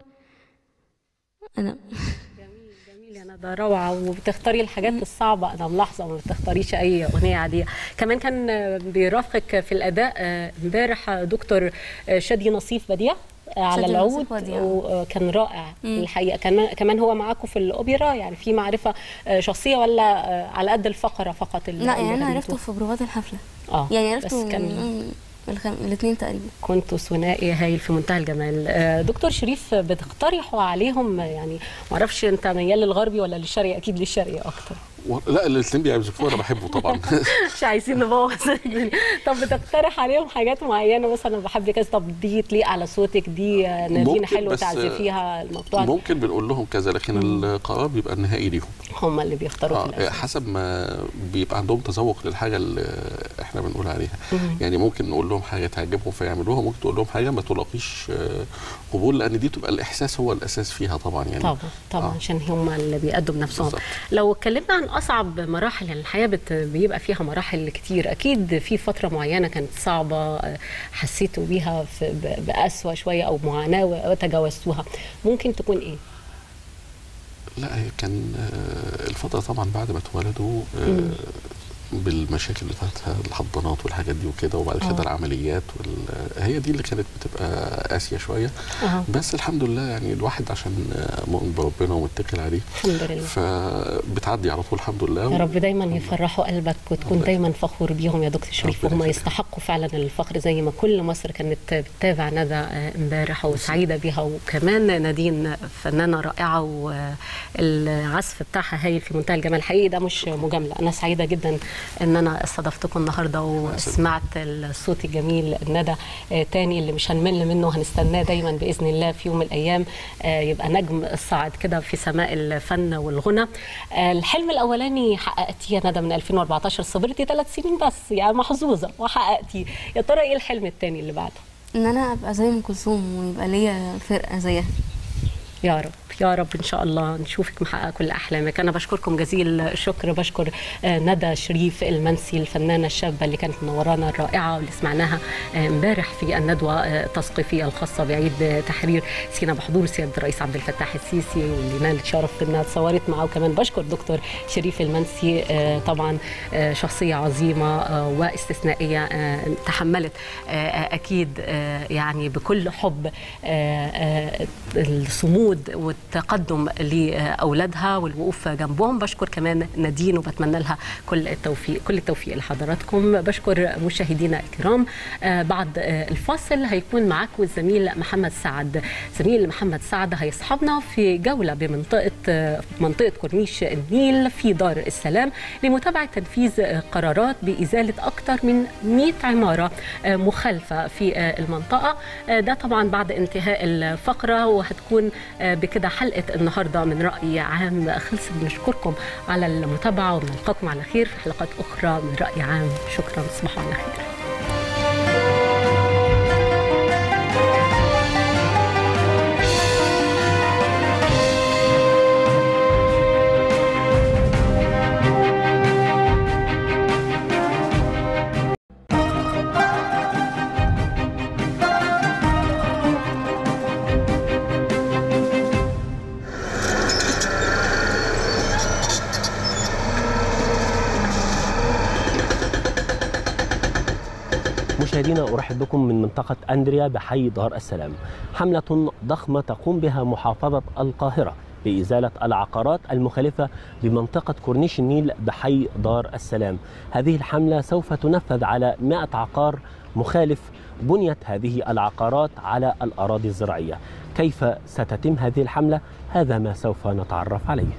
أنا جميل يا ندى روعه وبتختاري الحاجات الصعبه انا ملاحظه ما بتختاريش اي اغنيه عاديه كمان كان بيرافقك في الاداء آه، امبارح دكتور آه، شادي نصيف بديع آه، على شادي العود نصيف بديع. وكان رائع مم. الحقيقه كمان كمان هو معاكم في الاوبرا يعني في معرفه آه، شخصيه ولا آه، على قد الفقره فقط اللي لا يعني اللي أنا عرفته غنيتوه؟ في بروفات الحفلة اه يعني بس عرفته كان من الخم... الاثنين تقريبا كنتوا ثنائي هايل في منتهى الجمال آه، دكتور شريف بتقترحوا عليهم يعني معرفش انت ميال للغربي ولا للشرقي اكيد للشرقي اكتر و- لا الاثنين بيعزفوه انا بحبه طبعا مش عايزين نبوظ الدنيا طب بتقترح عليهم حاجات معينه مثلا بحب كذا طب دي تليق على صوتك دي آه، نادين ممكن، حلو بس، تعزفيها المقطوعه دي. ممكن بنقول لهم كذا لكن القرار بيبقى النهائي ليهم هم اللي بيختاروا في آه الأساس. حسب ما بيبقى عندهم تذوق للحاجه اللي احنا بنقول عليها مم. يعني ممكن نقول لهم حاجه تعجبهم فيعملوها ممكن تقول لهم حاجه ما تلاقيش آه، قبول لان دي تبقى الاحساس هو الاساس فيها طبعا يعني طبعا طبعا عشان هم اللي بيأدوا بنفسهم لو اتكلمنا عن اصعب مراحل يعني الحياه بت- بيبقى فيها مراحل كتير اكيد في فتره معينه كانت صعبه آه، حسيتوا بيها في ب- بقسوه شويه او معاناه وتجاوزتوها ممكن تكون ايه لا هي كان آه، الفتره طبعا بعد ما اتولدوا آه، مم. بالمشاكل بتاعتها الحضانات والحاجات دي وكده وبعد آه. كده العمليات وال... هي دي اللي كانت بتبقى قاسيه شويه أها. بس الحمد لله يعني الواحد عشان آه، مؤمن بربنا ومتكل عليه الحمد لله فبتعدي على طول الحمد لله يا رب دايما يفرحوا قلبك وتكون دايما فخور بيهم يا دكتور شريف وهم يستحقوا فعلا الفخر زي ما كل مصر كانت بتتابع ندى آه، امبارح وسعيده بيها وكمان نادين فنانه رائعه والعزف بتاعها هايل في منتهى الجمال حقيقي ده مش مجامله انا سعيده جدا ان انا استضفتكم النهارده وسمعت الصوت الجميل ندى آه، تاني اللي مش هنمل منه هنستناه دايما باذن الله في يوم من الايام آه، يبقى نجم صاعد كده في سماء الفن والغنى آه، الحلم الاولاني حققتيه يا ندى من 2014 صبرتي ثلاث سنين بس يعني محظوظه وحققتي يا ترى ايه الحلم التاني اللي بعده ان انا ابقى زي ام كلثوم ويبقى ليا فرقه زيها يا رب يا رب ان شاء الله نشوفك محققه كل احلامك انا بشكركم جزيل الشكر بشكر آه، ندى شريف المنسي الفنانه الشابه اللي كانت منورانا الرائعه واللي سمعناها آه، امبارح في الندوه آه، التثقيفيه الخاصه بعيد آه، تحرير سينا بحضور سياده الرئيس عبد الفتاح السيسي واللي نالت شرف انها اتصورت معاه وكمان بشكر دكتور شريف المنسي آه، طبعا آه، شخصيه عظيمه آه، واستثنائيه آه، تحملت آه، آه، اكيد آه، يعني بكل حب آه، آه، الصمود والتقدم لاولادها والوقوف جنبهم بشكر كمان نادين وبتمنى لها كل التوفيق كل التوفيق لحضراتكم بشكر مشاهدينا الكرام آه، بعد آه، الفاصل هيكون معاكم الزميل محمد سعد زميل محمد سعد هيصحبنا في جوله بمنطقه آه، منطقه كورنيش النيل في دار السلام لمتابعه تنفيذ آه، قرارات بازاله اكثر من 100 عماره آه، مخالفه في آه، المنطقه آه، ده طبعا بعد انتهاء الفقره وهتكون آه، بكده حلقه النهارده من راي عام خلصت بنشكركم على المتابعه ونلقاكم على خير في حلقات اخرى من راي عام شكرا تصبحوا على خير مشاهدينا ارحب بكم من منطقه اندريا بحي دار السلام. حمله ضخمه تقوم بها محافظه القاهره بازاله العقارات المخالفه بمنطقه كورنيش النيل بحي دار السلام. هذه الحمله سوف تنفذ على 100 عقار مخالف بنيت هذه العقارات على الاراضي الزراعيه. كيف ستتم هذه الحمله؟ هذا ما سوف نتعرف عليه.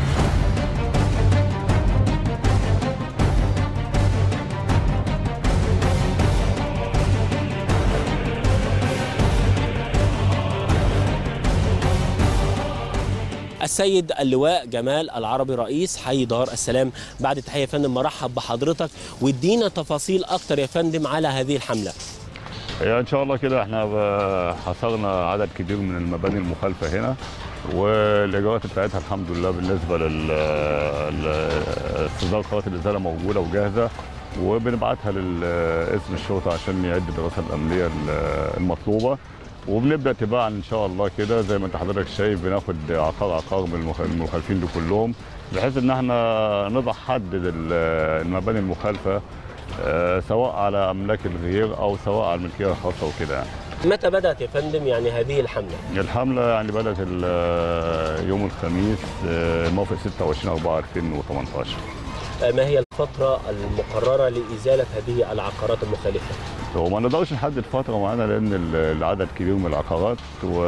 السيد اللواء جمال العربي رئيس حي دار السلام بعد التحيه يا فندم مرحب بحضرتك وادينا تفاصيل اكتر يا فندم على هذه الحمله هي ان شاء الله كده احنا ب- حصرنا عدد كبير من المباني المخالفه هنا والاجراءات بتاعتها الحمد لله بالنسبه لل ل- استصدار قرارات الازاله موجوده وجاهزه وبنبعتها لاسم الشرطه عشان يعد الدراسه الامنيه ال- المطلوبه وبنبدا تباعا ان شاء الله كده زي ما انت حضرتك شايف بناخد عقار عقار من المخ- المخالفين دول كلهم بحيث ان احنا نضع حد لل- المباني المخالفه آه، سواء على املاك الغير او سواء على الملكيه الخاصه وكده يعني. متى بدات يا فندم يعني هذه الحمله الحمله يعني بدات ال- يوم الخميس آه، موافق 26 4 2018 آه، ما هي الفتره المقرره لازاله هذه العقارات المخالفه وما نقدرش نحدد فتره معينه لان ال- العدد كبير من العقارات و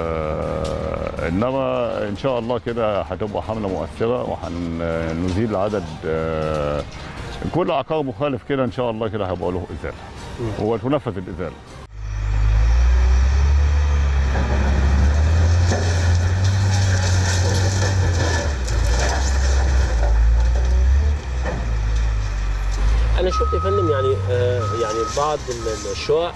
انما ان شاء الله كده هتبقى حمله مؤثره وهنزيل عدد آه، كل عقار مخالف كده ان شاء الله كده هيبقى له ازاله وتنفذ الازاله انا شفت يا فندم يعني آه يعني بعض ال- الشقق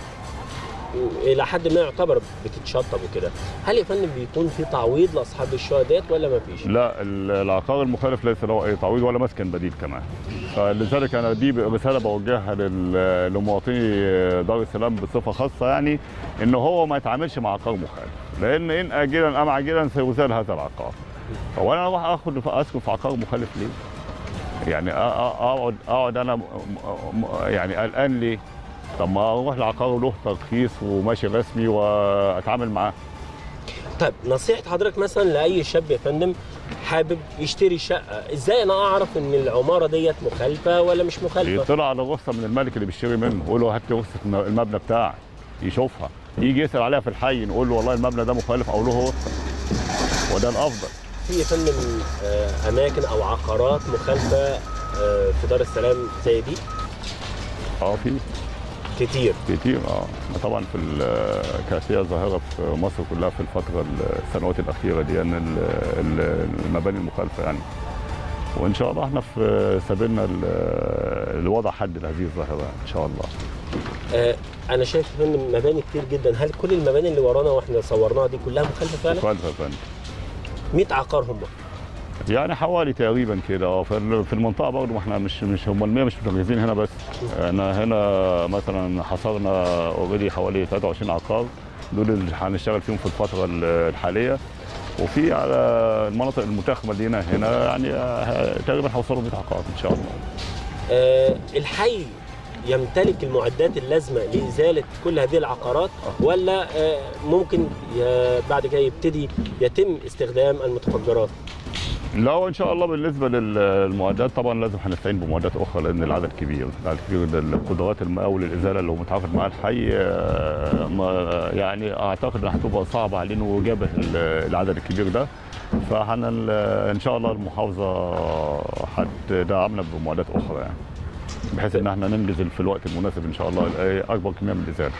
الى حد ما يعتبر بتتشطب وكده هل يا فندم بيكون في تعويض لاصحاب الشقق ديت ولا ما فيش لا ال- العقار المخالف ليس له اي تعويض ولا مسكن بديل كمان فلذلك انا دي رساله بوجهها لل- لمواطني دار السلام بصفه خاصه يعني ان هو ما يتعاملش مع عقار مخالف لان ان اجلا ام عاجلا سيزال هذا العقار هو انا اروح اخد اسكن في عقار مخالف ليه؟ يعني أ- أ- اقعد اقعد انا م- م- يعني قلقان ليه؟ طب ما اروح لعقار له ترخيص وماشي رسمي واتعامل معاه طيب نصيحه حضرتك مثلا لاي شاب يا فندم حابب يشتري شقه ازاي انا اعرف ان العماره ديت مخالفه ولا مش مخالفه يطلع على الرخصه من الملك اللي بيشتري منه يقول له هات لي رخصه المبنى بتاعك يشوفها يجي يسال عليها في الحي نقول له والله المبنى ده مخالف او له هو وده الافضل في يا فندم آه، اماكن او عقارات مخالفه آه، في دار السلام زي دي اه في كتير كتير اه طبعا في ال- كانت هي ظاهره في مصر كلها في الفتره السنوات الاخيره دي ان ال- ال- المباني المخالفه يعني وان شاء الله احنا في سبيلنا ال- لوضع حد لهذه الظاهره ان شاء الله آه، انا شايف يا فندم مباني كتير جدا هل كل المباني اللي ورانا واحنا صورناها دي كلها مخالفه فعلا مخالفه يا فندم 100 عقار هم يعني حوالي تقريبا كده اه في في المنطقه برضه ما احنا مش مش هم ال 100 مش متركزين هنا بس انا هنا مثلا حصرنا اوريدي حوالي 23 عقار دول اللي هنشتغل فيهم في الفتره ال- الحاليه وفي على المناطق المتاخمه لينا هنا يعني آه، تقريبا هوصلوا 100 عقار ان شاء الله آه، الحي يمتلك المعدات اللازمه لازاله كل هذه العقارات ولا آه، ممكن ي- بعد كده يبتدي يتم استخدام المتفجرات لا وان شاء الله بالنسبه للمعدات طبعا لازم هنستعين بمعدات اخرى لان العدد كبير العدد كبير ده القدرات المقاول للازاله اللي هو متعاقد مع الحي آه، ما- يعني اعتقد انها هتبقى صعبه علينا وجابه ال- العدد الكبير ده فاحنا ال- ان شاء الله المحافظه هتدعمنا بمعدات اخرى يعني بحيث ان احنا ننجز في الوقت المناسب ان شاء الله اكبر كميه من الازاله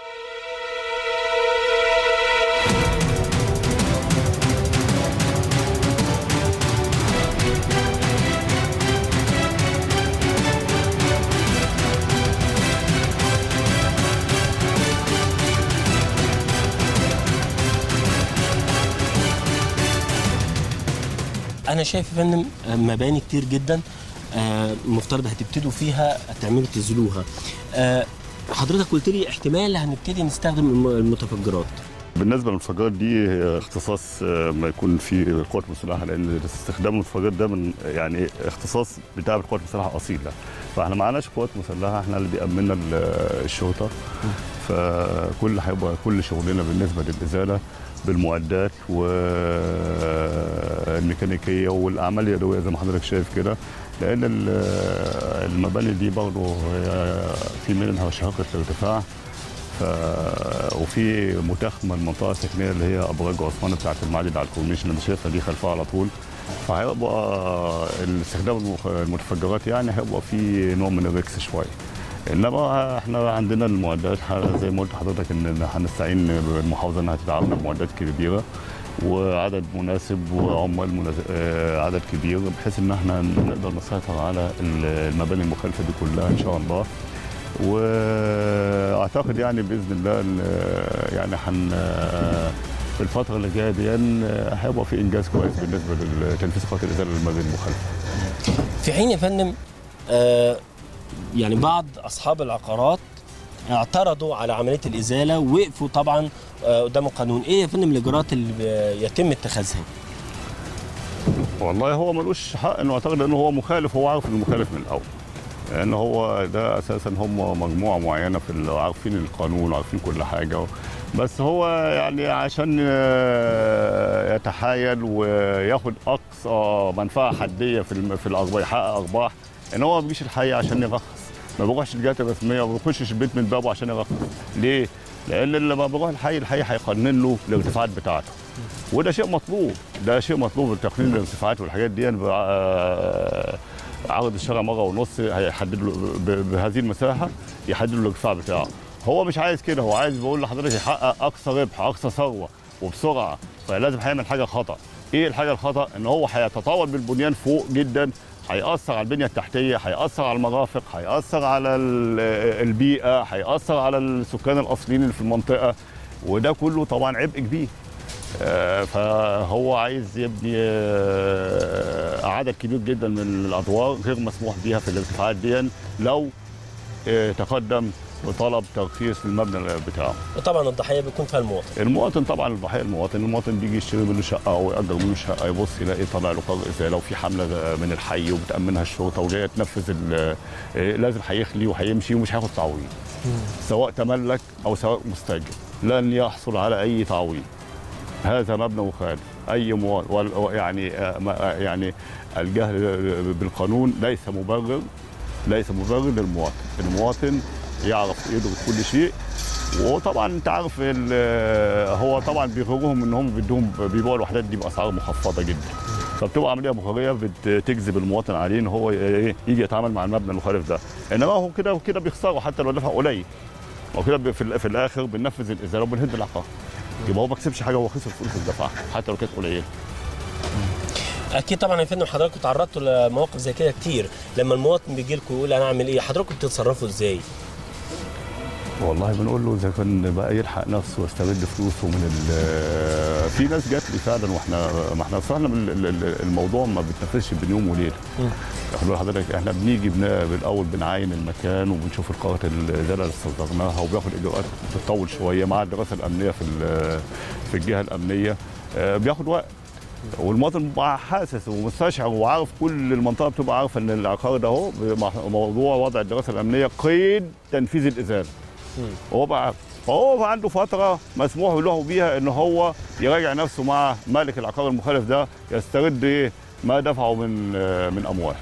انا شايف يا فندم آه، مباني كتير جدا آه، مفترض هتبتدوا فيها تعملوا تزلوها آه، حضرتك قلت لي احتمال هنبتدي نستخدم الم- المتفجرات بالنسبه للانفجارات دي هي اختصاص آه، ما يكون في القوات المسلحه لان استخدام الانفجارات ده من يعني اختصاص بتاع القوات المسلحه اصيل فاحنا معناش قوات مسلحه احنا اللي بيأمننا ال- الشرطه فكل هيبقى كل شغلنا بالنسبه للازاله بالمعدات والميكانيكيه والاعمال اليدويه زي ما حضرتك شايف كده لان ال- المباني دي برضه هي في منها شهقه الارتفاع ف... وفي متاخ من المنطقه السكنيه اللي هي ابراج عثمان بتاعت المعدن على الكورنيش اللي شايفها دي خلفها على طول فهيبقى استخدام المخ- المتفجرات يعني هيبقى في نوع من الريكس شويه انما احنا عندنا المعدات ح- زي ما قلت لحضرتك ان هنستعين بالمحافظه انها تتعامل بمعدات كبيره وعدد مناسب وعمال مناسب آه، عدد كبير بحيث ان احنا نقدر نسيطر على المباني المخالفه دي كلها ان شاء الله واعتقد يعني باذن الله إن، آه، يعني حن آه، في الفتره اللي جايه دي آه، هيبقى في انجاز كويس بالنسبه لتنفيذ خطه الازاله للمباني المخالفه في حين يا فندم آه يعني بعض اصحاب العقارات اعترضوا على عمليه الازاله ووقفوا طبعا آه قدام القانون ايه يا فندم الاجراءات اللي ب- يتم اتخاذها والله هو ملوش حق انه اعتقد انه هو مخالف هو عارف انه مخالف من الاول لان هو ده اساسا هم مجموعه معينه في ال- عارفين القانون وعارفين كل حاجه بس هو يعني عشان آه، يتحايل وياخد اقصى منفعه حديه في الم- في الارباح يحقق ارباح ان هو ما بيجيش الحي عشان يرخص ما بيروحش الجهات الرسميه وما بيخشش البيت من بابه عشان يرخص ليه؟ لان لما بيروح الحي الحي هيقنن له الارتفاعات بتاعته وده شيء مطلوب ده شيء مطلوب تقنين الارتفاعات والحاجات دي آه، عرض الشارع مره ونص هيحدد له ب- بهذه المساحه يحدد له الارتفاع بتاعه هو مش عايز كده هو عايز بقول لحضرتك يحقق اقصى ربح اقصى ثروه وبسرعه فلازم هيعمل حاجه خطا ايه الحاجه الخطا ان هو هيتطاول بالبنيان فوق جدا هيأثر على البنية التحتية هيأثر على المرافق هيأثر على ال- البيئة هيأثر على السكان الأصليين اللي في المنطقة وده كله طبعا عبء كبير آه، فهو عايز يبني آه، عدد كبير جدا من الادوار غير مسموح بيها في الارتفاعات دي لو آه، تقدم بطلب ترخيص للمبنى بتاعه وطبعا الضحيه بيكون فيها المواطن المواطن طبعا الضحيه المواطن المواطن بيجي يشتري منه شقه او يأجر منه شقه يبص يلاقي طالع له قرار ازاله وفي حمله من الحي وبتامنها الشرطه وجايه تنفذ ال- آه، لازم هيخلي وهيمشي ومش هياخد تعويض سواء تملك او سواء مستاجر لن يحصل على اي تعويض هذا مبنى مخالف اي مواطن وال- يعني آه، ما- آه، يعني الجهل بالقانون ليس مبرر ليس مبرر للمواطن المواطن يعرف يدرس كل شيء وطبعا انت عارف ال- هو طبعا بيغرهم ان هم بدهم بيبيعوا الوحدات دي باسعار مخفضه جدا فبتبقى عمليه مغريه بتجذب المواطن عليه ان هو ايه يجي يتعامل مع المبنى المخالف ده انما هو كده وكده بيخسروا حتى لو دفع قليل وكده ب- في, ال- في الاخر بننفذ الازاله وبنهد العقار يبقى هو ما كسبش حاجه هو خسر فلوس الدفع حتى لو كانت قليله اكيد طبعا يا فندم حضراتكم تعرضتوا لمواقف زي كده كتير لما المواطن بيجي لكم يقول انا اعمل ايه حضراتكم بتتصرفوا ازاي والله بنقول له اذا كان بقى يلحق نفسه ويستغل فلوسه من ال- في ناس جات لي فعلا واحنا ما احنا اصلا ال- ال- الموضوع ما بيتنفذش بين يوم وليله خلي بال حضرتك احنا بنيجي بن- بالاول بنعاين المكان وبنشوف القرارات الازاله اللي استصدرناها وبياخد اجراءات بتطول شويه مع الدراسه الامنيه في ال- في الجهه الامنيه آه، بياخد وقت والمواطن بيبقى حاسس ومستشعر وعارف كل المنطقه بتبقى عارفه ان العقار ده اهو مع- موضوع وضع الدراسه الامنيه قيد تنفيذ الازاله هو بقى عارف. فهو بقى عنده فتره مسموح له بيها ان هو يراجع نفسه مع مالك العقار المخالف ده يسترد ايه ما دفعه من آه، من اموال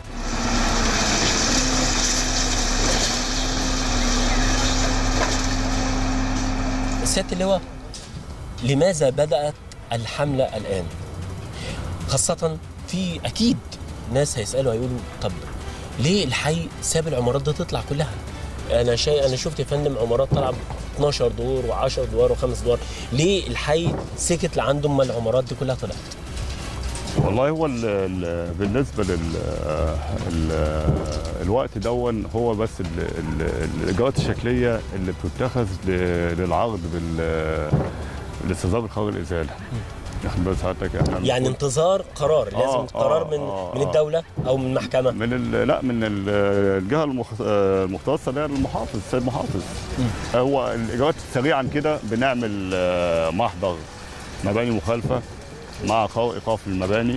سياده اللواء لماذا بدات الحمله الان خاصه في اكيد ناس هيسالوا هيقولوا طب ليه الحي ساب العمارات دي تطلع كلها انا شيء انا شفت يا فندم عمارات طالعه ب 12 دور و10 ادوار وخمس ادوار ليه الحي سكت لعنده ما العمارات دي كلها طلعت والله هو ال ال بالنسبه لل ال الوقت دون هو بس ال ال الاجراءات الشكليه اللي بتتخذ ل- للعرض بال لاستصدار قرار الازاله واخد بال سعادتك احنا يعني انتظار قرار لازم آه، قرار آه، من آه، من آه. الدوله او من المحكمه من ال- لا من ال- الجهه المخ- آه، المختصه اللي هي المحافظ السيد محافظ هو الاجراءات سريعا كده بنعمل آه، محضر مباني مخالفه مع قرار ايقاف المباني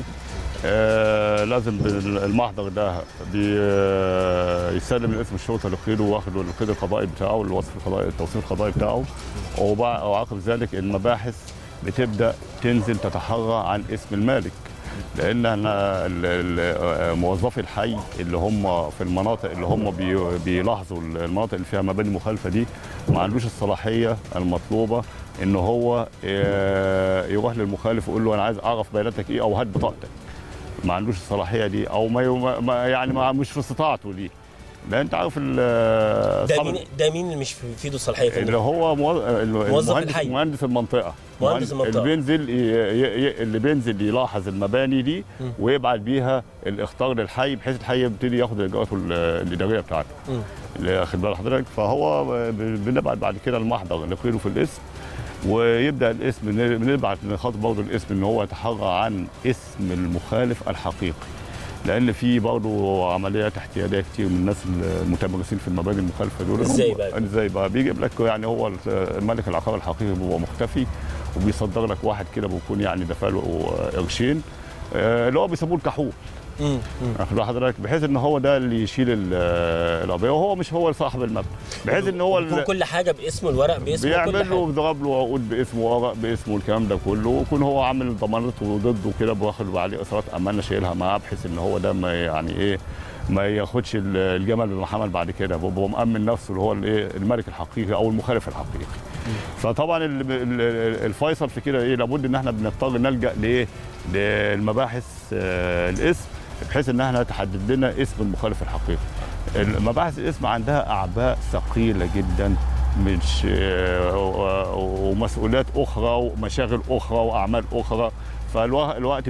آه لازم بال- المحضر ده بي- آه، يسلم الاسم الشرطه لقيده واخده القيد القضائي بتاعه الوصف القضائي التوصيل القضائي بتاعه وبع- وعقب ذلك المباحث بتبدا تنزل تتحرى عن اسم المالك لان احنا ال- ال- موظفي الحي اللي هم في المناطق اللي هم بي- بيلاحظوا المناطق اللي فيها مباني مخالفه دي ما عندوش الصلاحيه المطلوبه ان هو آه، يروح للمخالف ويقول له انا عايز اعرف بياناتك ايه او هات بطاقتك ما عندوش الصلاحيه دي او ما ما- يعني ما مش في استطاعته دي لا انت عارف ال- ده أصحاب مين ده مين اللي مش في في ايده الصلاحيه يا فندم؟ اللي هو مو- موظف المهندس الحي. مهندس المنطقه مهندس المنطقة. اللي بينزل ي- ي- ي- اللي بينزل يلاحظ المباني دي ويبعت بيها الاخطار للحي بحيث الحي يبتدي ياخد الاجراءات ال- الاداريه بتاعته مم. اللي واخد بال حضرتك فهو ب- بنبعت بعد كده المحضر نقيله في الاسم ويبدا الاسم ن- بنبعت نخاطب برضه الاسم ان هو يتحرى عن اسم المخالف الحقيقي لان في برضه عمليات احتياليه كتير من الناس المتمرسين في المباني المخالفه دول إزاي بقى؟ ازاي بقى بيجيب لك يعني هو الملك العقار الحقيقي بيبقى مختفي وبيصدر لك واحد كده بيكون يعني دفع له قرشين آه، اللي هو بيسموه الكحول مم. مم. واخد بال حضرتك بحيث ان هو ده اللي يشيل ال- القضيه وهو مش هو صاحب المبنى بحيث ان هو يكون ال- كل حاجه باسمه الورق باسمه كل بيعمل له حاجه بيضرب له عقود باسمه ورق باسمه الكلام ده كله ويكون هو عامل ضمانته ضده كده واخد عليه اصرارات امانه شايلها معاه بحيث ان هو ده ما يعني ايه ما ياخدش ال- الجمل بالمحمل بعد كده بيبقى مأمن نفسه اللي هو الايه الملك الحقيقي او المخالف الحقيقي فطبعا ال- ال- الفيصل في كده ايه لابد ان احنا بنضطر نلجا لايه للمباحث آه، الاسم بحيث ان احنا تحدد لنا اسم المخالف الحقيقي المباحث الاسم عندها اعباء ثقيله جدا مش آه، و- ومسؤوليات اخرى ومشاغل اخرى واعمال اخرى فالوقت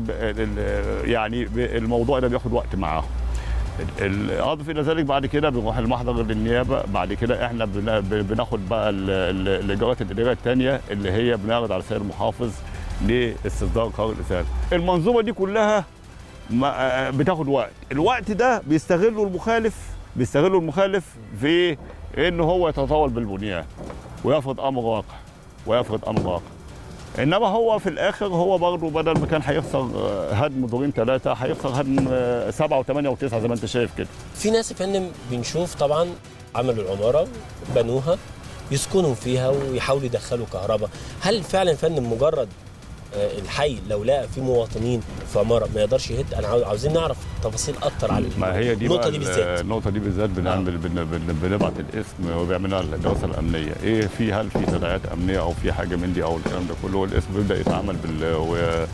يعني ب- الموضوع ده بياخد وقت معاهم ال- اضف الى ذلك بعد كده بنروح المحضر للنيابه بعد كده احنا بن- ب- بناخد بقى ال- ال- الاجراءات الاداريه الثانيه اللي هي بنعرض على السيد المحافظ لاستصدار قرار الازاله المنظومه دي كلها ما- بتاخد وقت الوقت ده بيستغله المخالف بيستغله المخالف في ان هو يتطاول بالبنيان ويفرض امر واقع ويفرض امر واقع انما هو في الاخر هو برضه بدل ما كان هيخسر آه، هدم دورين ثلاثه هيخسر هدم آه، سبعه وثمانيه وتسعه زي ما انت شايف كده في ناس يا فندم بنشوف طبعا عملوا العماره بنوها يسكنوا فيها ويحاولوا يدخلوا كهرباء هل فعلا يا فندم مجرد آه، الحي لو لقى في مواطنين في عماره ما يقدرش يهد انا عاوز- عاوزين نعرف تفاصيل اكتر على ما هي دي النقطه بقى دي ال- بالذات النقطه دي بالذات بنعمل بن- بن- بنبعت الاسم وبيعملها الدراسه الامنيه ايه في هل في تداعيات امنيه او في حاجه من دي او الكلام ده كله والاسم بيبدا يتعامل بال و-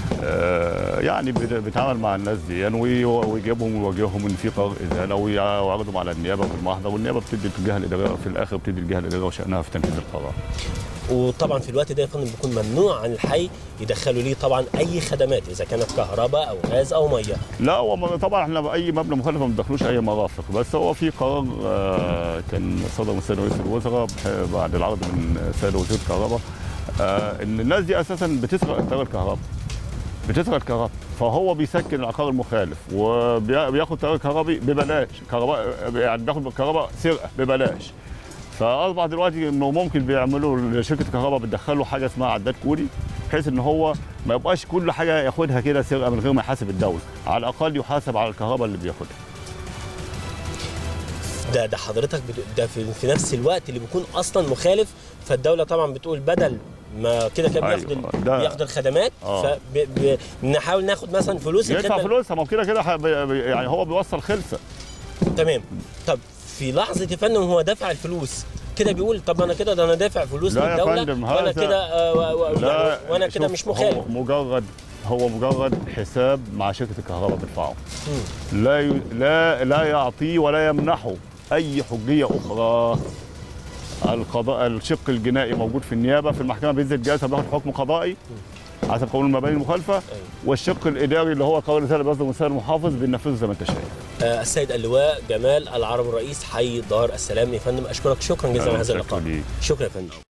آه، يعني بت- بيتعامل مع الناس دي يعني وي- ويجيبهم ويواجههم ان في قرار ازاله ويعرضهم على النيابه في المحضر والنيابه بتدي الجهه الاداريه في الاخر بتدي الجهه الاداريه وشانها في تنفيذ القرار وطبعا في الوقت ده يا فندم بيكون ممنوع عن الحي يدخلوا ليه طبعا اي خدمات اذا كانت كهرباء او غاز او ميه لا هو م- طبعا احنا باي مبنى مخالف ما بندخلوش اي مرافق بس هو في قرار آه، كان صدر من السيد رئيس الوزراء بح- بعد العرض من السيد وزير الكهرباء آه، ان الناس دي اساسا بتسرق التيار الكهرباء بتسرق الكهرباء فهو بيسكن العقار المخالف وبياخد تيار كهربي ببلاش كهرباء يعني بياخد كهرباء سرقه ببلاش فاصبح دلوقتي انه ممكن بيعملوا شركه كهرباء بتدخله حاجه اسمها عداد كوري بحيث ان هو ما يبقاش كل حاجه ياخدها كده سرقه من غير ما يحاسب الدوله على الاقل يحاسب على الكهرباء اللي بياخدها ده ده حضرتك بت... ده في, في نفس الوقت اللي بيكون اصلا مخالف فالدوله طبعا بتقول بدل ما كده كده بياخد أيوة، ال- ده- بياخد الخدمات آه. فبنحاول ناخد مثلا فلوس يدفع الخدمه فلوسها ما هو كده كده ح- بي- بي- يعني هو بيوصل خلصه تمام طب في لحظه يا فندم هو دافع الفلوس كده بيقول طب انا كده ده انا دافع فلوس لا يا للدوله فندم، وانا هذا- كده آه، و- و- لا يعني وانا كده شوف، مش مخالف هو مجرد هو مجرد حساب مع شركه الكهرباء بيدفعه لا ي... لا لا يعطيه ولا يمنحه اي حجيه اخرى القضاء الشق الجنائي موجود في النيابه في المحكمه بينزل جلسه بياخد حكم قضائي حسب قانون المباني المخالفه والشق الاداري اللي هو قرار الرساله بيصدر من السيد المحافظ بينفذه زي ما انت شايف آه، السيد اللواء جمال العرب الرئيس حي دار السلام يا فندم اشكرك شكرا جزيلا على هذا اللقاء شكرا يا فندم